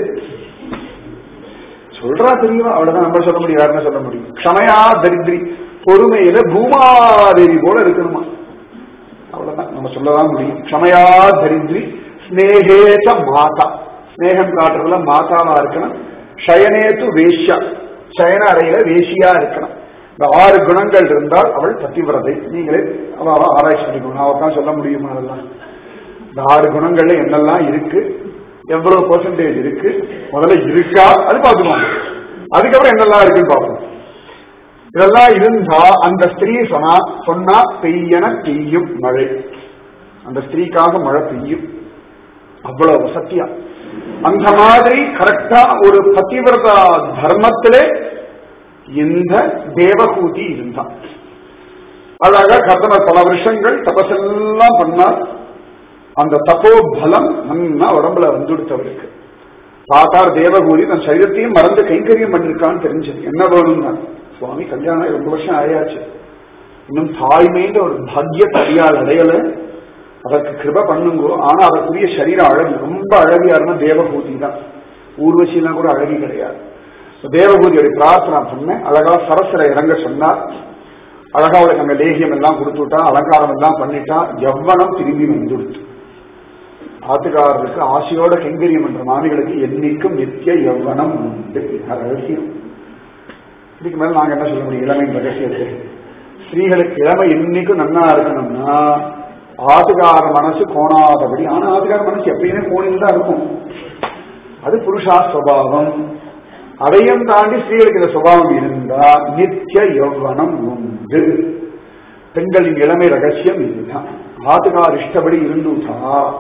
சொல்றா தெரியுமா அவ்வளவுதான் நம்ம சொல்ல முடியும் யாருன்னு சொல்ல முடியும் க்ஷமயா தரித்ரி பொறுமையில பூமாதேவி போல இருக்கணுமா அவ்வளவுதான் நம்ம சொல்லதான் முடியும் க்ஷமயா தரித்ரி ஸ்னேகேச மாதா ஸ்னேகம் காட்டுறதுல மாதாவா இருக்கணும் ஷயனேத்து வேஷ்யா சயன அறையில வேஷியா இருக்கணும் இந்த ஆறு குணங்கள் இருந்தால் அவள் பத்திவிரதை நீங்களே அவ அவ ஆராய்ச்சி பண்ணிக்கணும் நான் உட்காந்து சொல்ல முடியுமா அதெல்லாம் இந்த ஆறு குணங்கள்ல என்னெல்லாம் இருக்கு எவ்வளவு பெர்சன்டேஜ் இருக்கு முதல்ல இருக்கா அது பார்த்துக்கோங்க அதுக்கப்புறம் என்னெல்லாம் இருக்குன்னு பார்ப்போம் இதெல்லாம் இருந்தா அந்த ஸ்திரீ சொன்னா சொன்னா பெய்யன பெய்யும் மழை அந்த ஸ்திரீக்காக மழை பெய்யும் அவ்வளவு வசத்தியா அந்த மாதிரி கரெக்டா ஒரு பத்திவிரதா தர்மத்திலே இந்த தேவகூதி இருந்தான் அழகா கத்தனர் பல வருஷங்கள் தபசெல்லாம் பண்ணார் அந்த தப்போ பலம் நன்னா உடம்புல வந்துடுத்தவருக்கு பார்த்தார் தேவகூதி தன் சரீரத்தையும் மறந்து கைங்கரியம் பண்ணிருக்கான்னு தெரிஞ்சது என்ன வேணும்னா சுவாமி கல்யாணம் ரொம்ப வருஷம் ஆயாச்சு இன்னும் தாய்மைன்ற ஒரு பாக்கியத்தை அடியால் அடையல அதற்கு கிருப பண்ணுங்கோ ஆனா அதற்குரிய சரீரம் அழகு ரொம்ப அழகியா இருந்தா தேவபூதி தான் ஊர்வசிலாம் கூட அழகி கிடையாது தேவபூதியோட பிரார்த்தனை பண்ண அழகா சரசர இறங்க சொன்னார் அழகா அவளுக்கு அங்க லேகியம் எல்லாம் கொடுத்துட்டா அலங்காரம் எல்லாம் பண்ணிட்டா எவ்வளம் திரும்பி வந்துடுத்து ஆத்துக்காரருக்கு ஆசையோட கைங்கரியம் என்ற மாமிகளுக்கு என்னைக்கும் நித்திய எவ்வனம் உண்டு ரகசியம் இதுக்கு மேல நாங்க என்ன சொல்ல முடியும் இளமையின் ரகசியத்தை ஸ்திரீகளுக்கு இளமை என்னைக்கும் நன்னா இருக்கணும்னா ஆத்துக்கார மனசு கோணாதபடி ஆனா ஆத்துக்கார மனசு எப்பயுமே கோணில் தான் இருக்கும் அது புருஷா சுவாவம் அதையும் தாண்டி ஸ்திரீகளுக்கு இந்த சுபாவம் இருந்தா நித்திய யௌவனம் உண்டு பெண்களின் இளமை ரகசியம் இதுதான் ஆத்துக்கார் இஷ்டப்படி இருந்துட்டா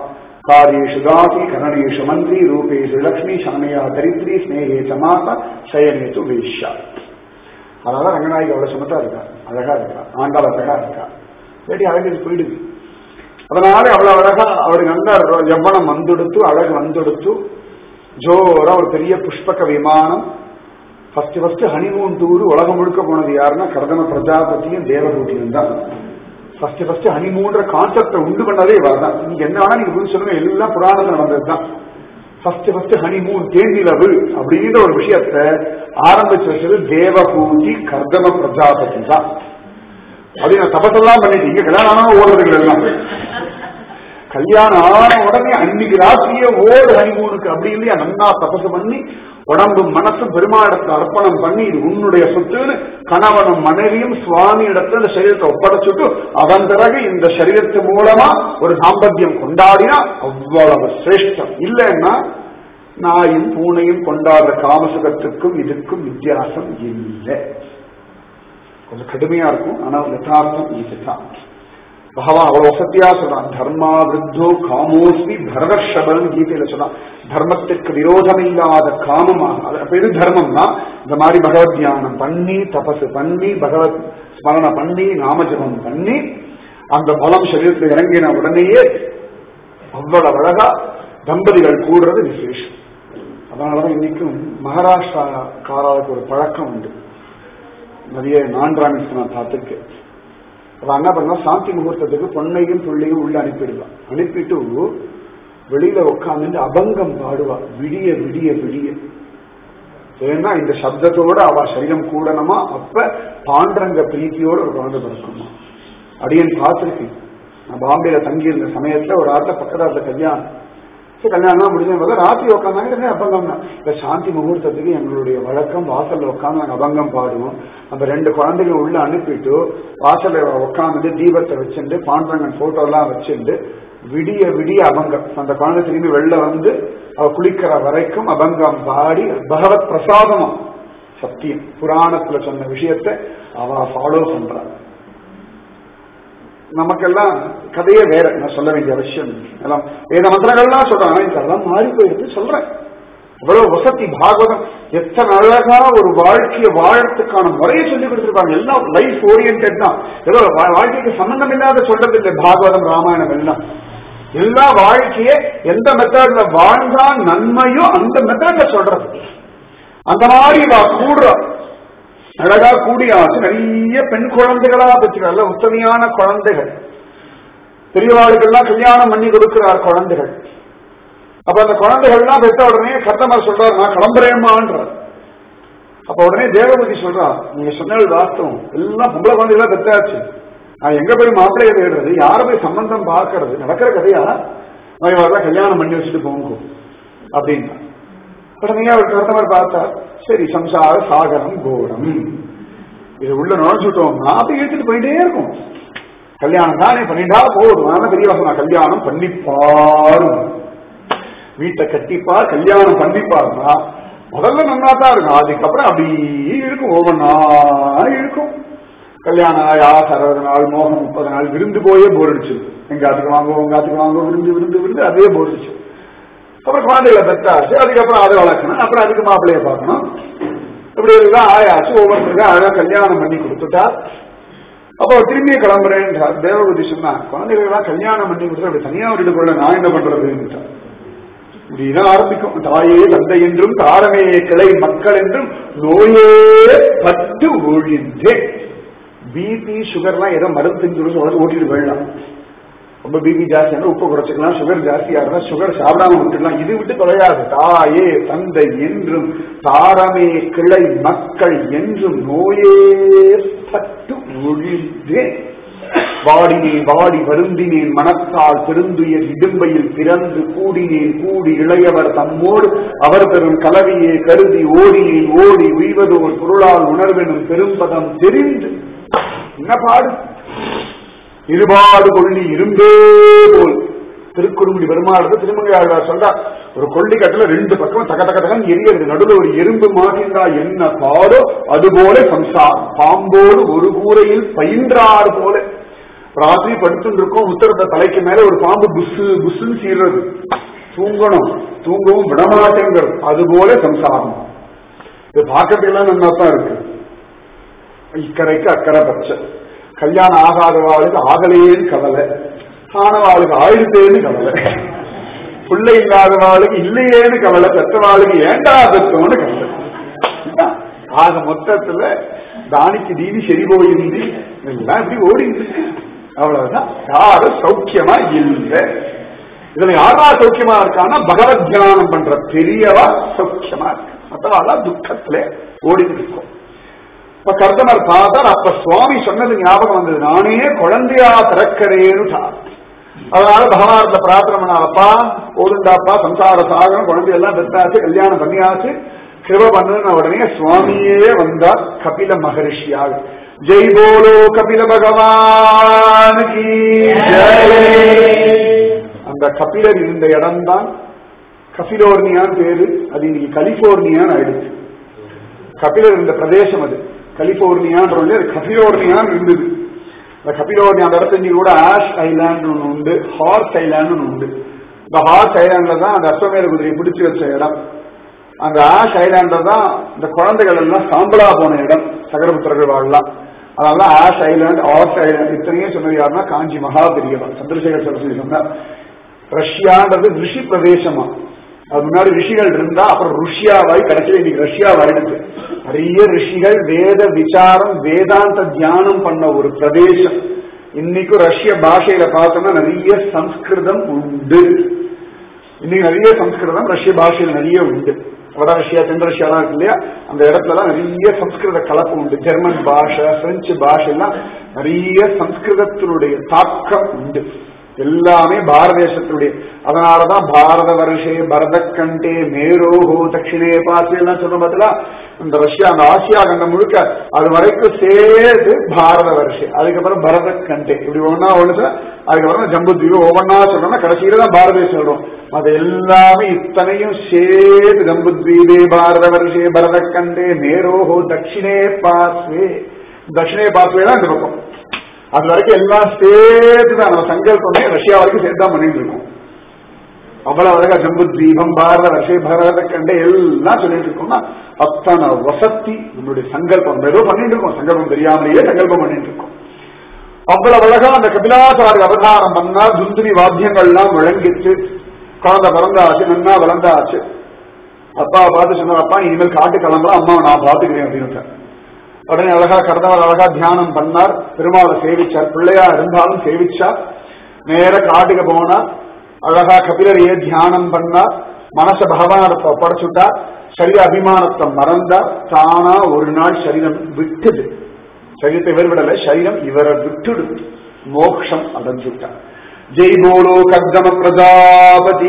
காரியேஷு தாசி கரணேஷு மந்திரி ரூபேஷு லக்ஷ்மி சமயா தரித்ரி ஸ்னேகே சமாசா சயனேது வேஷ்யா அதனால ரங்கநாயகி அவ்வளவு சுமத்தா இருக்கா அழகா இருக்கா ஆண்டாள் அழகா இருக்கா இல்லாட்டி அழகு போயிடுது அதனால அவ்வளவு அழகா அவருக்கு நல்ல எவ்வளம் வந்துடுத்து அழகு வந்துடுத்து ஜோரா ஒரு பெரிய புஷ்பக விமானம் ஃபர்ஸ்ட் ஃபர்ஸ்ட் ஹனிமூன் டூர் உலகம் முழுக்க போனது யாருன்னா கர்தம பிரஜாபதியும் தேவகூட்டியும் தான் ஃபர்ஸ்ட் ஃபர்ஸ்ட் ஹனிமூன்ற கான்செப்டை உண்டு பண்ணதே இவர் தான் நீங்க என்ன வேணா நீங்க புரிஞ்சு சொல்லுங்க எல்லாம் புராணத்துல நடந்தது தான் ஃபர்ஸ்ட் ஃபர்ஸ்ட் ஹனிமூன் தேனிலவு அப்படிங்கிற ஒரு விஷயத்த ஆரம்பிச்சு வச்சது தேவகூட்டி கர்தம பிரஜாபதி தான் அப்படி நான் தபசெல்லாம் பண்ணிட்டு இங்க கல்யாணம் ஆனா ஓடுறதுகள் எல்லாம் கல்யாணம் ஆன உடனே அன்னைக்கு ராத்திரியே ஓடு ஹனிமூனுக்கு அப்படி இல்லையா நன்னா தபசு பண்ணி உடம்பு மனசும் பெருமாடத்தை அர்ப்பணம் பண்ணி இது உன்னுடைய சொத்துன்னு கணவனும் மனைவியும் சுவாமி இடத்துல இந்த சரீரத்தை ஒப்படைச்சுட்டு அதன் பிறகு இந்த சரீரத்து மூலமா ஒரு தாம்பத்தியம் கொண்டாடினா அவ்வளவு சிரேஷ்டம் இல்லைன்னா நாயும் பூனையும் கொண்டாடுற காமசுகத்துக்கும் இதுக்கும் வித்தியாசம் இல்லை கொஞ்சம் கடுமையா இருக்கும் ஆனா யதார்த்தம் இதுதான் பகவான் அவ்வளவு வசதியா சொல்றான் தர்மா விருத்தோ காமோஸ்மி பரதர்ஷபன் கீதையில சொன்னான் தர்மத்திற்கு விரோதம் இல்லாத காமமாக அது அப்ப எது தர்மம்னா இந்த மாதிரி பகவத் தியானம் பண்ணி தபசு பண்ணி பகவத் ஸ்மரண பண்ணி நாமஜபம் பண்ணி அந்த பலம் சரீரத்தில் இறங்கின உடனேயே அவ்வளவு அழகா தம்பதிகள் கூடுறது விசேஷம் அதனாலதான் இன்னைக்கும் மகாராஷ்டிராக்காரருக்கு ஒரு பழக்கம் உண்டு நிறைய நான்காம் நான் பார்த்துருக்கேன் அவ என்ன பண்ணா சாந்தி முகூர்த்தத்துக்கு பொண்ணையும் பிள்ளையும் உள்ள அனுப்பிடுவா அனுப்பிட்டு வெளியில உட்காந்துட்டு அபங்கம் பாடுவா விடிய விடிய விடிய ஏன்னா இந்த சப்தத்தோட அவ சரீரம் கூடணுமா அப்ப பாண்டரங்க பிரீத்தியோட ஒரு குழந்தை பிறக்கணுமா அடியன் பார்த்திருக்கேன் நான் பாம்பேல தங்கி இருந்த சமயத்துல ஒரு ஆத்துல பக்கத்தாத்துல கல்யாணம் சரி கல்யாணம் முடிஞ்ச போது ராத்திரி உட்காந்தாங்க அபங்கம் தான் இந்த சாந்தி முகூர்த்தத்துக்கு எங்களுடைய வழக்கம் வாசல்ல உட்காந்து நாங்க அபங்கம் பாடுவோம் அந்த ரெண்டு குழந்தைகள் உள்ள அனுப்பிட்டு வாசல்ல உட்காந்துட்டு தீபத்தை வச்சுட்டு பாண்டரங்கன் போட்டோ எல்லாம் வச்சுட்டு விடிய விடிய அபங்கம் அந்த குழந்தை திரும்பி வெளில வந்து அவ குளிக்கிற வரைக்கும் அபங்கம் பாடி பகவத் பிரசாதமா சத்தியம் புராணத்துல சொன்ன விஷயத்தை அவ ஃபாலோ பண்றான் நமக்கெல்லாம் கதையே வேற நான் சொல்ல வேண்டிய அவசியம் எல்லாம் வேத மந்திரங்கள்லாம் சொல்றாங்க இதெல்லாம் மாறி போயிருக்கு சொல்றேன் அவ்வளவு வசதி பாகவதம் எத்தனை அழகா ஒரு வாழ்க்கையை வாழறதுக்கான முறையை சொல்லி கொடுத்திருப்பாங்க எல்லாம் லைஃப் ஓரியன்ட் தான் ஏதோ வாழ்க்கைக்கு சம்பந்தம் இல்லாத சொல்றது இல்லை பாகவதம் ராமாயணம் எல்லாம் எல்லா வாழ்க்கைய எந்த மெத்தட்ல வாழ்ந்தா நன்மையோ அந்த மெத்தட்ல சொல்றது அந்த மாதிரி வா கூடுற அழகா கூடியாச்சு நிறைய பெண் குழந்தைகளா பெற்றுக்கல உத்தமையான குழந்தைகள் பெரியவாளுக்கெல்லாம் கல்யாணம் பண்ணி கொடுக்கிறார் குழந்தைகள் அப்ப அந்த குழந்தைகள்லாம் பெற்ற உடனே கத்தமர் சொல்றாரு நான் கிளம்புறேம்மான்றார் அப்ப உடனே தேவபதி சொல்றா நீங்க சொன்னது வாஸ்தவம் எல்லாம் பொம்பளை குழந்தைகளா பெற்றாச்சு நான் எங்க போய் மாப்பிள்ளைய தேடுறது யார போய் சம்பந்தம் பார்க்கறது நடக்கிற கதையா நான் வரலாம் கல்யாணம் பண்ணி வச்சுட்டு போங்க அப்படின்னா உடனே அவர் கருத்தவர் பார்த்தார் சரி சம்சார சாகரம் கோரம் இது உள்ள நுழைச்சுட்டோம்னா அப்படி இழுத்துட்டு போயிட்டே இருக்கும் கல்யாணம் தானே பண்ணிட்டா போதும் ஆனா பெரிய வசனம் கல்யாணம் பண்ணிப்பாரு வீட்டை கட்டிப்பார் கல்யாணம் பண்ணிப்பாருனா முதல்ல நன்னா தான் இருக்கும் அதுக்கப்புறம் அப்படி இருக்கும் ஒவ்வொன்றா இருக்கும் கல்யாணம் ஆயா அறுபது நாள் மோகம் முப்பது நாள் விருந்து போயே போர் அடிச்சு எங்க அதுக்கு வாங்குவோம் உங்க அதுக்கு வாங்குவோம் விருந்து விருந்து விருந்து அதே போர் அடிச்சு அப்புறம் குழந்தைகளை பெற்றாச்சு அதுக்கப்புறம் அதை வளர்க்கணும் அப்புறம் அதுக்கு மாப்பிள்ளைய பார்க்கணும் இப்படி எல்லாம் ஆயாச்சு ஒவ்வொருத்தருக்கும் அழகா கல்யாணம் பண்ணி கொடுத்துட்டார் அப்போ திரும்பி கிளம்புறேன்றார் தேவபதி சொன்னா குழந்தைகளெல்லாம் கல்யாணம் பண்ணி கொடுத்து அப்படி தனியா விட்டுட்டு கொள்ள நான் என்ன பண்றதுன்னுட்டார் இப்படிதான் ஆரம்பிக்கும் தாயே தந்தை என்றும் தாரமே கிளை மக்கள் என்றும் நோயே பட்டு ஒழிந்தேன் பிபி சுகர்லாம் ஏதோ மருந்து சொல்லி ஓட்டிட்டு போயிடலாம் ரொம்ப பிபி ஜாஸ்தியான உப்பு குறைச்சிக்கலாம் சுகர் ஜாஸ்தியா இருந்தா சுகர் சாப்பிடாம விட்டுடலாம் இது விட்டு தொலையாது தாயே தந்தை என்றும் தாரமே கிளை மக்கள் என்றும் நோயே பட்டு ஒழிந்தேன் வாடினேன் வாடி வருந்தினேன் மனத்தால் பெருந்துயர் இடும்பையில் பிறந்து கூடினேன் கூடி இளையவர் தம்மோடு அவர் பெறும் கலவியை கருதி ஓடினேன் ஓடி உய்வதோர் பொருளால் உணர்வெனும் பெரும்பதம் தெரிந்து என்ன பாடு இருபாடு கொள்ளி இரும்பே போல் திருக்குறுங்குடி பெருமாளுக்கு திருமங்கையாளர் சொல்றா ஒரு கொள்ளி கட்டுல ரெண்டு பக்கம் தக தக தகன் எரியது நடுவில் ஒரு எறும்பு மாட்டின்றா என்ன பாடோ அதுபோல சம்சாரம் பாம்போடு ஒரு கூரையில் பயின்றார் போல ராத்திரி படுத்துட்டு இருக்கோம் உத்தரத்த தலைக்கு மேல ஒரு பாம்பு புஸ்ஸு புஸ்ஸுன்னு சீர்றது தூங்கணும் தூங்கவும் விடமாட்டேங்கிறது அதுபோல சம்சாரம் இது பார்க்கறதுக்கெல்லாம் நல்லா தான் இருக்கு இக்கரைக்கு அக்கறை பச்சை கல்யாணம் ஆகாதவாளுக்கு ஆகலையேன்னு கவலை ஆனவாளுக்கு ஆயிடுத்தேன்னு கவலை பிள்ளை இல்லாதவாளுக்கு இல்லையேன்னு கவலை பெற்றவாளுக்கு ஏண்டாதத்தோன்னு கவலை ஆக மொத்தத்துல தானிக்கு தீனி சரி போயிருந்து எல்லாம் இப்படி ஓடிட்டு இருக்கு அவ்வளவுதான் யாரும் சௌக்கியமா இல்லை இதுல யாரா சௌக்கியமா இருக்கான்னா பகவத் தியானம் பண்ற பெரியவா சௌக்கியமா இருக்கு மற்றவாள் துக்கத்துல ஓடிட்டு இருக்கும் இப்ப கர்தமர் பார்த்தார் அப்ப சுவாமி சொன்னது ஞாபகம் வந்தது நானே குழந்தையா பிறக்கிறேன்னு அதனால பகவானத்துல பிரார்த்தனை பண்ணாப்பா போதுண்டாப்பா சம்சார சாகரம் குழந்தையெல்லாம் பெற்றாச்சு கல்யாணம் பண்ணியாச்சு கிருப பண்ணுன உடனே சுவாமியே வந்தார் கபில மகரிஷியாக ஜெய் போலோ கபில பகவான் கீ அந்த கபிலர் இருந்த இடம்தான் கபிலோர்னியான் பேரு அது இன்னைக்கு கலிபோர்னியான்னு ஆயிடுச்சு கபிலர் இருந்த பிரதேசம் அது கலிபோர்னியான்ற அது கபிலோர்னியான் இருந்தது இந்த கபிலோர்னியா அந்த இடத்துல கூட ஆஷ் ஐலாண்ட் ஒன்று உண்டு ஹார்ஸ் ஐலாண்ட் ஒன்று உண்டு இந்த ஹார்ஸ் ஐலாண்ட்ல தான் அந்த அஸ்வமேத குதிரையை பிடிச்சு வச்ச இடம் அந்த ஆஷ் ஐலாண்ட்ல தான் இந்த குழந்தைகள் எல்லாம் சாம்பலா போன இடம் சகரபுத்திரர்கள் வாழலாம் அதனால ஆஷ் ஐலாண்ட் ஆர்ஸ் ஐலாண்ட் இத்தனையும் சொன்னது யாருன்னா காஞ்சி மகா பெரியவன் சந்திரசேகர் சரஸ்வதி சொன்னார் ரஷ்யான்றது ரிஷி பிரதேசமா அது முன்னாடி ரிஷிகள் இருந்தா அப்புறம் ருஷ்யாவாய் கடைசியில் இன்னைக்கு ரஷ்யாவாயிடுச்சு நிறைய ரிஷிகள் வேத விசாரம் வேதாந்த தியானம் பண்ண ஒரு பிரதேசம் இன்னைக்கும் ரஷ்ய பாஷையில பார்த்தோம்னா நிறைய சம்ஸ்கிருதம் உண்டு இன்னைக்கு நிறைய சம்ஸ்கிருதம் ரஷ்ய பாஷையில நிறைய உண்டு வட ரஷ்யா தென் ரஷ்யாலாம் இருக்கு இல்லையா அந்த இடத்துலலாம் நிறைய சம்ஸ்கிருத கலப்பு உண்டு ஜெர்மன் பாஷை பிரெஞ்சு பாஷை எல்லாம் நிறைய சம்ஸ்கிருதத்தினுடைய தாக்கம் உண்டு எல்லாமே பாரத தேசத்துடைய அதனாலதான் பாரத வருஷே பரத கண்டே மேரோஹோ தட்சிணே பாசு எல்லாம் சொல்ற பார்த்தா இந்த ரஷ்யா அந்த ஆசியா கண்டம் முழுக்க அது வரைக்கும் சேர்த்து பாரத வருஷே அதுக்கப்புறம் பரத கண்டே இப்படி ஒன்னா ஒண்ணு அதுக்கப்புறம் ஜம்புத்தீவு ஒவ்வொன்னா சொல்றோம்னா கடைசியில தான் பாரத தேசம் சொல்றோம் அது எல்லாமே இத்தனையும் சேர்த்து ஜம்புத்வீபே பாரத வருஷே பரத கண்டே மேரோஹோ தட்சிணே பாஸ்வே தட்சிணே பாஸ்வே தான் இந்த பக்கம் அது வரைக்கும் எல்லாம் சேர்த்து தான் நம்ம சங்கல்பமே ரஷ்யா வரைக்கும் சேர்த்து தான் பண்ணிட்டு இருக்கோம் அவ்வளவு அழகா ஜம்பு தீபம் பாரத ரஷ்ய பாரத கண்டே எல்லாம் சொல்லிட்டு இருக்கோம்னா அத்தனை வசத்தி நம்மளுடைய சங்கல்பம் ஏதோ பண்ணிட்டு இருக்கோம் சங்கல்பம் தெரியாமலேயே சங்கல்பம் பண்ணிட்டு இருக்கோம் அவ்வளவு அழகா அந்த கபிலாச்சாரி அவதாரம் பண்ணா துந்துரி வாத்தியங்கள்லாம் முழங்கிச்சு குழந்தை பிறந்தாச்சு நன்னா வளர்ந்தாச்சு அப்பா பார்த்து சொன்னார் அப்பா இனிமேல் காட்டு கிளம்பலாம் அம்மாவை நான் பாத்துக்கிறேன் அப்படின்னு உடனே அழகா கடந்தவர் அழகா தியானம் பண்ணார் பெருமாளை சேவிச்சார் பிள்ளையா இருந்தாலும் சேவிச்சார் நேர காட்டுக்கு போனார் அழகா கபிலரையே தியானம் பண்ணார் மனச பகவானத்தை ஒப்படைச்சுட்டார் சரீர அபிமானத்தை மறந்தார் தானா ஒரு நாள் சரீரம் விட்டுது சரீரத்தை இவர் விடல சரீரம் இவரை விட்டுடு மோக்ஷம் அடைஞ்சுட்டார் ஜெய் போலோ கர்தம பிரஜாபதி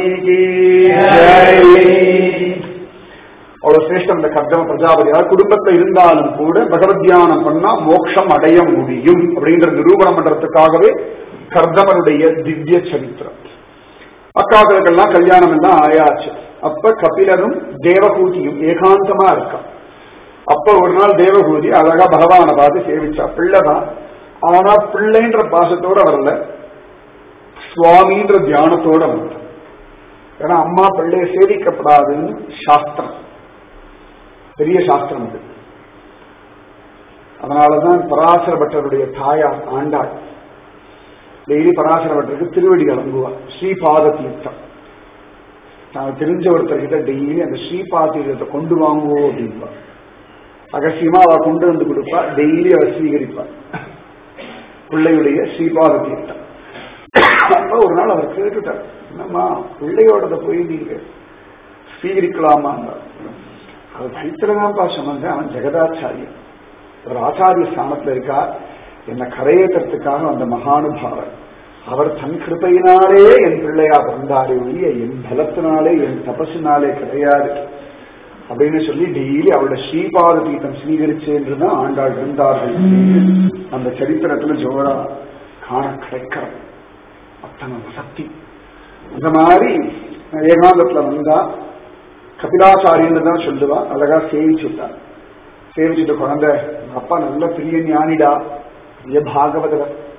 அவ்வளவு சிரேஷ்டம் இந்த கர்தம பிரஜாபதி அதாவது குடும்பத்துல இருந்தாலும் கூட பகவத் தியானம் பண்ணா மோட்சம் அடைய முடியும் அப்படிங்கிற நிரூபணம் பண்றதுக்காகவே கர்தமனுடைய திவ்ய சரித்திரம் அக்காக்களுக்கெல்லாம் கல்யாணம் எல்லாம் ஆயாச்சு அப்ப கபிலரும் தேவகூதியும் ஏகாந்தமா இருக்கா அப்ப ஒரு நாள் தேவகூதி அழகா பகவானை பார்த்து சேவிச்சா பிள்ளைதான் ஆனா பிள்ளைன்ற பாசத்தோட வரல சுவாமின்ற தியானத்தோட வந்த ஏன்னா அம்மா பிள்ளைய சேவிக்கப்படாதுன்னு சாஸ்திரம் பெரிய சாஸ்திரம் அது அதனாலதான் பராசர பட்டருடைய தாயார் ஆண்டாள் டெய்லி பராசர பட்டருக்கு திருவடி அலம்புவா ஸ்ரீபாத தீர்த்தம் நான் தெரிஞ்ச ஒருத்தர்கிட்ட டெய்லி அந்த ஸ்ரீபாத தீர்த்தத்தை கொண்டு வாங்குவோம் அப்படின்பா ரகசியமா அவ கொண்டு வந்து கொடுப்பா டெய்லி அவ ஸ்வீகரிப்பா பிள்ளையுடைய ஸ்ரீபாத தீர்த்தம் அப்ப ஒரு நாள் அவர் கேட்டுட்டார் என்னம்மா பிள்ளையோடத போய் நீங்க ஸ்வீகரிக்கலாமா அது சைத்திரதான்பா சொன்னாங்க அவன் ஜெகதாச்சாரியன் ஒரு ஆச்சாரிய ஸ்தானத்துல இருக்கா என்னை கரையேற்றத்துக்காக அந்த மகானுபாவர் அவர் தன் கிருப்பையினாலே என் பிள்ளையா பிறந்தாரே ஒழிய என் பலத்தினாலே என் தபசினாலே கிடையாது அப்படின்னு சொல்லி டெய்லி அவரோட ஸ்ரீபாத தீர்த்தம் ஸ்வீகரிச்சு என்றுதான் ஆண்டாள் இருந்தார்கள் அந்த சரித்திரத்துல ஜோரா காண கிடைக்கிறோம் அத்தனை சக்தி அந்த மாதிரி ஏகாந்தத்துல வந்தா கபிலாச்சாரியன்னு தான் சொல்லுவா அழகா சேவிச்சுட்டா சேவிச்சுட்டு குழந்தை அப்பா நல்ல பிரிய ஞானிடா பெரிய பாகவதர்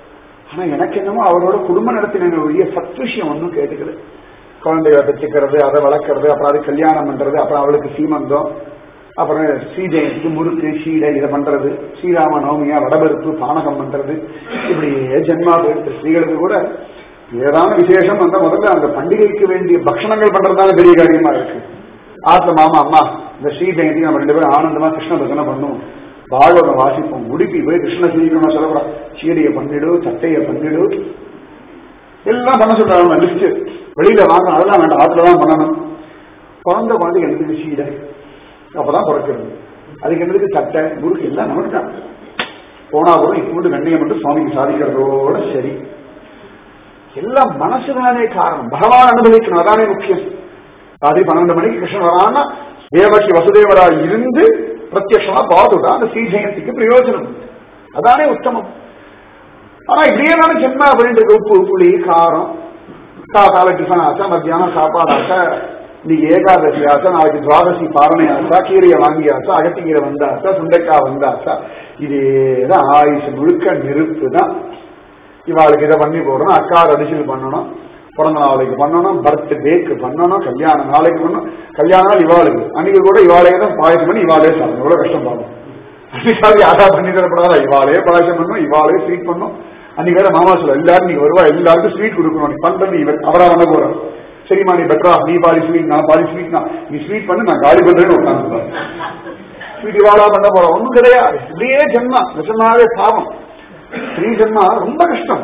ஆனா எனக்கு என்னமோ அவரோட குடும்ப நடத்தின ஒழிய சத் விஷயம் ஒன்றும் கேட்டுக்கல குழந்தைய பெற்றுக்கிறது அதை வளர்க்கறது அப்புறம் அது கல்யாணம் பண்றது அப்புறம் அவளுக்கு சீமந்தம் அப்புறம் ஸ்ரீஜெயந்தி முறுக்கு சீடை இதை பண்றது ஸ்ரீராம நவமியா வடபருப்பு பானகம் பண்றது இப்படியே ஜென்மா போயிடுது ஸ்ரீகளுக்கு கூட ஏதான விசேஷம் வந்தா முதல்ல அந்த பண்டிகைக்கு வேண்டிய பக்ஷணங்கள் பண்றதுனால பெரிய காரியமா இருக்கு ஆத்த மாமா அம்மா இந்த ஸ்ரீ ஜெயந்தி நம்ம ரெண்டு பேரும் ஆனந்தமா கிருஷ்ண பஜனை பண்ணுவோம் பாகவதம் வாசிப்போம் உடுப்பி போய் கிருஷ்ண சீக்கிரமா சொல்லக்கூடாது சீடையை பண்ணிடு சட்டையை பண்ணிடு எல்லாம் பண்ண சொல்றாங்க லிஸ்ட் வெளியில வாங்க அதெல்லாம் வேண்டாம் ஆத்துல தான் பண்ணணும் குழந்தை குழந்தை எங்களுக்கு சீடை அப்பதான் பிறக்கிறது அதுக்கு எங்களுக்கு சட்டை முறுக்கு எல்லாம் நமக்கு தான் போனா கூட இப்போது கண்ணியம் மட்டும் சுவாமிக்கு சாதிக்கிறதோட சரி எல்லாம் மனசுதானே காரணம் பகவான் அனுபவிக்கணும் அதானே முக்கியம் ராத்திரி பன்னெண்டு மணிக்கு கிருஷ்ணன் வரான்னா தேவகி வசுதேவரா இருந்து பிரத்யட்சமா பார்த்துட்டா அந்த ஸ்ரீ ஜெயந்திக்கு பிரயோஜனம் உண்டு. அதானே உத்தமம் ஆனா இப்படியே தானே ஜென்மா அப்படின்ற உப்பு புளி காரம் காத்தால டிஃபன் ஆச்சா மத்தியானம் சாப்பாடு ஆச்சா இன்னைக்கு ஏகாதசி ஆச்சா நாளைக்கு துவாதசி பாரணை ஆச்சா கீரையை வாங்கியாச்சா அகத்திக்கீரை வந்தாச்சா சுண்டைக்காய் வந்தாச்சா இதேதான் ஆயுஷ் முழுக்க நெருப்பு தான் இவாளுக்கு இதை பண்ணி போடணும் அக்கார் அடிஷல் பண்ணணும் பிறந்த நாளைக்கு பண்ணணும் பர்த்டேக்கு பண்ணணும் கல்யாண நாளைக்கு பண்ணணும் கல்யாண நாள் இவாளுக்கு அன்னைக்கு கூட இவாளே தான் பாயசம் பண்ணி இவாளே சாப்பிடணும் எவ்வளவு கஷ்டம் பாருங்க அன்னைக்காவது யாரா பண்ணி தரப்படாதா இவாளே பாயசம் பண்ணும் இவாளே ஸ்வீட் பண்ணும் அன்னைக்கு வேற மாமா சொல்ல எல்லாரும் நீங்க வருவா எல்லாருக்கும் ஸ்வீட் கொடுக்கணும் நீ பண்றது இவர் அவரா பண்ண போறார் சரிம்மா நீ பெட்ரா நீ பாதி ஸ்வீட் நான் பாதி ஸ்வீட் நான் நீ ஸ்வீட் பண்ணு நான் காலி பண்றேன்னு உட்காந்து ஸ்வீட் இவாளா பண்ண போறோம் ஒண்ணும் கிடையாது இப்படியே ஜென்மா நிஜமாவே பாவம் ஸ்ரீ ஜென்மா ரொம்ப கஷ்டம்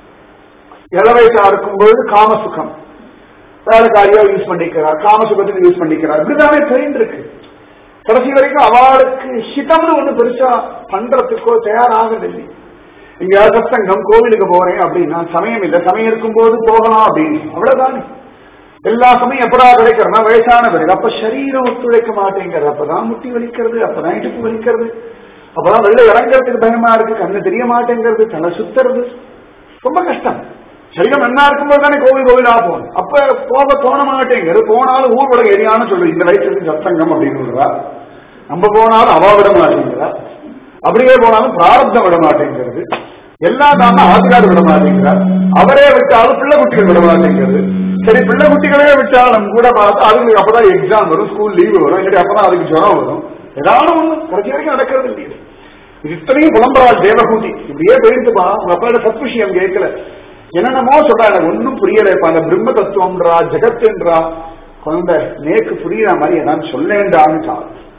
இளவயசா இருக்கும்போது காம சுகம் வேலைக்காரியா யூஸ் பண்ணிக்கிறார் காம சுகத்துக்கு யூஸ் பண்ணிக்கிறார் இப்படிதானே ட்ரெயின் இருக்கு கடைசி வரைக்கும் அவளுக்கு ஹிதம்னு ஒண்ணு பெருசா பண்றதுக்கோ தயாராகவில்லை இங்க சத்சங்கம் கோவிலுக்கு போறேன் அப்படின்னா சமயம் இல்லை சமயம் இருக்கும்போது போகலாம் அப்படின்னு அவ்வளவுதானே எல்லா சமயம் எப்படா கிடைக்கிறனா வயசான பிறகு அப்ப சரீரம் ஒத்துழைக்க மாட்டேங்கிறது அப்பதான் முட்டி வலிக்கிறது அப்பதான் இடுப்பு வலிக்கிறது அப்பதான் வெளில இறங்குறதுக்கு பயமா இருக்கு கண்ணு தெரிய மாட்டேங்கிறது தலை சுத்துறது ரொம்ப கஷ்டம் சரீரம் என்ன இருக்கும்போது தானே கோவில் கோவிலா போகணும் அப்ப போக தோண மாட்டேங்கிறது போனாலும் ஊர் உலக எரியான்னு சொல்லு இந்த வயசுக்கு சத்சங்கம் அப்படின்னு சொல்றா நம்ம போனாலும் அவ விட மாட்டேங்கிறா அப்படியே போனாலும் பிராரப்தம் விட மாட்டேங்கிறது எல்லா தாம ஆதிகார் விட மாட்டேங்கிறார் அவரே விட்டாலும் பிள்ளை குட்டிகள் விட மாட்டேங்கிறது சரி பிள்ளை குட்டிகளே விட்டாலும் கூட பார்த்து அதுக்கு அப்பதான் எக்ஸாம் வரும் ஸ்கூல் லீவு வரும் இல்லாட்டி அப்பதான் அதுக்கு ஜுரம் வரும் ஏதாவது ஒண்ணு கடைசி வரைக்கும் நடக்கிறது இல்லையே இது இத்தனையும் புலம்புறாள் தேவகூதி இப்படியே போயிருந்துப்பா உங்க அப்பாவோட சத் விஷயம் கேட்கல என்னென்னமோ சொல்றா எனக்கு ஒன்னும் புரியலைப்பா அந்த பிரம்ம தத்துவம்ன்றா ஜெகத்துன்றா குழந்தை நேக்கு புரியுற மாதிரி என்னன்னு சொல்லேன்டான்னு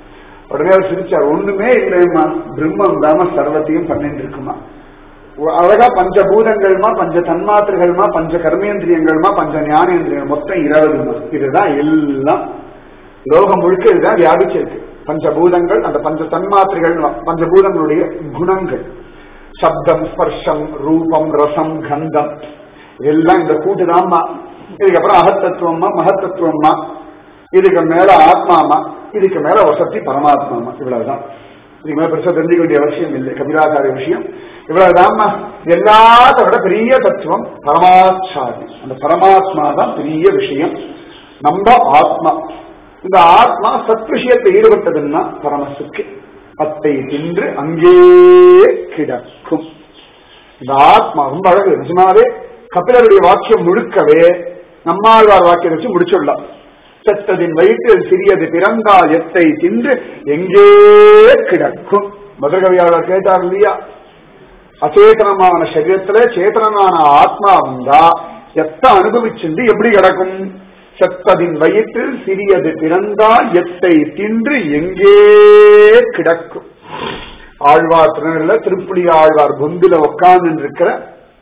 உடனே அவர் சிரிச்சார் ஒண்ணுமே இல்லையம்மா பிரம்மம் தாம சர்வத்தையும் பண்ணிட்டு இருக்குமா அழகா பஞ்சபூதங்கள்மா பஞ்ச தன்மாத்திரைகள்மா பஞ்ச கர்மேந்திரியங்கள்மா பஞ்ச ஞானேந்திரியங்கள் மொத்தம் இருபதுமா இதுதான் எல்லாம் லோகம் முழுக்க இதுதான் வியாபிச்சிருக்கு பஞ்சபூதங்கள் அந்த பஞ்ச தன்மாத்திரைகள் பஞ்சபூதங்களுடைய குணங்கள் சப்தம் ஸ்பர்ஷம் ரூபம் ரசம் கந்தம் இதெல்லாம் இந்த கூட்டுதாம்மா இதுக்கப்புறம் அகத்தத்துவம்மா மகத்தத்துவம்மா இதுக்கு மேல ஆத்மாமா இதுக்கு மேல வசதி பரமாத்மாமா இவ்வளவுதான் இதுக்கு மேல பெருசா தெரிஞ்சுக்க வேண்டிய அவசியம் இல்லை கபிலாச்சாரிய விஷயம் இவ்வளவுதான்மா எல்லாத்த விட பெரிய தத்துவம் பரமாச்சாரி அந்த பரமாத்மா தான் பெரிய விஷயம் நம்ம ஆத்மா இந்த ஆத்மா சத் விஷயத்தை ஈடுபட்டதுன்னா பரமசுக்கு அத்தை தின்று அங்கே கிடக்கும் இந்த ஆத்மா ரொம்ப அழகு நிஜமாவே கபிலருடைய வாக்கியம் முழுக்கவே நம்மாழ்வார் வாக்கியம் வச்சு முடிச்சுடலாம் செத்ததின் வயிற்றில் சிறியது பிறந்தால் எத்தை தின்று எங்கே கிடக்கும் மதுரகவியாளர் கேட்டார் இல்லையா அச்சேதனமான சரீரத்துல சேத்தனமான ஆத்மா வந்தா எத்த அனுபவிச்சுண்டு எப்படி கிடக்கும் செத்ததின் வயிற்றில் சிறியது பிறந்தால் எத்தை தின்று எங்கே கிடக்கும் ஆழ்வார் திருநெல்ல திருப்புலி ஆழ்வார் பொந்தில உட்கார்ந்து இருக்கிற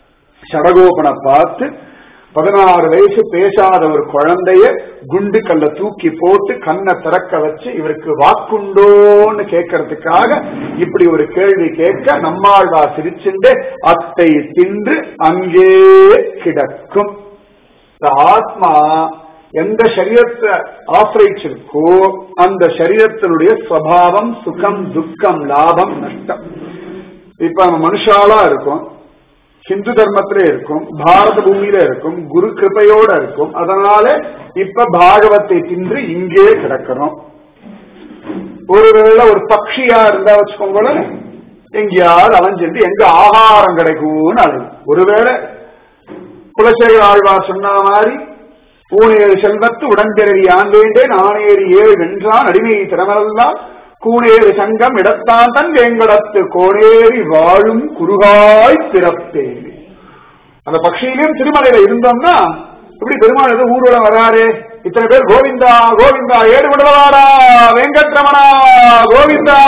சடகோபனை பார்த்து பதினாறு வயசு பேசாத ஒரு குழந்தைய குண்டு கல்ல தூக்கி போட்டு கண்ணை திறக்க வச்சு இவருக்கு வாக்குண்டோன்னு கேட்கறதுக்காக இப்படி ஒரு கேள்வி கேட்க நம்மாழ்வா சிரிச்சுண்டு அத்தை தின்று அங்கே கிடக்கும் இந்த ஆத்மா எந்த சரீரத்தை ஆசிரிச்சிருக்கோ அந்த சரீரத்தினுடைய சுவாவம் சுகம் துக்கம் லாபம் நஷ்டம் இப்ப நம்ம மனுஷாலா இருக்கும் ஹிந்து தர்மத்திலே இருக்கும் பாரத பூமியில இருக்கும் குரு கிருப்பையோட இருக்கும் அதனால இப்ப பாகவத்தை தின்று இங்கே கிடக்கிறோம் ஒருவேளை ஒரு பக்ஷியா இருந்தா வச்சுக்கோங்களேன் எங்கேயாவது அலைஞ்சிட்டு எங்க ஆகாரம் கிடைக்கும்னு அலையும் ஒருவேளை குலசேகர ஆழ்வார் சொன்ன மாதிரி பூனேறு செல்வத்து உடன்பிறவி ஆண்டேண்டே நானேறி ஏழு வென்றான் அடிமை திறமெல்லாம் கூனேறு சங்கம் இடத்தான் தன் வேங்கடத்து கோனேறி வாழும் குருகாய் பிறப்பேனே அந்த பக்ஷியிலும் திருமலையில இருந்தோம்னா இப்படி பெருமாள் ஏதோ ஊர்வலம் வராரு இத்தனை பேர் கோவிந்தா கோவிந்தா ஏடு விடவாடா வெங்கட்ரமணா கோவிந்தா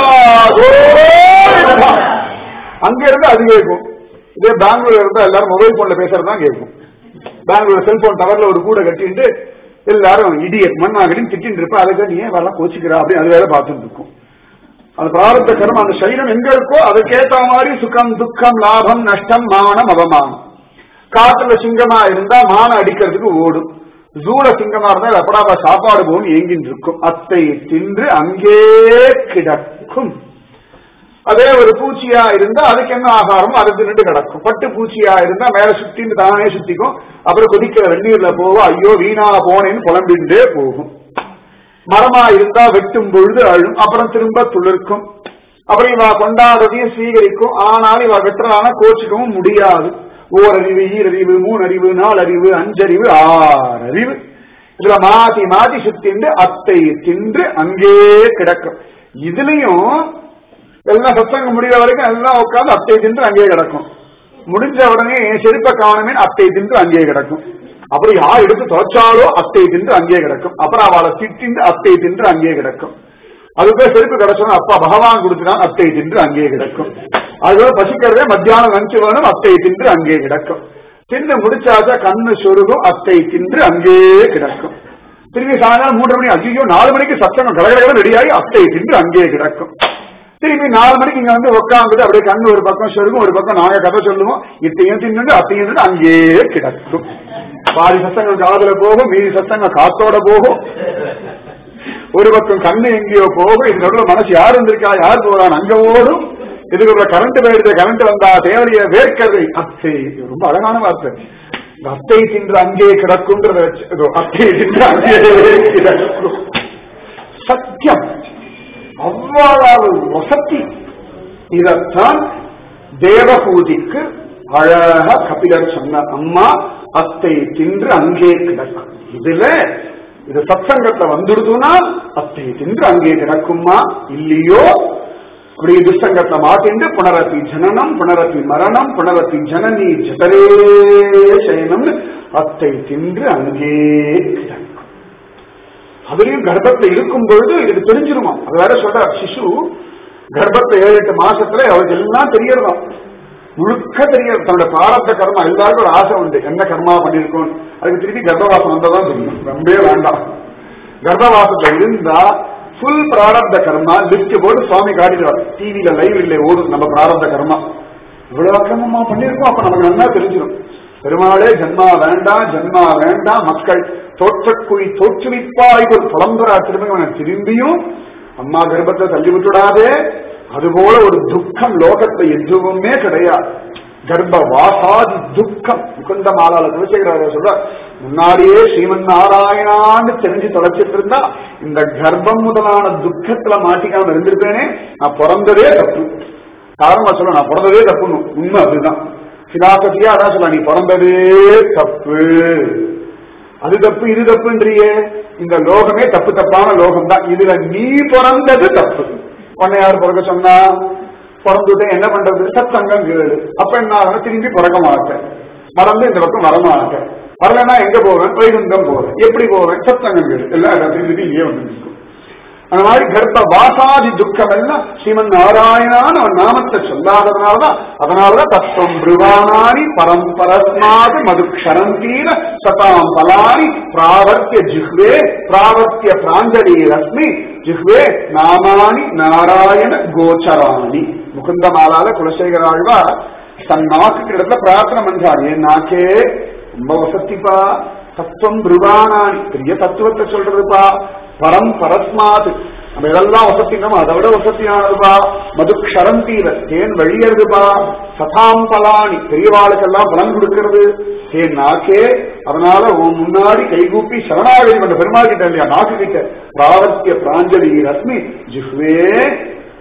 கோவிந்தா அங்க இருந்து அது கேட்கும் இதே பெங்களூர்ல இருந்தா எல்லாரும் மொபைல் போன்ல பேசுறது தான் கேட்கும் பெங்களூர் செல்போன் டவர்ல ஒரு கூட கட்டிட்டு எல்லாரும் இடியட் மண்ணாகடின்னு திட்டின்னு இருப்பா அதுக்கு நீ ஏன் வரலாம் கோச்சிக்கிறா அப்படின்னு அது வேற பார்த்துட்டு இருக்கும் அந்த பிராரத்த கர்மம் அந்த சரீரம் எங்க இருக்கோ அதுக்கேத்த மாதிரி சுகம் துக்கம் லாபம் நஷ்டம் மானம் அவமானம் காட்டுல சிங்கமா இருந்தா மானம் அடிக்கிறதுக்கு ஓடும் ஜூல சிங்கமா இருந்தா எப்படாப்பா சாப்பாடு போகும் ஏங்கின்னு இருக்கும் அத்தை தின்று அங்கே கிடக்கும் அதே ஒரு பூச்சியா இருந்தா அதுக்கு என்ன ஆகாரம் அது தின்னுட்டு கிடக்கும் பட்டு பூச்சியா இருந்தா மேல சுத்தின்னு தானே சுத்திக்கும் அப்புறம் கொதிக்கிற வெந்நீர்ல போகும் ஐயோ வீணா போனேன்னு புலம்பின்றே போகும் மரமா இருந்தா வெட்டும் பொழுது அழும் அப்புறம் திரும்ப துளிர்க்கும் அப்புறம் இவ கொண்டாடுறதையும் சீகரிக்கும் ஆனாலும் இவ வெட்டுறான கோச்சிக்கவும் முடியாது ஓரறிவு ஈரறிவு மூணறிவு நாலறிவு அஞ்சறிவு ஆறறிவு இதுல மாத்தி மாத்தி சுத்திண்டு அத்தை தின்று அங்கே கிடக்கும் இதுலயும் எல்லாம் சத்தங்க முடிகிற வரைக்கும் எல்லாம் உட்காந்து அத்தை தின்று அங்கே கிடக்கும் முடிஞ்ச உடனே செருப்ப காணமே அத்தை தின்று அங்கே கிடக்கும் அப்புறம் யார் எடுத்து துவைச்சாலோ அத்தை தின்று அங்கே கிடக்கும் அப்புறம் அவளை திட்டிந்து அத்தை தின்று அங்கே கிடக்கும் அதுக்கு செருப்பு கிடைச்சோம் அப்பா பகவான் கொடுத்துதான் அத்தை தின்று அங்கே கிடக்கும் அதுவே பசிக்கிறதே மத்தியானம் லஞ்சு வேணும் அத்தை தின்று அங்கே கிடக்கும் தின்று முடிச்சாச்சா கண்ணு சொருகும் அத்தை தின்று அங்கே கிடக்கும் திரும்பி சாயங்காலம் மூன்று மணி ஐயோ நாலு மணிக்கு சத்தம் கடகடகட ரெடியாகி அத்தை தின்று அங்கே கிடக்கும் திரும்பி நாலு மணிக்கு இங்க வந்து உட்காந்துட்டு அப்படியே கண்ணு ஒரு பக்கம் சொல்லுவோம் ஒரு பக்கம் நாங்க கதை சொல்லுவோம் இத்தையும் தின்னு அத்தையும் தின்னு அங்கேயே கிடக்கும் பாதி சத்தங்கள் காதுல போகும் மீதி சத்தங்கள் காத்தோட போகும் ஒரு பக்கம் கண்ணு எங்கேயோ போகும் இது நடுவில் மனசு யார் வந்திருக்கா யார் போறான் அங்க ஓடும் இதுக்கு கரண்ட் போயிடுது கரண்ட் வந்தா தேவைய வேர்க்கதை அத்தை இது ரொம்ப அழகான வார்த்தை இந்த அத்தை தின்று அங்கே கிடக்கும்ன்றத வச்சு இதோ அத்தை தின்று அங்கே கிடக்கும் சத்தியம் அவ்வளவு வசதி இதத்தான் தேவபூதிக்கு அழகா கபிலர் சொன்ன அம்மா அத்தை தின்று அங்கே கிடக்கும் இதுல இது சத்சங்கத்துல வந்துடுதுன்னா அத்தை தின்று அங்கே கிடக்குமா இல்லையோ அப்படி துஷ்சங்கத்துல மாட்டிண்டு புனரத்தி ஜனனம் புனரத்தி மரணம் புனரத்தி ஜனனி ஜடரே சயனம் அத்தை தின்று அங்கே கிடக்கும் அதுலயும் கர்ப்பத்துல இருக்கும் பொழுது இதுக்கு தெரிஞ்சிருமா அது வேற சொல்ற சிசு கர்ப்பத்துல ஏழு எட்டு மாசத்துல அவருக்கு எல்லாம் தெரியறதாம் முழுக்க தெரியாது தன்னோட பிராரப்த கர்மா எல்லாருக்கும் ஒரு ஆசை உண்டு என்ன கர்மா பண்ணிருக்கோம் அதுக்கு திருப்பி கர்ப்பவாசம் வந்ததான் தெரியும் ரொம்பவே வேண்டாம் கர்ப்பவாசத்துல இருந்தா ஃபுல் பிராரப்த கர்மா லிஸ்ட் போட்டு சுவாமி காட்டிடுவார் டிவியில லைவ் இல்லை ஓடும் நம்ம பிராரப்த கர்மா இவ்வளவு அக்கிரமமா பண்ணிருக்கோம் அப்ப நமக்கு நல்லா தெரிஞ்சிடும் பெருமாளே ஜன்மா வேண்டாம் ஜன்மா வேண்டாம் மக்கள் தோற்றக்குழி தோற்றுவிப்பாய் ஒரு புலம்புறா திரும்பி அவனை திரும்பியும் அம்மா கர்ப்பத்தை தள்ளி விட்டுடாதே அதுபோல ஒரு துக்கம் லோகத்தை எதுவுமே கிடையாது கர்ப்ப வாசாதி துக்கம் முகுந்த மாலால குலசேகர சொல்ற முன்னாடியே ஸ்ரீமன் நாராயணான்னு தெரிஞ்சு தொலைச்சிட்டு இருந்தா இந்த கர்ப்பம் முதலான துக்கத்துல மாட்டிக்காம இருந்திருப்பேனே நான் பிறந்ததே தப்பு காரணமா சொல்ல நான் பிறந்ததே தப்புன்னு உண்மை அதுதான் சிலாசதியா அதான் சொல்ல நீ பிறந்ததே தப்பு அது தப்பு இது தப்புன்றியே இந்த லோகமே தப்பு தப்பான லோகம் தான் இதுல நீ பிறந்தது தப்பு உன்னை யார் பிறக்க சொன்னா பிறந்துட்டேன் என்ன பண்றது சத்தங்கம் கேளு அப்ப என்ன ஆகும்னா திரும்பி பிறக்க மாட்டேன் மறந்து இந்த பக்கம் வரமாட்டேன் வரலன்னா எங்க போவேன் வைகுண்டம் போவேன் எப்படி போவேன் சத்தங்கம் கேளு எல்லாம் திரும்பி திரும்பி இங்கே வந்து நிற்கும் அந்த மாதிரி கர்ப்ப வாசாதி துக்கம் எல்லாம் ஸ்ரீமன் நாராயணான்னு அவன் நாமத்தை சொல்லாததுனாலதான் அதனாலதான் தத்துவம் பிருவானானி பரம்பரஸ்மாது மது க்ஷரந்தீர சதாம் பலானி பிராவர்த்திய ஜிஹ்வே பிராவர்த்திய பிராஞ்சலி ரஸ்மி ஜிஹ்வே நாமானி நாராயண கோச்சராணி முகுந்த மாலால குலசேகராழ்வா தன் நாக்கு இடத்துல பிரார்த்தனை பண்றார் என் நாக்கே ரொம்ப வசதிப்பா தத்துவம் பிருவானானி பெரிய தத்துவத்தை சொல்றதுப்பா பரம் பரஸ்மாத் நம்ம இதெல்லாம் வசத்தினோம் அதை விட வசதியானதுப்பா மது க்ஷரந்தீர தேன் வழியறதுப்பா சதாம் பலானி பெரியவாளுக்கெல்லாம் பலன் கொடுக்கிறது தேன் நாக்கே அதனால உன் முன்னாடி கைகூப்பி சரணாகதி பண்ண பெருமாள் கிட்ட இல்லையா நாக்கு கிட்ட பிராவத்திய பிராஞ்சலி ரத்மி ஜிஹ்வே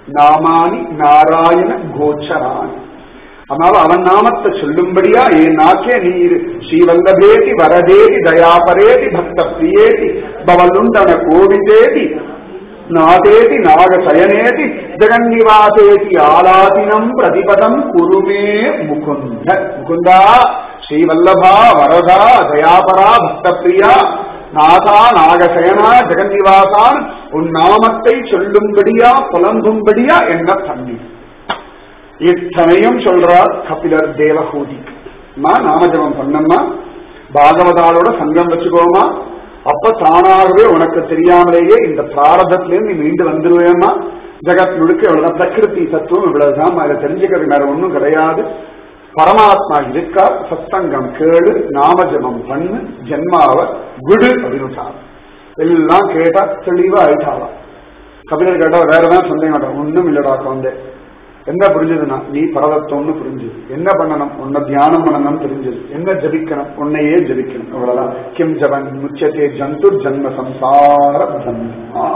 நாமானி நாராயண கோச்சராணி அதனால அவன் நாமத்தை சொல்லும்படியா என் நாக்கே நீர் ஸ்ரீவல்லபேதி வரதேதி தயாபரேதி பக்த பிரியேதி பவலுண்டன கோவிதேதி நாதேதி நாகசயனேதி ஜெகன்னிவாசேதி ஆலாதினம் பிரதிபதம் குருமே முகுந்த முகுந்தா ஸ்ரீவல்லபா வரதா தயாபரா பக்தப்பிரியா நாதா நாகசயனா ஜெகன்னிவாசான் உன் நாமத்தை சொல்லும்படியா புலம்பும்படியா என்ன பண்ணி இத்தனையும் சொல்றார் கபிலர் தேவகூதி அம்மா நாமஜபம் பண்ணம்மா பாகவதாலோட சங்கம் வச்சுக்கோமா அப்ப தானாகவே உனக்கு தெரியாமலேயே இந்த பிராரதத்திலேருந்து நீ மீண்டு வந்துருவேம்மா ஜெகத் முழுக்க இவ்வளவுதான் பிரகிருதி தத்துவம் இவ்வளவுதான் அதை தெரிஞ்சுக்கிறது வேற ஒண்ணும் கிடையாது பரமாத்மா இருக்கா சத்தங்கம் கேளு நாமஜபம் பண்ணு ஜென்மாவ விடு அப்படின்னு எல்லாம் கேட்டா தெளிவா ஆயிட்டாலாம் கபிலர் கேட்டா வேற ஏதாவது சந்தேகம் மாட்டான் ஒண்ணும் இல்லடா குழந்தை என்ன புரிஞ்சதுன்னா நீ பரதத்தம்னு புரிஞ்சுது என்ன பண்ணணும் உன்னை தியானம் பண்ணணும் தெரிஞ்சது என்ன ஜபிக்கணும் உன்னையே ஜபிக்கணும் அவ்வளவுதான் கிம் ஜபன் முச்சத்தே ஜந்து ஜன்ம சம்சார பிரம்மா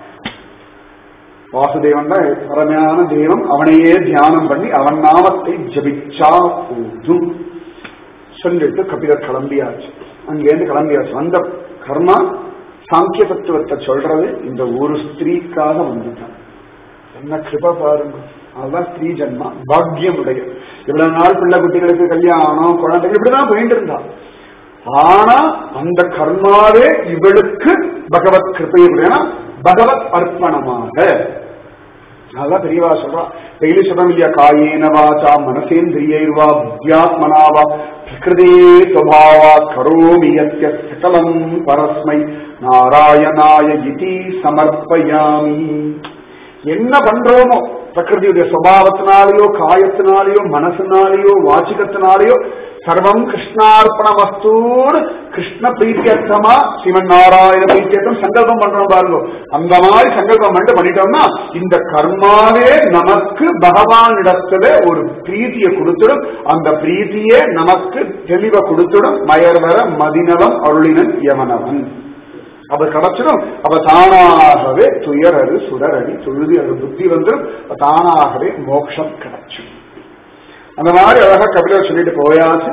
வாசுதேவன் தான் பரமையான தெய்வம் அவனையே தியானம் பண்ணி அவன் நாமத்தை ஜபிச்சா போதும் சொல்லிட்டு கபிலர் கிளம்பியாச்சு அங்கேருந்து கிளம்பியாச்சு அந்த கர்மா சாங்கிய தத்துவத்தை சொல்றது இந்த ஒரு ஸ்திரீக்காக வந்துட்டான் என்ன கிருப பாருங்க அதுதான் ஸ்திரீ ஜன்மா பாக்கியம் உடைய இவ்வளவு நாள் பிள்ளை குட்டிகளுக்கு கல்யாணம் குழந்தைகள் இப்படிதான் போயிட்டு இருந்தா ஆனா அந்த கர்மாவே இவளுக்கு பகவத் கிருப்பையுடையனா பகவத் அர்ப்பணமாக அதான் பெரியவா சொல்றா டெய்லி சொல்றோம் இல்லையா காயேன வாச்சா மனசேந்திரியைர்வா புத்தியாத்மனாவா பிரகிருதே சுவாவா கரோமி யத்ய சகலம் பரஸ்மை நாராயணாய இதி சமர்ப்பயாமி என்ன பண்றோமோ பிரகிருதியுடைய சுவாவத்தினாலேயோ காயத்தினாலேயோ மனசினாலேயோ வாச்சிகத்தினாலேயோ சர்வம் கிருஷ்ணார்ப்பணமஸ்தூர் கிருஷ்ண பிரீத்தியர்த்தமா சிவன் நாராயண பிரீத்தியர்த்தம் சங்கல்பம் பண்றோம் பாருங்க அந்த மாதிரி சங்கல்பம் பண்ணிட்டு பண்ணிட்டோம்னா இந்த கர்மாவே நமக்கு பகவான் இடத்துல ஒரு பிரீத்தியை கொடுத்துடும் அந்த பிரீத்தியே நமக்கு தெளிவை கொடுத்துடும் மயர்வர மதினவம் அருளினன் யவனவன் அவ கிடைச்சிடும் அவ தானாகவே துயரறு சுடரடி தொழுதி அது புத்தி வந்துடும் தானாகவே மோட்சம் கிடைச்சிடும் அந்த மாதிரி அழகா கபிலர் சொல்லிட்டு போயாச்சு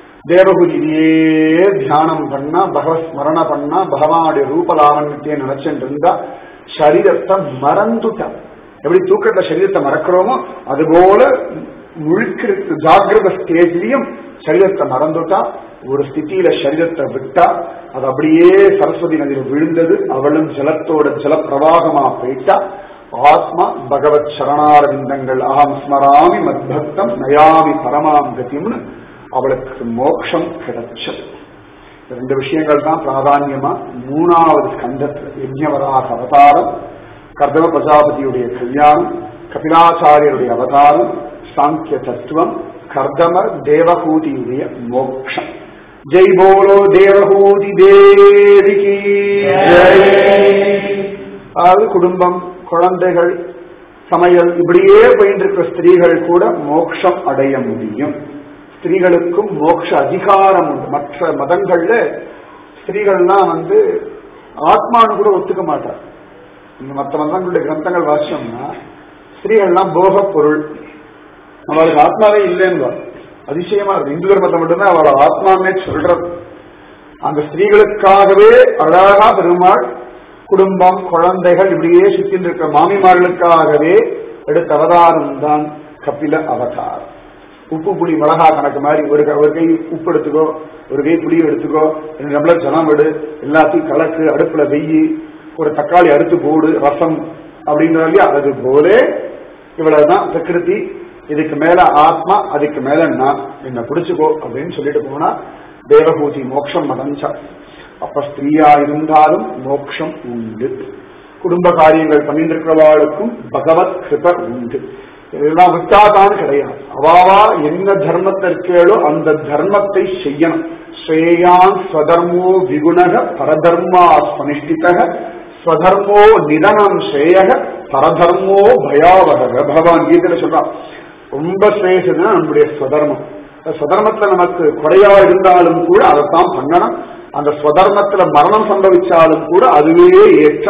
தேவகுதியே தியானம் பண்ணா பகவத் ஸ்மரண பண்ணா பகவானுடைய ரூபலாவண்யத்தையே நினைச்சுட்டு இருந்தா சரீரத்தை மறந்துட்டான் எப்படி தூக்கத்துல சரீரத்தை மறக்கிறோமோ அதுபோல முழுக்க ஜாகிரத ஸ்டேஜ்லயும் சரீரத்தை மறந்துட்டா ஒரு ஸ்திதியில சரீரத்தை விட்டா அது அப்படியே சரஸ்வதி நதியில் விழுந்தது அவளும் ஜலத்தோட ஜல பிரவாகமா போயிட்டா ஆத்மா பகவத் சரணாரவிந்தங்கள் அகம் ஸ்மராமி மத்பக்தம் நயாமி பரமாம் கதிம்னு அவளுக்கு மோட்சம் கிடைச்சது ரெண்டு விஷயங்கள் தான் பிராதான்யமா மூணாவது ஸ்கந்தத்தில் யஜ்ஞவராக அவதாரம் கர்தவ பிரஜாபதியுடைய கல்யாணம் கபிலாச்சாரியருடைய அவதாரம் சாங்கிய தத்துவம் கர்தமர் தேவகூதியுடைய மோட்சம் ஜெய் போலோ தேவகூதி தேவிக்கு அதாவது குடும்பம் குழந்தைகள் சமையல் இப்படியே போயிட்டு இருக்கிற ஸ்திரீகள் கூட மோட்சம் அடைய முடியும் ஸ்திரீகளுக்கும் மோட்ச அதிகாரம் உண்டு மற்ற மதங்கள்ல ஸ்திரீகள்லாம் வந்து ஆத்மான்னு கூட ஒத்துக்க மாட்டார் இந்த மற்ற மதங்களுடைய கிரந்தங்கள் வாசிச்சோம்னா ஸ்திரீகள்லாம் போக பொருள் அவளுக்கு ஆத்மாவே இல்லைன்னு அதிசயமா இருக்கு இந்து தர்மத்தை மட்டும்தான் அவளோட ஆத்மாவே சொல்றது அந்த ஸ்திரீகளுக்காகவே அழகா பெருமாள் குடும்பம் குழந்தைகள் இப்படியே சுத்தின்னு இருக்கிற மாமிமார்களுக்காகவே எடுத்த அவதாரம் தான் கபில அவதாரம் உப்பு புளி மிளகா கணக்கு மாதிரி ஒரு க- ஒரு கை உப்பு எடுத்துக்கோ ஒரு கை புளி எடுத்துக்கோ ரெண்டு டம்ளர் ஜலம் எடு எல்லாத்தையும் கலக்கு அடுப்புல வெய்யி ஒரு தக்காளி அறுத்து போடு ரசம் அப்படின்றாலே அது போலே இவ்வளவுதான் பிரகிருதி இதுக்கு மேல ஆத்மா அதுக்கு மேல நான் என்ன பிடிச்சுக்கோ அப்படின்னு சொல்லிட்டு போனா தேவபூதி மோட்சம் அடைஞ்சா அப்ப ஸ்திரீயா இருந்தாலும் மோட்சம் உண்டு குடும்ப காரியங்கள் பண்ணிட்டு இருக்கிறவாளுக்கும் பகவத் கிருப உண்டு இதெல்லாம் விட்டாதான் கிடையாது அவாவா என்ன தர்மத்தை இருக்கேளோ அந்த தர்மத்தை செய்யணும் ஸ்ரேயான் ஸ்வதர்மோ விகுணக பரதர்மா ஸ்வனிஷ்டிதக ஸ்வதர்மோ நிதனம் ஸ்ரேயக பரதர்மோ பயாவக பகவான் கீதையில சொல்றான் ரொம்ப ஸ்ரேயசுன்னா நம்முடைய ஸ்வதர்மம் அந்த ஸ்வதர்மத்துல நமக்கு குறையா இருந்தாலும் கூட அதைத்தான் பண்ணணும் அந்த ஸ்வதர்மத்துல மரணம் சம்பவிச்சாலும் கூட அதுவே ஏற்றம்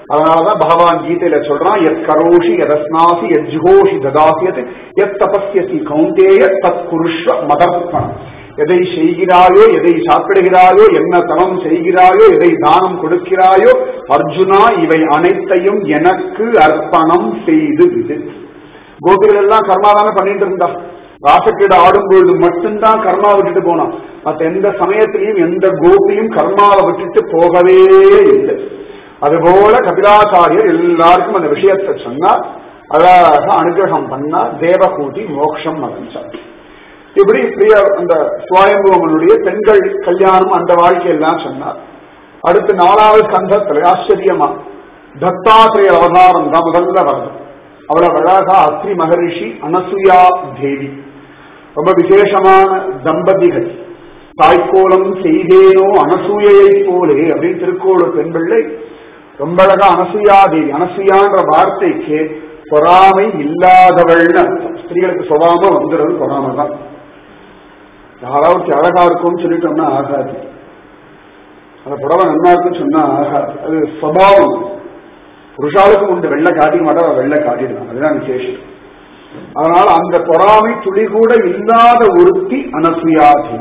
அதனாலதான் பகவான் கீதையில சொல்றான் எத் கரோஷி எதஸ்னாசி எத் ஜுகோஷி ததாசியத் எத் தபஸ்யசி கௌந்தேய தத் குருஷ்வ மதர்ப்பணம் எதை செய்கிறாயோ எதை சாப்பிடுகிறாயோ என்ன தவம் செய்கிறாயோ எதை தானம் கொடுக்கிறாயோ அர்ஜுனா இவை அனைத்தையும் எனக்கு அர்ப்பணம் செய்து விடு கோபிகள் எல்லாம் கர்மா தானே பண்ணிட்டு இருந்தா ராசக்கீடு ஆடும்பொழுது மட்டும்தான் கர்மா விட்டுட்டு போனான் மற்ற எந்த சமயத்திலையும் எந்த கோபியும் கர்மாவை விட்டுட்டு போகவே இல்லை அதுபோல கபிலாச்சாரியர் எல்லாருக்கும் அந்த விஷயத்தை சொன்னார் அழகாக அனுகிரகம் பண்ணா தேவகூட்டி மோட்சம் அடைஞ்சார் இப்படி பிரிய அந்த சுவாயம்புவனுடைய பெண்கள் கல்யாணம் அந்த வாழ்க்கையெல்லாம் சொன்னார் அடுத்து நாலாவது கந்தத்துல ஆச்சரியமா தத்தாத்திரைய அவதாரம் தான் முதல்ல வருது அவ்வளவு அழகா அத்ரி மகரிஷி அனசுயா தேவி ரொம்ப விசேஷமான தம்பதிகள் தாய்க்கோலம் செய்தேனோ அனசூயை போலே அப்படின்னு திருக்கோளூர் பெண் பிள்ளை ரொம்ப அழகா அனசுயா தேவி அனசுயான்ற வார்த்தைக்கு பொறாமை இல்லாதவள்னு அர்த்தம் ஸ்திரீகளுக்கு சுபாவம் வந்துடுறது பொறாமை தான் யாராவது அழகா இருக்கும்னு சொல்லிட்டோம்னா ஆகாது அந்த புடவை நல்லா இருக்குன்னு சொன்னா ஆகாது அது சுபாவம் புருஷாளுக்கும் உண்டு வெள்ளை காட்டிக்க மாட்டா வெள்ளை காட்டிடலாம் அதுதான் விசேஷம் அதனால அந்த பொறாமை துளி கூட இல்லாத ஒருத்தி அனசுயாதி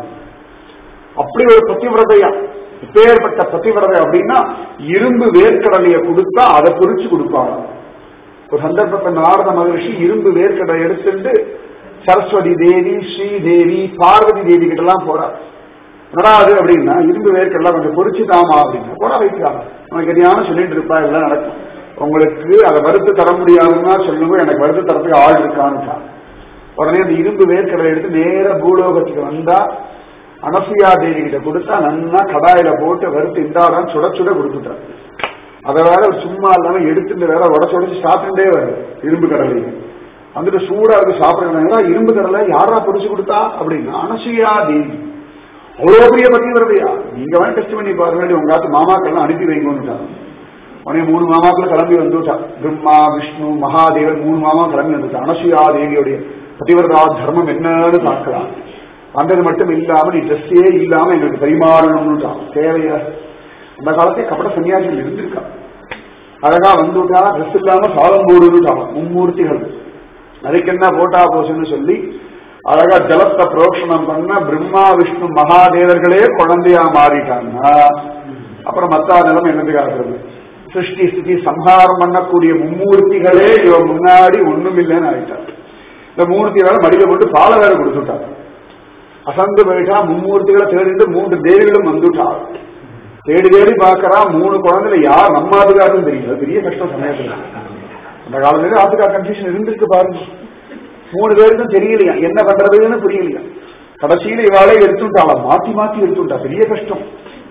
அப்படி ஒரு பத்திவிரதையா இப்பேற்பட்ட பத்திவிரதை அப்படின்னா இரும்பு வேர்க்கடலையை கொடுத்தா அதை குறிச்சு கொடுப்பாங்க ஒரு சந்தர்ப்பத்தை நாரத மகரிஷி இரும்பு வேர்க்கடலை எடுத்துட்டு சரஸ்வதி தேவி ஸ்ரீதேவி பார்வதி தேவி கிட்ட எல்லாம் போறார் நடாது அப்படின்னா இரும்பு வேர்க்கடலாம் கொஞ்சம் பொறிச்சு தாமா அப்படின்னா போட வைக்கிறாங்க உனக்கு எதையான சொல்லிட்டு இருப்பா இதெல்லாம் நடக்கும் உங்களுக்கு அதை வறுத்து தர முடியாதுன்னா சொல்லுங்க எனக்கு வறுத்து தரத்துக்கு ஆள் இருக்கான்னு உடனே அந்த இரும்பு வேர்க்கடலை எடுத்து நேர பூலோகத்துக்கு வந்தா அனசுயா தேவி கிட்ட கொடுத்தா நன்னா கடாயில போட்டு வறுத்து இந்தாதான் சுட சுட கொடுத்துட்டார் அதை வேற சும்மா இல்லாம எடுத்துட்டு வேற உடச்சு உடச்சு சாப்பிட்டுட்டே வருது இரும்பு கடலை வந்துட்டு சூடா இருக்கு சாப்பிடுறாங்க இரும்பு கடலை யாரா பொடிச்சு கொடுத்தா அப்படின்னா அனசுயா தேவி அவ்வளவு பெரிய பத்தி வருதையா நீங்க வேணா டெஸ்ட் பண்ணி பாருங்க உங்க காத்து மாமாக்கள்லாம் அனுப்பி வைங்கன்னு உடனே மூணு மாமாக்கள் கிளம்பி வந்துட்டா பிரம்மா விஷ்ணு மகாதேவர் மூணு மாமா கிளம்பி வந்துட்டா அனசுயா தேவியுடைய பதிவிரதா தர்மம் என்னன்னு பார்க்கலாம் வந்தது மட்டும் இல்லாம நீ ட்ரெஸ்ஸே இல்லாம எங்களுக்கு பரிமாறணும்னுட்டான் தேவையா அந்த காலத்தே கபட சன்னியாசிகள் இருந்திருக்கா அழகா வந்துட்டா ட்ரெஸ் இல்லாம சாதம் போடுன்னுட்டான் மும்மூர்த்திகள் அதுக்கு என்ன போட்டா போச்சுன்னு சொல்லி அழகா ஜலத்தை புரோக்ஷணம் பண்ண பிரம்மா விஷ்ணு மகாதேவர்களே குழந்தையா மாறிட்டாங்கன்னா அப்புறம் மத்தா நிலம் என்னதுக்கு ஆகிறது சிருஷ்டி ஸ்திதி சம்ஹாரம் பண்ணக்கூடிய மும்மூர்த்திகளே இவன் முன்னாடி ஒண்ணும் இல்லைன்னு ஆயிட்டார் இந்த மூர்த்தி வேற மடியில போட்டு பாலை வேற கொடுத்துட்டார் அசந்து போயிட்டா மும்மூர்த்திகளை தேடிட்டு மூன்று தேவிகளும் வந்துட்டார் தேடி தேடி பாக்குறா மூணு குழந்தைல யார் நம்ம ஆத்துக்காருன்னு தெரியல பெரிய கஷ்டம் சமயத்துல அந்த காலத்துல ஆத்துக்கார் கன்ஃபியூஷன் இருந்திருக்கு பாருங்க மூணு பேருக்கும் தெரியலையா என்ன பண்றதுன்னு புரியலையா கடைசியில இவாளே எடுத்துட்டாளா மாத்தி மாத்தி எடுத்துட்டா பெரிய கஷ்டம்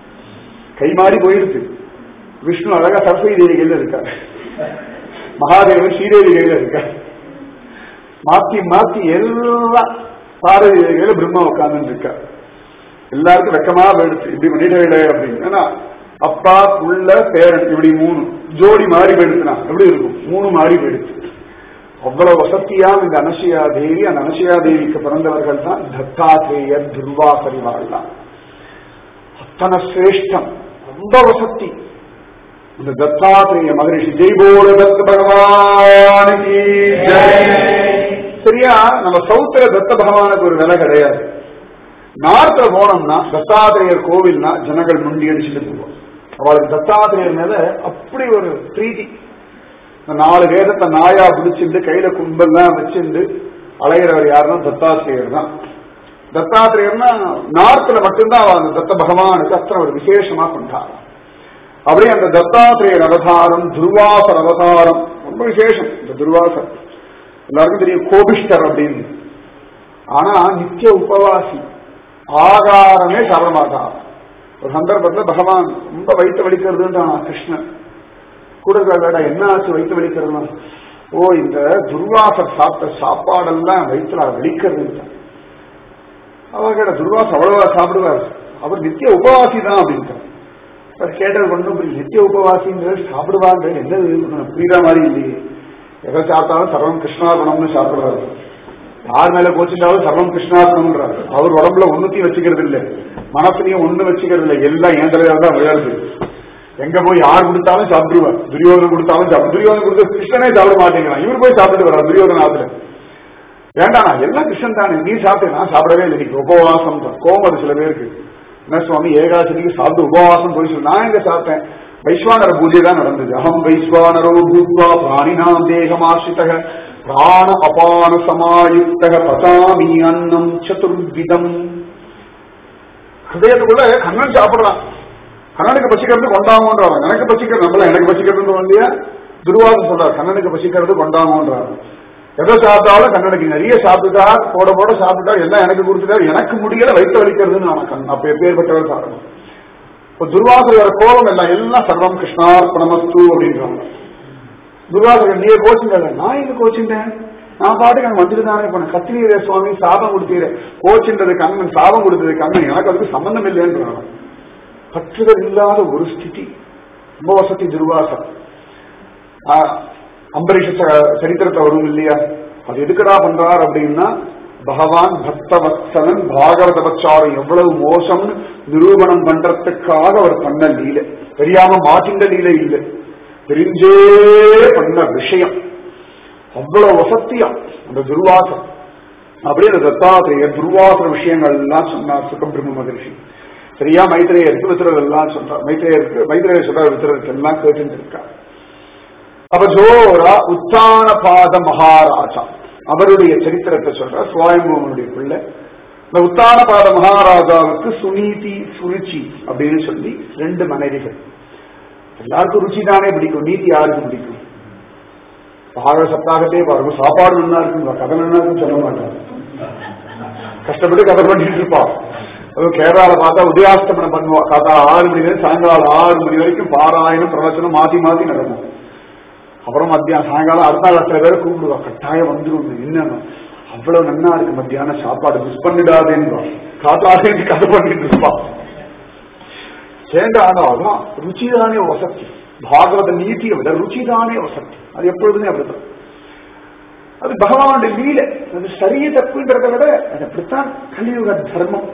கை மாறி போயிடுச்சு விஷ்ணு அழகா சரஸ்வதி தேவி கையில இருக்கார் மகாதேவன் ஸ்ரீதேவி கையில இருக்கார் மாத்தி மாத்தி எல்லாம் பார்வதி தேவி கையில பிரம்மா உட்கார்ந்து இருக்கார் எல்லாருக்கும் வெக்கமா போயிடுச்சு இப்படி பண்ணிட்டு அப்படின்னு ஏன்னா அப்பா புள்ள பேரன் இப்படி மூணு ஜோடி மாறி போயிடுச்சுனா எப்படி இருக்கும் மூணு மாறி போயிடுச்சு அவ்வளவு வசதியான இந்த அனசூயா தேவி அந்த அனசூயா தேவிக்கு பிறந்தவர்கள் தான் தத்தாத்ரேயர் துர்வாசரிவாள்லாம் அத்தனை சிரேஷ்டம் ரொம்ப வசதி இந்த தத்தாத்திரேய மகரிஷி ஜெய்போல தத்த பகவானுக்கு சரியா நம்ம சவுத்துல தத்த பகவானுக்கு ஒரு விலை கிடையாது நார்த்ல போனோம்னா தத்தாத்திரேயர் கோவில்னா ஜனங்கள் முண்டி அடிச்சுட்டு போவோம் அவளுக்கு தத்தாத்திரேயர் மேல அப்படி ஒரு பிரீதி இந்த நாலு வேதத்தை நாயா பிடிச்சிட்டு கையில கும்பெல்லாம் வச்சிருந்து அலைகிறவர் யாருன்னா தத்தாத்திரேயர் தான் தத்தாத்திரேயர்னா நார்த்ல மட்டும்தான் அந்த தத்த பகவானுக்கு அத்தனை ஒரு விசேஷமா கொண்டாங்க அப்படியே அந்த தத்தாத்திரேயர் அவதாரம் துர்வாசர் அவதாரம் ரொம்ப விசேஷம் இந்த துர்வாசர் எல்லாருக்கும் தெரியும் கோபிஷ்டர் அப்படின்னு ஆனா நித்திய உபவாசி ஆகாரமே சாப்பிட மாட்டான் ஒரு சந்தர்ப்பத்துல பகவான் ரொம்ப வயிற்று வலிக்கிறதுன்றான் கிருஷ்ணன் கூட வேடா என்ன ஆச்சு வயிற்று வலிக்கிறதுனா ஓ இந்த துர்வாசர் சாப்பிட்ட சாப்பாடெல்லாம் வயிற்றுல வலிக்கிறது அவர் கேட்ட துர்வாசம் அவ்வளவா சாப்பிடுவார் அவர் நித்திய உபவாசி தான் அப்படின்ட்டார் அவர் கேட்டது ஒன்றும் நித்திய உபவாசிங்கிறது சாப்பிடுவாங்க என்ன புரியுற மாதிரி இல்லையே எதை சாப்பிட்டாலும் சர்வம் கிருஷ்ணார்பணம்னு சாப்பிடுறாரு யார் மேல கோச்சிட்டாலும் சர்வம் கிருஷ்ணார்பணம்ன்றாரு அவர் உடம்புல ஒண்ணுத்தையும் வச்சுக்கிறது இல்லை மனசுலையும் ஒண்ணு வச்சுக்கிறது இல்லை எல்லாம் ஏன் தலைவர் தான் விளையாடுது எங்க போய் யார் கொடுத்தாலும் சாப்பிடுவார் துரியோதனம் கொடுத்தாலும் சாப்பிடு துரியோதனம் கொடுத்த கிருஷ்ணனே சாப்பிட மாட்டேங்கிறான் இவர் போய் சாப்பிட்டு வர்றார் துரியோதன ஆத்துல வேண்டாம் நான் எல்லாம் கிருஷ்ணன் தானே நீ சாப்பிட்டு நான் சாப்பிடவே இல்லை இன்னைக்கு உபவாசம் தான் கோபம் அது சில பேருக்கு என்ன சுவாமி ஏகாசனிக்கு சாப்பிட்டு உபவாசம் போய் சொல்லி நான் எங்க சாப்பிட்டேன் வைஸ்வானர பூஜை தான் நடந்தது அகம் வைஸ்வானரோ பூத்வா பிராணினாம் தேகமாசிரித பிராண அபான சமாயுக்த பதாமி அன்னம் சதுர்விதம் ஹதயத்துக்குள்ள கண்ணன் சாப்பிடுறான் கண்ணனுக்கு பசிக்கிறது கொண்டாமன்றாங்க எனக்கு பசிக்கிறது நம்மள எனக்கு பசிக்கிறது இல்லையா துருவாசம் சொல்றாரு கண்ணனுக்கு பசிக்கிறது கொண்டாமன்றாரு எதை சாப்பிட்டாலும் கண்ணனுக்கு நிறைய சாப்பிட்டுட்டா போட போட சாப்பிட்டா எல்லாம் எனக்கு கொடுத்துட்டாரு எனக்கு முடியல வயிற்று வலிக்கிறதுன்னு நான் கண் அப்ப எப்பேற்பட்டவர் சாப்பிடணும் இப்போ துர்வாசகர் கோபம் எல்லாம் எல்லாம் சர்வம் கிருஷ்ணார்ப்பணமஸ்து அப்படின்றாங்க துர்வாசகர் நீ கோச்சிங்க நான் எங்க கோச்சிட்டேன் நான் பாட்டுக்கு அங்க வந்துட்டு தானே போனேன் கத்திரீரே சுவாமி சாபம் கொடுத்தீரே கோச்சின்றது கண்ணன் சாபம் கொடுத்தது கண்ணன் எனக்கு அதுக்கு சம்பந்தம் இல்லைன்றாங்க பற்றுதல் இல்லாத ஒரு ஸ்திதி ரொம்ப வசதி துர்வாசம் அம்பரீஷ சரித்திரத்தை வரும் இல்லையா அது எதுக்குடா பண்றார் அப்படின்னா பகவான் பக்தவத்சலன் பாகவத பச்சாரம் எவ்வளவு மோசம்னு நிரூபணம் பண்றதுக்காக அவர் பண்ண லீலை தெரியாம மாற்றின்ற லீலை இல்லை தெரிஞ்சே பண்ண விஷயம் அவ்வளவு வசத்தியா அந்த துர்வாசம் அப்படியே அந்த தத்தாத்திரேயர் துர்வாசன விஷயங்கள் எல்லாம் சொன்னார் சுகம் பிரம்ம மகர்ஷி சரியா மைத்திரேயருக்கு வித்திரர் எல்லாம் சொல்றார் மைத்திரேயருக்கு மைத்திரேயர் சொல்றார் வித்திரருக்கு எல்லாம் கேட்டு இருக்கார் அப்ப ஜோரா உத்தான பாத மகாராஜா அவருடைய சரித்திரத்தை சொல்ற சுவாயம்புவனுடைய பிள்ளை இந்த உத்தான பாத மகாராஜாவுக்கு சுனீதி சுருச்சி அப்படின்னு சொல்லி ரெண்டு மனைவிகள் எல்லாருக்கும் ருச்சி தானே பிடிக்கும் நீதி யாருக்கு பிடிக்கும் பாக சப்தாகத்தே பாருங்க சாப்பாடு நல்லா இருக்கும் கதை நல்லா இருக்குன்னு சொல்ல மாட்டாங்க கஷ்டப்பட்டு கதை பண்ணிட்டு இருப்பா அதுவும் கேரளால பார்த்தா உதயாஸ்தமனம் பண்ணுவா காத்தா ஆறு மணி வரைக்கும் சாயங்காலம் ஆறு மணி வரைக்கும் பாராயணம் பிரவச்சனம் மாத்தி மாத்தி நடக்கும் அப்புறம் மத்தியானம் சாயங்காலம் அடுத்த நாள் சில பேரை கூப்பிடுவா கட்டாயம் வந்துடும் என்னன்னு அவ்வளவு நன்னா இருக்கு மத்தியானம் சாப்பாடு மிஸ் பண்ணிடாதேன்னு காத்தாலே கதை பண்ணிட்டு இருப்பா சேர்ந்த ஆனாலும் ருச்சிதானே வசதி பாகவத நீதியை விட ருச்சிதானே வசதி அது எப்பொழுதுமே அப்படித்தான் அது பகவானுடைய லீலை அது சரிய தப்புன்றதை விட அது அப்படித்தான் கலியுக தர்மம்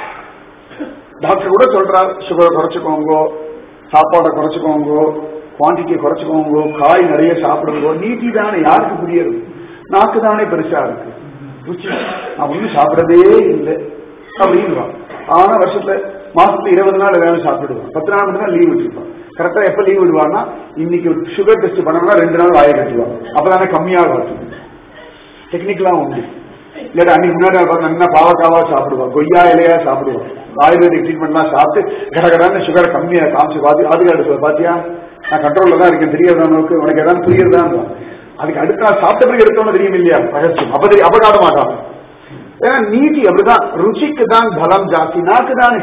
டாக்டர் கூட சொல்றார் சுகரை குறைச்சுக்கோங்க சாப்பாடை குறைச்சுக்கோங்க குவான்டிட்டியை குறைச்சுக்கோங்க காய் நிறைய சாப்பிடுங்க நீதி தானே யாருக்கு புரியுது நாக்கு தானே பெருசா இருக்கு ருச்சி நான் ஒன்றும் சாப்பிடறதே இல்லை அப்படின்றான் ஆனா வருஷத்துல மாசத்துல இருபது நாள் வேலை சாப்பிடுவான் பத்து நாள் மட்டும் தான் லீவ் வச்சிருப்பான் கரெக்டா எப்ப லீவ் விடுவான்னா இன்னைக்கு சுகர் டெஸ்ட் பண்ணோம்னா ரெண்டு நாள் வாயை கட்டுவாங்க அப்பதானே கம்மியாக வருது டெக்னிக்கலா உண்டு இல்லாட்டி அன்னைக்கு முன்னாடி பார்த்து நல்லா பாவக்காவா சாப்பிடுவா கொய்யா இலையா சாப்பிடுவா ஆயுர்வேதிக் ட்ரீட்மெண்ட்லாம் சாப்பிட்டு கடகடான்னு சுகர் கம்மியா காமிச்சு பார்த்து ஆதிகாடு சொல்ல பாத்தியா நான் கண்ட்ரோல்ல தான் இருக்கேன் தெரியாத உனக்கு உனக்கு ஏதாவது புரியுறதா அதுக்கு அடுத்த நாள் சாப்பிட்ட பிறகு எடுத்தோன்னு தெரியும் இல்லையா ரகசியம் அப்ப தெரியும் அப்ப காட்ட மாட்டாங்க ஏன்னா நீதி அப்படிதான் ருச்சிக்கு தான் பலம் ஜாஸ்தி நாக்கு தானே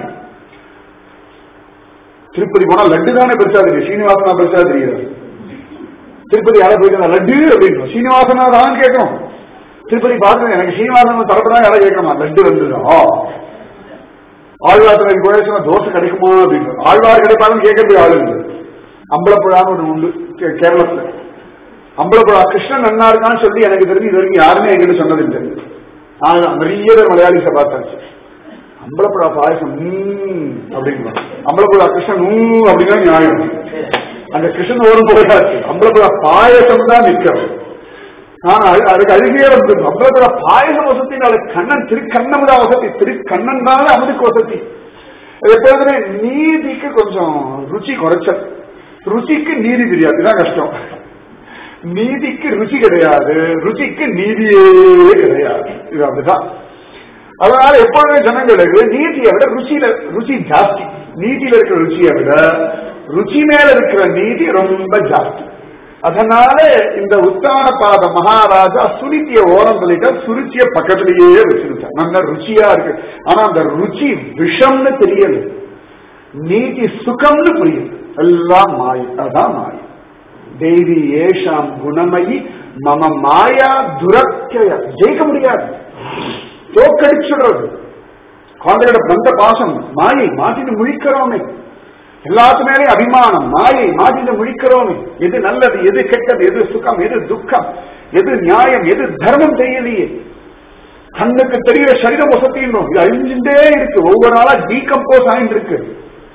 திருப்பதி போனா லட்டு தானே பெருசா தெரியும் சீனிவாசனா பெருசா தெரியாது திருப்பதி யாரை போயிட்டு லட்டு அப்படின்னு சீனிவாசனா தான் கேட்கணும் திருப்பதி பார்த்து எனக்கு சீனிவாசன் தரப்பதான் யாரை கேட்கணுமா லட்டு வந்துடும் ஆழ்வார்த்தனை கோயேசன தோசை கிடைக்குமா அப்படின்னு ஆழ்வார் கிடைப்பாலும் கேட்கறதுக்கு ஆளு இல்லை அம்பலப்புழான்னு ஒண்ணு உண்டு கே- கேரளத்துல அம்பலப்புழா கிருஷ்ணன் நன்னா இருக்கான்னு சொல்லி எனக்கு தெரிஞ்சு இது வரைக்கும் யாருமே என்கிட்ட சொன்னதில்லை ஆனா நிறைய பேர் மலையாளிஸை பார்த்தாச்சு அம்பலப்புழா பாயசம் ம் அப்படின்னு அம்பலப்புழா கிருஷ்ணன் ஊ அப்படின்னா நியாயம் அந்த கிருஷ்ணன் ஓரம் போகாது அம்பலப்புழா பாயசம் தான் நிற்கிறது ஆனா அது- அதுக்கு அழுகியே வந்து அம்பலப்புழா பாயசம் வசத்தினால கண்ணன் திருக்கண்ணம் தான் வசதி திருக்கண்ணன் தான் அமுதுக்கு வசதி அது எப்போதுமே நீதிக்கு கொஞ்சம் ருச்சி குறைச்சல் ருச்சிக்கு நீதி தெரியாது இதுதான் கஷ்டம் நீதிக்கு ருச்சி கிடையாது ருச்சிக்கு நீதியே கிடையாது இது அப்படிதான் அதனால எப்பொழுதுமே ஜனங்களுக்கு நீதியை விட ருச்சியில ருச்சி ஜாஸ்தி நீதியில இருக்கிற ருச்சியை விட ருச்சி மேல இருக்கிற நீதி ரொம்ப ஜாஸ்தி அதனால இந்த உத்தான பாத மகாராஜா சுருத்திய ஓரம் சொல்லிட்டா சுருச்சிய பக்கத்திலேயே வச்சிருச்சார் நல்ல ருச்சியா இருக்கு ஆனா அந்த ருச்சி விஷம்னு தெரியல நீதி சுகம்னு புரியுது எல்லாம் மாயை அதான் மாயை தேவி ஏஷாம் குணமயி மம மாயா துரக்கய ஜெயிக்க முடியாது தோக்கடிச்சுடுறது குழந்தையோட பந்த பாசம் மாயை மாட்டிட்டு முழிக்கிறோமே எல்லாத்து மேலே அபிமானம் மாயை மாட்டிட்டு முழிக்கிறோமே எது நல்லது எது கெட்டது எது சுகம் எது துக்கம் எது நியாயம் எது தர்மம் தெரியலையே கண்ணுக்கு தெரிகிற சரீரம் வசத்தின்றோம் இது அழிஞ்சுட்டே இருக்கு ஒவ்வொரு நாளா டீகம்போஸ் ஆயிட்டு இருக்கு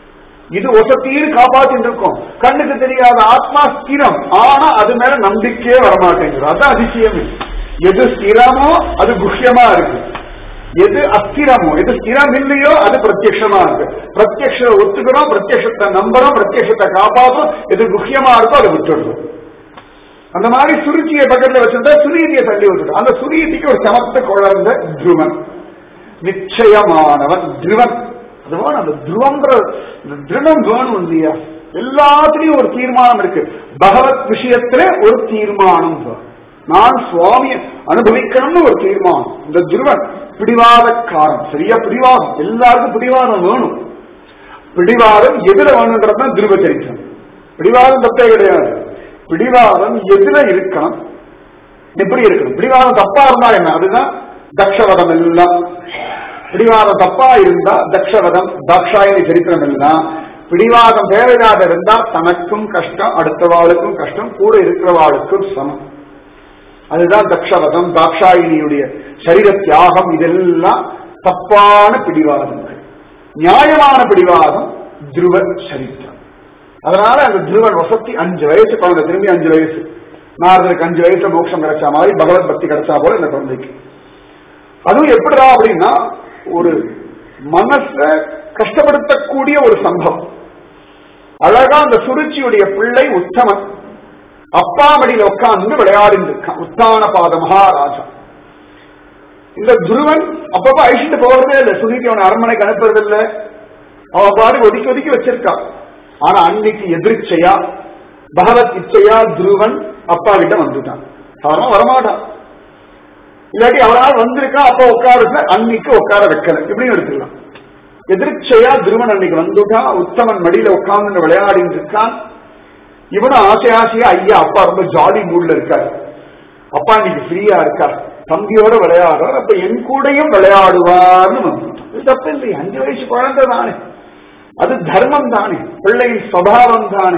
இது ஒசத்தீர் காப்பாத்திட்டு இருக்கும் கண்ணுக்கு தெரியாத ஆத்மா ஸ்திரம் ஆனா அது மேல நம்பிக்கையே வரமாட்டேங்குது அதான் அதிசயமே எது ஸ்திரமோ அது குஹ்யமா இருக்கு எது அஸ்திரமோ எது ஸ்திரம் இல்லையோ அது பிரத்யக்ஷமா இருக்கு பிரத்யக்ஷ ஒத்துக்கிறோம் பிரத்யக்ஷத்தை நம்புறோம் பிரத்யக்ஷத்தை காப்பாற்றும் எது குஹ்யமா இருக்கோ அதை விட்டுடுறோம் அந்த மாதிரி சுருச்சியை பக்கத்துல வச்சிருந்தா சுரீதியை தள்ளி விட்டுடும் அந்த சுரீதிக்கு ஒரு சமத்த குழந்த துருவன் நிச்சயமானவன் திருவன் அது வேணும் அந்த துருவன்ற இந்த திருடம் வேணும் இல்லையா எல்லாத்துலயும் ஒரு தீர்மானம் இருக்கு பகவத் விஷயத்துல ஒரு தீர்மானம் வேணும். நான் சுவாமியை அனுபவிக்கணும்னு ஒரு தீர்மானம் இந்த துருவன் பிடிவாதக்காரன் சரியா பிடிவாதம் எல்லாருக்கும் பிடிவாதம் வேணும் பிடிவாதம் எதுல வேணுன்றது துருவ சரித்திரம் பிடிவாதம் தப்பே கிடையாது பிடிவாதம் எதுல இருக்கணும் எப்படி இருக்கணும் பிடிவாதம் தப்பா இருந்தா என்ன அதுதான் தக்ஷவதம் எல்லாம் பிடிவாதம் தப்பா இருந்தா தக்ஷவதம் தாட்சாயணி சரித்திரம் எல்லாம் பிடிவாதம் தேவையில்லாத இருந்தா தனக்கும் கஷ்டம் அடுத்தவாளுக்கும் கஷ்டம் கூட இருக்கிறவாளுக்கும் சமம் அதுதான் தக்ஷவதம் தாட்சாயினியுடைய சரீர தியாகம் இதெல்லாம் தப்பான பிடிவாதங்கள் நியாயமான பிடிவாதம் துருவ சரித்திரம் அதனால அந்த துருவன் வசத்தி அஞ்சு வயசு குழந்தை திரும்பி அஞ்சு வயசு நாரதருக்கு அஞ்சு வயசுல மோட்சம் கிடைச்சா மாதிரி பகவத் பக்தி கிடைச்சா போல இந்த குழந்தைக்கு அதுவும் எப்படிடா அப்படின்னா ஒரு மனச கஷ்டப்படுத்தக்கூடிய ஒரு சம்பவம் அழகா அந்த சுருச்சியுடைய பிள்ளை உத்தமன் அப்பா மடியில உட்கார்ந்து விளையாடிட்டு இருக்கான் உத்தான பாத மகாராஜா இந்த துருவன் அப்பப்ப அழிச்சுட்டு போறதே இல்லை சுனிதி அவனை அரண்மனைக்கு அனுப்புறது இல்ல அவ பாடு ஒதுக்கி ஒதுக்கி வச்சிருக்கான் ஆனா அன்னைக்கு எதிர்ச்சையா பகவத் இச்சையா துருவன் அப்பா கிட்ட வந்துட்டான் சாதாரண வரமாட்டான் இல்லாட்டி அவனால் வந்திருக்கா அப்ப உட்காருல அன்னைக்கு உட்கார வைக்கல இப்படியும் எடுத்துக்கலாம் எதிர்ச்சையா துருவன் அன்னைக்கு வந்துட்டான் உத்தமன் மடியில உட்கார்ந்து விளையாடிட்டு இருக்கான் இவனும் ஆசை ஆசையா ஐயா அப்பா ரொம்ப ஜாலி மூட்ல இருக்காரு அப்பா இன்னைக்கு ஃப்ரீயா இருக்கார் தம்பியோட விளையாடுறார் அப்ப என் கூடயும் விளையாடுவார்னு வந்துட்டான் இது தப்பு இல்லையா அஞ்சு வயசு குழந்தை தானே அது தர்மம் தானே பிள்ளையின் சுவாவம் தானே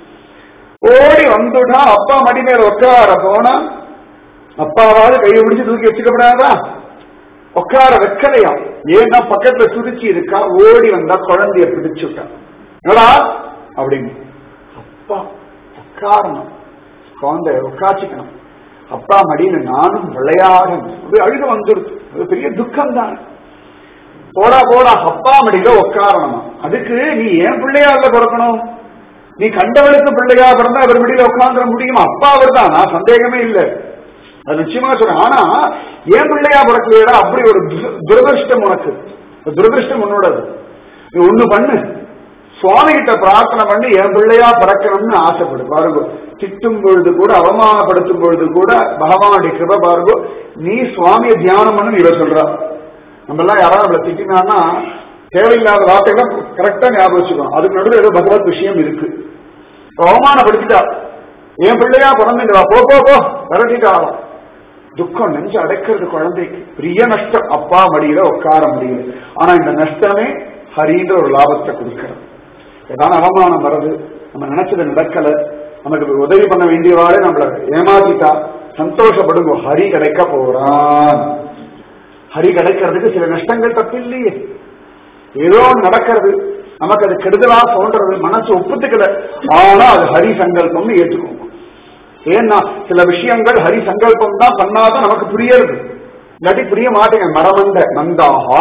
ஓடி வந்துட்டா அப்பா மடி மேல உட்கார போனா அப்பாவாவது கையை பிடிச்சு தூக்கி வச்சுக்கப்படாதா உட்கார வைக்கலையா ஏன்னா பக்கத்துல சுதிச்சு இருக்கா ஓடி வந்தா குழந்தைய பிடிச்சுட்டான் என்னடா அப்படின்னு அப்பா உட்காரணும் குழந்தைய உட்காச்சிக்கணும் அப்பா மடியில நானும் விளையாடணும் அப்படி அழுக வந்துடுது அது பெரிய துக்கம் தான் போடா போடா அப்பா மடியில உட்காரணுமா அதுக்கு நீ ஏன் பிள்ளையால பிறக்கணும் நீ கண்டவளுக்கு பிள்ளையா பிறந்தா அவர் மடியில உட்காந்துட முடியுமா அப்பா அவர் தான் நான் சந்தேகமே இல்லை அது நிச்சயமா சொல்றேன் ஆனா ஏன் பிள்ளையா பிறக்கலையடா அப்படி ஒரு துர- துரதிருஷ்டம் உனக்கு துரதிருஷ்டம் உன்னோடது நீ ஒண்ணு பண்ணு சுவாமி கிட்ட பிரார்த்தனை பண்ணி என் பிள்ளையா பிறக்கணும்னு ஆசைப்படு பாருங்க திட்டும் பொழுது கூட அவமானப்படுத்தும் பொழுது கூட பகவானுடைய கிருப பாருங்க நீ சுவாமியை தியானம் பண்ணு இவ சொல்றா நம்ம எல்லாம் யாராவது நம்மளை திட்டினான்னா தேவையில்லாத வார்த்தைகளை கரெக்டா ஞாபகம் வச்சுக்கணும் அதுக்கு நடுவில் ஏதோ பகவத் விஷயம் இருக்கு அவமானப்படுத்திட்டா என் பிள்ளையா பிறந்துட்டா போ போ போ விரட்டிட்டாலும் துக்கம் நெஞ்சு அடைக்கிறது குழந்தைக்கு பெரிய நஷ்டம் அப்பா மடியில உட்கார முடியல ஆனா இந்த நஷ்டமே ஹரின்ற ஒரு லாபத்தை கொடுக்கிறது ஏதாவது அவமானம் வருது நம்ம நினைச்சது நடக்கல நமக்கு உதவி பண்ண வேண்டியவாளே நம்மள ஏமாத்திட்டா சந்தோஷப்படுங்க ஹரி கிடைக்க போறான் ஹரி கிடைக்கிறதுக்கு சில நஷ்டங்கள் தப்பில்லையே ஏதோ ஒண்ணு நடக்கிறது நமக்கு அது கெடுதலா தோன்றது மனசு ஒப்புத்துக்கல ஆனா அது ஹரி சங்கல்பம்னு ஏற்றுக்கோங்க ஏன்னா சில விஷயங்கள் ஹரி சங்கல்பம் தான் பண்ணாதான் நமக்கு புரியறது இல்லாட்டி புரிய மாட்டேங்க மரமண்ட நந்தாஹா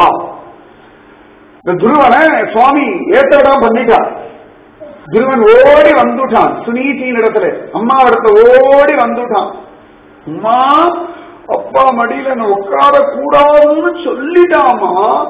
இந்த துருவனை சுவாமி ஏற்றவிடாம பண்ணிட்டான் துருவன் ஓடி வந்துட்டான் சுனீதியின் இடத்துல அம்மா இடத்துல ஓடி வந்துட்டான் அம்மா அப்பா மடியில நான் உட்கார கூடாதுன்னு சொல்லிட்டாமா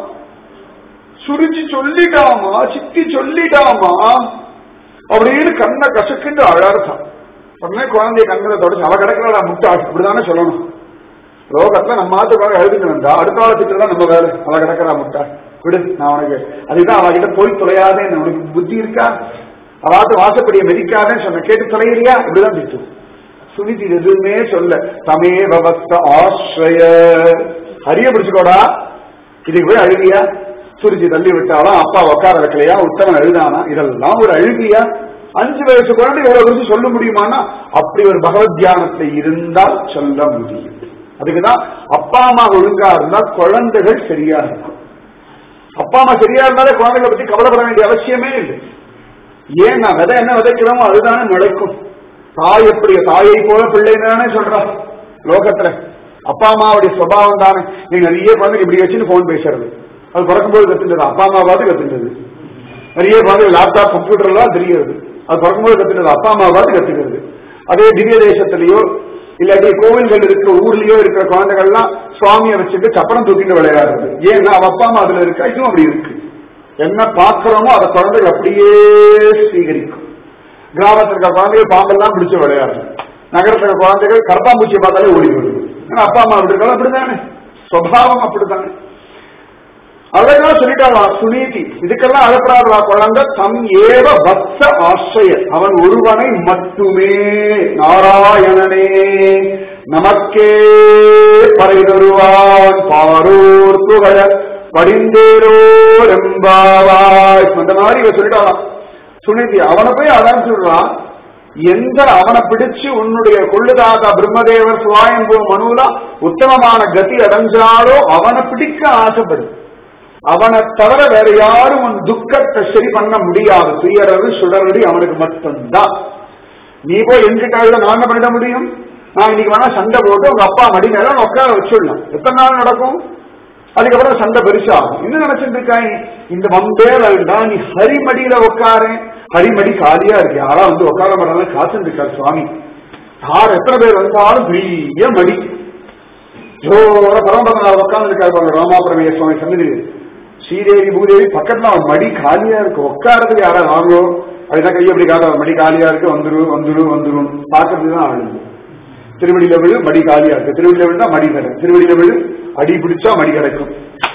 சுருச்சி சொல்லிட்டாமா சித்தி சொல்லிட்டாமா அப்படின்னு கண்ணை கசக்கிண்டு அழறான் உடனே குழந்தைய கண்ணை தொடச்சு அவ கிடக்கிறா முட்டாள் இப்படிதானே சொல்லணும் லோகத்துல நம்ம மாத்துக்காக எழுதிட்டு வந்தா அடுத்த காலத்துக்கு தான் நம்ம வேலை அவ கிடக்கிறா முட்டாள் விடு நான் உனக்கு அதுதான் அவகிட்ட போய் தொலையாதே உனக்கு புத்தி இருக்கா அவாத்து வாசப்படிய மெதிக்காதேன்னு சொன்ன கேட்டு தொலைகிறியா இப்படிதான் திட்டும் சுனிதி எதுவுமே சொல்ல தமே பவஸ்த ஆශ්‍රய ஹரிய பிடிச்சுக்கோடா இதுக்கு போய் அழுகியா சுருச்சி தள்ளி விட்டாலும் அப்பா உட்கார வைக்கலையா உத்தமன் எழுதானா இதெல்லாம் ஒரு அழுகியா அஞ்சு வயசு குழந்தை இவ்வளவு குறிச்சு சொல்ல முடியுமானா அப்படி ஒரு பகவத் தியானத்தை இருந்தால் சொல்ல முடியும் அதுக்குதான் அப்பா அம்மா ஒழுங்கா இருந்தால் குழந்தைகள் சரியா இருக்கும் அப்பா அம்மா சரியா இருந்தாலே குழந்தைகளை பத்தி கவலைப்பட வேண்டிய அவசியமே இல்லை ஏன் நான் விதை என்ன விதைக்கிறோமோ அதுதானே முளைக்கும் தாய் எப்படி தாயை போல பிள்ளைன்னு தானே சொல்றா லோகத்துல அப்பா அம்மாவுடைய சுபாவம் தானே நீ நிறைய குழந்தை இப்படி வச்சுன்னு போன் பேசுறது அது பிறக்கும்போது கத்துட்டது அப்பா அம்மா பார்த்து கத்துட்டது நிறைய குழந்தை லேப்டாப் கம்ப்யூட்டர் எல்லாம் தெரிகிறது அது பிறக்கும்போது கத்துட்டது அப்பா அம்மா பார்த்து கத்துக்கிறது அதே திவ்ய தேசத்திலேயோ இல்லாட்டி கோவில்கள் இருக்கிற ஊர்லயோ இருக்கிற குழந்தைகள்லாம் சுவாமியை வச்சுட்டு சப்பரம் தூக்கிட்டு விளையாடுறது ஏன்னா அவ அப்பா அம்மா அதுல இருக்கா இதுவும் அப்படி இருக்கு என்ன பார்க்கிறோமோ அதை குழந்தைகள் அப்படியே ஸ்வீகரிக்கும் கிராமத்தில் இருக்கிற குழந்தைகள் பாம்பெல்லாம் பிடிச்சு விளையாடுறது நகரத்தில் இருக்கிற குழந்தைகள் கரப்பாம்பூச்சியை பார்த்தாலே ஓடி வருது ஏன்னா அப்பா அம்மா அப்படி இருக்காங்க அப்படித்தானே சுவாவம் அப்படித்தானே அழகா சொல்லிட்டாளா சுனீதி இதுக்கெல்லாம் அழப்படாதா குழந்தை தம் ஏவ வத்ச ஆசிரிய அவன் ஒருவனை மட்டுமே நாராயணனே நமக்கே பறை தருவான் பாரோர் புகழ படிந்தேரோ ரெம்பாவாய் அந்த மாதிரி இவ சொல்லிட்டாளாம் சுனிதி அவனை போய் அதான் சொல்றான் எந்த அவனை பிடிச்சு உன்னுடைய கொள்ளுதாதா பிரம்மதேவர் சுவாயம்பு மனுலா உத்தமமான கதி அடைஞ்சாலோ அவனை பிடிக்க ஆசைப்படு அவனை தவிர வேற யாரும் உன் துக்கத்தை சரி பண்ண முடியாது துயரது சுடரடி அவனுக்கு மட்டும்தான் நீ போய் என்கிட்ட நான் என்ன பண்ணிட முடியும் நான் இன்னைக்கு வேணா சண்டை போட்டு உங்க அப்பா மடி மேல உட்கார வச்சுடலாம் எத்தனை நாள் நடக்கும் அதுக்கப்புறம் சண்டை பெருசாகும் என்ன நினைச்சிட்டு இருக்காய் இந்த வம்பே வேண்டாம் நீ ஹரிமடியில உட்காரு ஹரிமடி காலியா இருக்கு யாரா வந்து உட்கார மாட்டாங்க காத்துட்டு இருக்காரு சுவாமி யார் எத்தனை பேர் வந்தாலும் பெரிய மடி ஜோர பரம்பரை உட்கார்ந்து இருக்காரு பாருங்க ராமாபுரமைய சுவாமி சன்னதி ஸ்ரீதேவி பூதேவி பக்கத்துல அவன் மடி காலியா இருக்கு உட்காரதுக்கு யாரா வாங்கோ அதுதான் கையை அப்படி காட்ட மடி காலியா இருக்கு வந்துரு வந்துரு வந்துரும் பாக்குறதுக்கு தான் ஆளுங்க திருவடியில விழு மடி காலியா இருக்கு திருவடியில விழுந்தா மடி கிடைக்கும் திருவடியில விழு அடி பிடிச்சா மடி கிடைக்கும்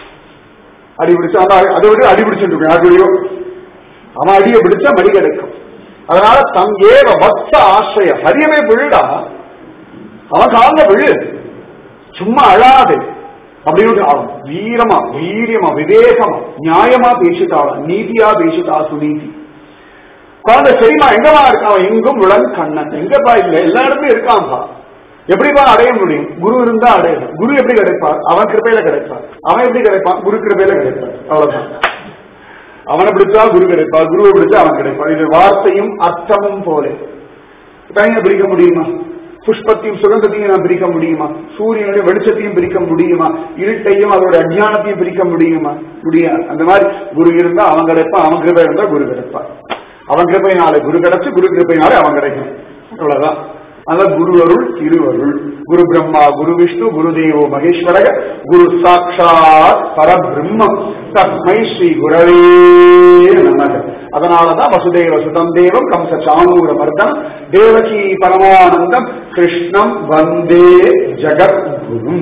அடி பிடிச்சா அதான் அதை விட அடி பிடிச்சிட்டு இருக்கும் யாருடையோ அவன் அடியை பிடிச்சா மடி கிடைக்கும் அதனால தம் ஏவ வத்ச ஆசிரிய ஹரியமே விழுடா அவன் கால விழு சும்மா அழாது அப்படின்னு அவன் வீரமா வீரியமா விவேகமா நியாயமா பேசிட்டாளா நீதியா பேசிட்டா சுநீதி குழந்தை சரிமா எங்கமா இருக்கான் எங்கும் விளன் கண்ணன் எங்கப்பா இல்ல எல்லா இடத்துலயும் இருக்கான்பா எப்படிப்பா அடைய முடியும் குரு இருந்தா அடையலாம் குரு எப்படி கிடைப்பார் அவன் கிருப்பையில கிடைப்பார் அவன் எப்படி கிடைப்பான் குரு கிருப்பையில கிடைப்பார் அவ்வளவுதான் அவனை பிடிச்சா குரு கிடைப்பார் குருவை பிடிச்சா அவன் கிடைப்பான் இது வார்த்தையும் அர்த்தமும் போல தனியா பிரிக்க முடியுமா புஷ்பத்தையும் சுகந்தத்தையும் நான் பிரிக்க முடியுமா சூரியனுடைய வெளிச்சத்தையும் பிரிக்க முடியுமா இருட்டையும் அதோட அஜ்ஞானத்தையும் பிரிக்க முடியுமா முடியாது அந்த மாதிரி குரு இருந்தா அவன் கிடைப்பான் அவன் கிருபை இருந்தா குரு கிடைப்பான் அவன் கிருப்பையினாலே குரு கிடைச்சு குரு கிருப்பையினாலே அவன் கிடைக்கும் அவ்வளவுதான் அதான் குரு அருள் திருவருள் குரு பிரம்மா குரு விஷ்ணு குரு தேவோ மகேஸ்வரக குரு சாட்சாத் பரபிரம்மம் தஸ்மை ஸ்ரீ குரவே நமக அதனாலதான் வசுதேவ சுதம் தேவம் கம்ச சாணூர மர்தம் தேவகி பரமானந்தம் கிருஷ்ணம் வந்தே ஜகத்குரும்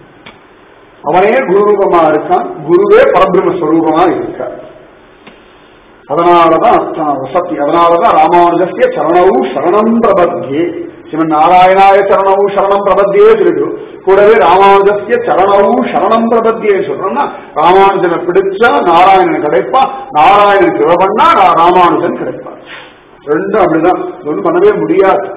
அவனே குரு ரூபமா இருக்கான் குருவே பரபிரம்ம ஸ்வரூபமா இருக்கான் அதனாலதான் வசதி அதனாலதான் ராமானுஜஸ்ய சரணவு சரணம் பிரபத்தியே சிவன் நாராயணாய சரணவு சரணம் பிரபத்தியே சொல்லிட்டு கூடவே ராமானுஜஸ்ய சரணவு சரணம் பிரபத்தியே சொல்றோம்னா ராமானுஜனை பிடிச்சா நாராயணன் கிடைப்பா நாராயணன் கிருப பண்ணா ராமானுஜன் கிடைப்பார் ரெண்டும் அப்படிதான் ஒன்றும் பண்ணவே முடியாது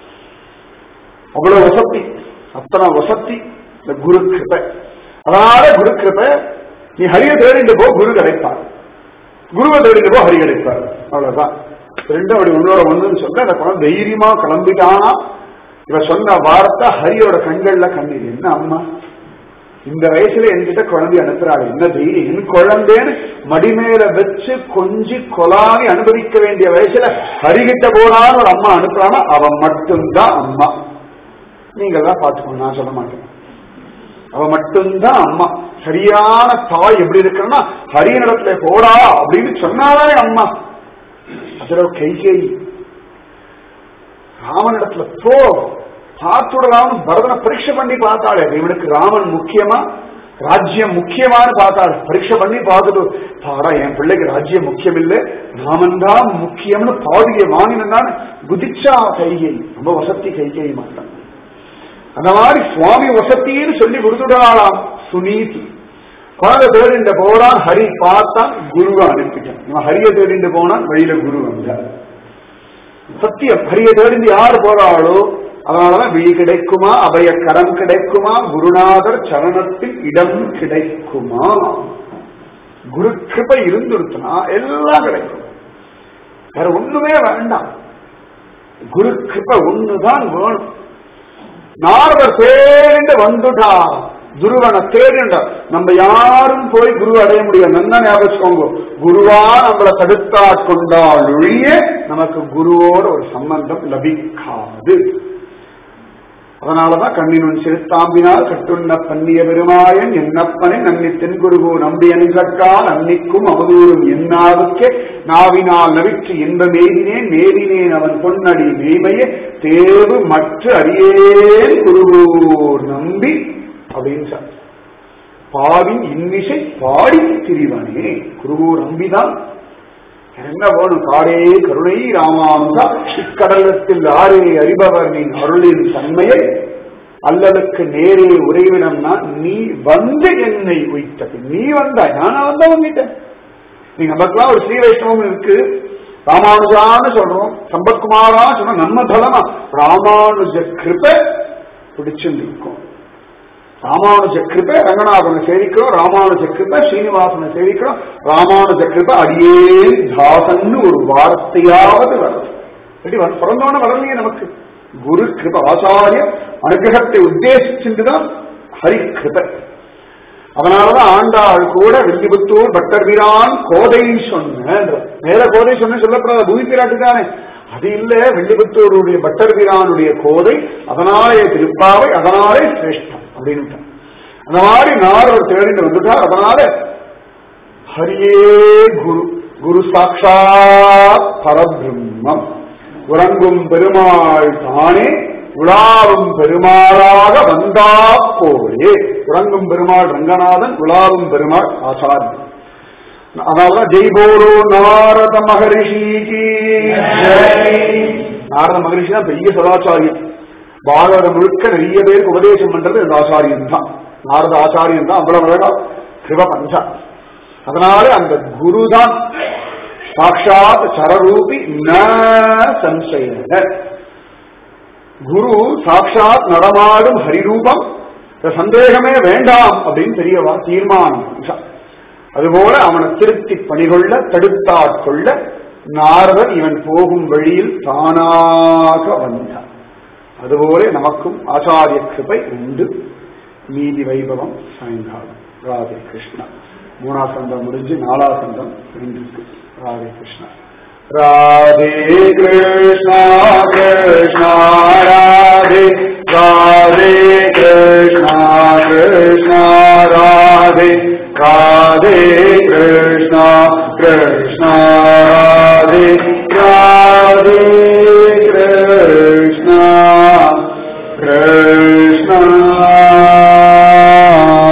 அவ்வளவு வசதி அத்தனை வசதி இந்த குரு கிருப்பை அதனால குரு கிருப்பை நீ ஹரிய தேடிட்டு போ குரு கிடைப்பார் குருவை தேடிட்டு போ ஹரி கிடைப்பார் அவ்வளவுதான் ரெண்டும் அப்படி உன்னோட ஒண்ணுன்னு சொல்ல அந்த குழந்தை தைரியமா கிளம்பிட்டானா இவ சொன்ன வார்த்தை ஹரியோட கண்கள்ல கண்ணீர் என்ன அம்மா இந்த வயசுல என்கிட்ட குழந்தை அனுப்புறாள் என்ன தைரியம் என் குழந்தைன்னு மடிமேல வச்சு கொஞ்சி கொலாவி அனுபவிக்க வேண்டிய வயசுல ஹரிகிட்ட போனான்னு ஒரு அம்மா அனுப்புறானா அவன் மட்டும்தான் அம்மா நீங்க தான் பாத்துக்கணும் நான் சொல்ல மாட்டேன் அவ மட்டும்தான் அம்மா சரியான தாய் எப்படி இருக்குன்னா ஹரியனிடத்துல போடா அப்படின்னு சொன்னாலே அம்மா அதுல கைகேயி ராமனிடத்துல போ பார்த்துடலாம்னு பரதனை பரீட்சை பண்ணி பார்த்தாளே இவனுக்கு ராமன் முக்கியமா ராஜ்யம் முக்கியமானு பார்த்தாள் பரீட்சை பண்ணி பார்த்துட்டு பாடா என் பிள்ளைக்கு ராஜ்யம் முக்கியம் இல்லை ராமன் தான் முக்கியம்னு பாதியை வாங்கினான்னு குதிச்சா கைகை ரொம்ப வசதி கைகை மாட்டான் அந்த மாதிரி சுவாமி வசத்தின்னு சொல்லி கொடுத்துடாளாம் சுனீதி குழந்தை தேடிண்டு போறான் ஹரி பார்த்தான் குருவை அனுப்பிட்டான் இவன் ஹரிய தேடிண்டு போனான் வழியில குரு வந்தார் சத்தியம் ஹரிய தேடிந்து யார் போறாளோ அதனாலதான் விழி கிடைக்குமா அபய கரம் கிடைக்குமா குருநாதர் சரணத்தில் இடம் கிடைக்குமா குரு கிருபை இருந்துருச்சுனா எல்லாம் கிடைக்கும் வேற ஒண்ணுமே வேண்டாம் குரு கிருப ஒண்ணுதான் வேணும் நாரதர் தேடிண்டு வந்துட்டா குருவனை தேடிண்டா நம்ம யாரும் போய் குரு அடைய முடியாது நல்லா ஞாபகம் குருவா நம்மளை தடுத்தாட்கொண்டால் ஒழிய நமக்கு குருவோட ஒரு சம்பந்தம் லபிக்காது அதனாலதான் கண்ணினுன் செலுத்தாம்பினால் கட்டுண்ண பன்னிய பெருமாயன் என்னப்பனை நன்னி தென்குருகோ நம்பி அணிகட்டால் அன்னிக்கும் அவதூறும் என்னாவுக்கே நாவினால் நவிற்று என்ப மேதினேன் மேதினேன் அவன் பொன்னடி மேய்மையே தேவு மற்ற அரியேன் குருகூர் நம்பி அப்படின்னு சொல் பாவின் இன்னிசை பாடி திரிவனே குருகூர் நம்பிதான் என்ன வேணும் காரே கருணை ராமானுதா இக்கடலத்தில் ஆரே அறிபவர் நீ அருளின் தன்மையை அல்லலுக்கு நேரே உறைவிடம்னா நீ வந்து என்னை உய்த்தது நீ வந்தாய் நானா வந்தா வந்துட்டேன் நீ நமக்குலாம் ஒரு ஸ்ரீ வைஷ்ணவம் இருக்கு ராமானுஜான்னு சொல்றோம் சம்பத்குமாரா சொன்ன நம்ம தலமா ராமானுஜ கிருப பிடிச்சு நிற்கும் ராமானுஜ கிருப ரங்கநாதனை சேவிக்கிறோம் ராமானுஜ கிருப ஸ்ரீனிவாசனை சேவிக்கிறோம் ராமானுஜ கிருப அடியே தாசன்னு ஒரு வார்த்தையாவது வரும் எப்படி பிறந்தவன வரலையே நமக்கு குரு கிருப ஆச்சாரிய அனுகிரகத்தை உத்தேசிச்சுதான் ஹரி கிருப அதனாலதான் ஆண்டாள் கூட வெள்ளிபுத்தூர் பட்டர் வீரான் கோதை சொன்ன மேல கோதை சொன்ன சொல்லப்படாத பூமி பிராட்டு தானே அது இல்ல வெள்ளிபுத்தூருடைய பட்டர் வீரானுடைய கோதை அதனாலே திருப்பாவை அதனாலே சிரேஷ்டம் அப்படின்னு அந்த மாதிரி நாரவர் தேடிட்டு வந்துட்டார் அதனால ஹரியே குரு குரு சாட்சாத் பரபிரம்மம் உறங்கும் பெருமாள் தானே உலாவும் பெருமாளாக வந்தா போலே உறங்கும் பெருமாள் ரங்கநாதன் உலாவும் பெருமாள் ஆச்சாரியன் அதனாலதான் ஜெய் போலோ நாரத மகரிஷிக்கு நாரத மகரிஷி தான் பெரிய சதாச்சாரியன் பாரத முழுக்க நிறைய பேருக்கு உபதேசம் பண்றது இந்த ஆச்சாரியன் தான் நாரத ஆச்சாரியன் தான் அவ்வளவு அழகா சிவ பஞ்சா அதனால அந்த குரு தான் சாட்சாத் சரரூபி ந சம்சய குரு சாட்சாத் நடமாடும் ஹரிரூபம் சந்தேகமே வேண்டாம் அப்படின்னு தெரியவா தீர்மானம் அதுபோல அவனை திருத்தி பணிகொள்ள தடுத்தாட்கொள்ள நாரதர் இவன் போகும் வழியில் தானாக வந்தான் அதுபோல நமக்கும் ஆச்சாரிய கிருபை உண்டு மீதி வைபவம் சாயங்காலம் ராதே கிருஷ்ணா மூணாசந்தம் முடிஞ்சு நாலாசந்தம் இருக்கு ராதே கிருஷ்ணா ராதே கிருஷ்ணா கிருஷ்ணா ராதே ராதே கிருஷ்ணா கிருஷ்ணா ராதே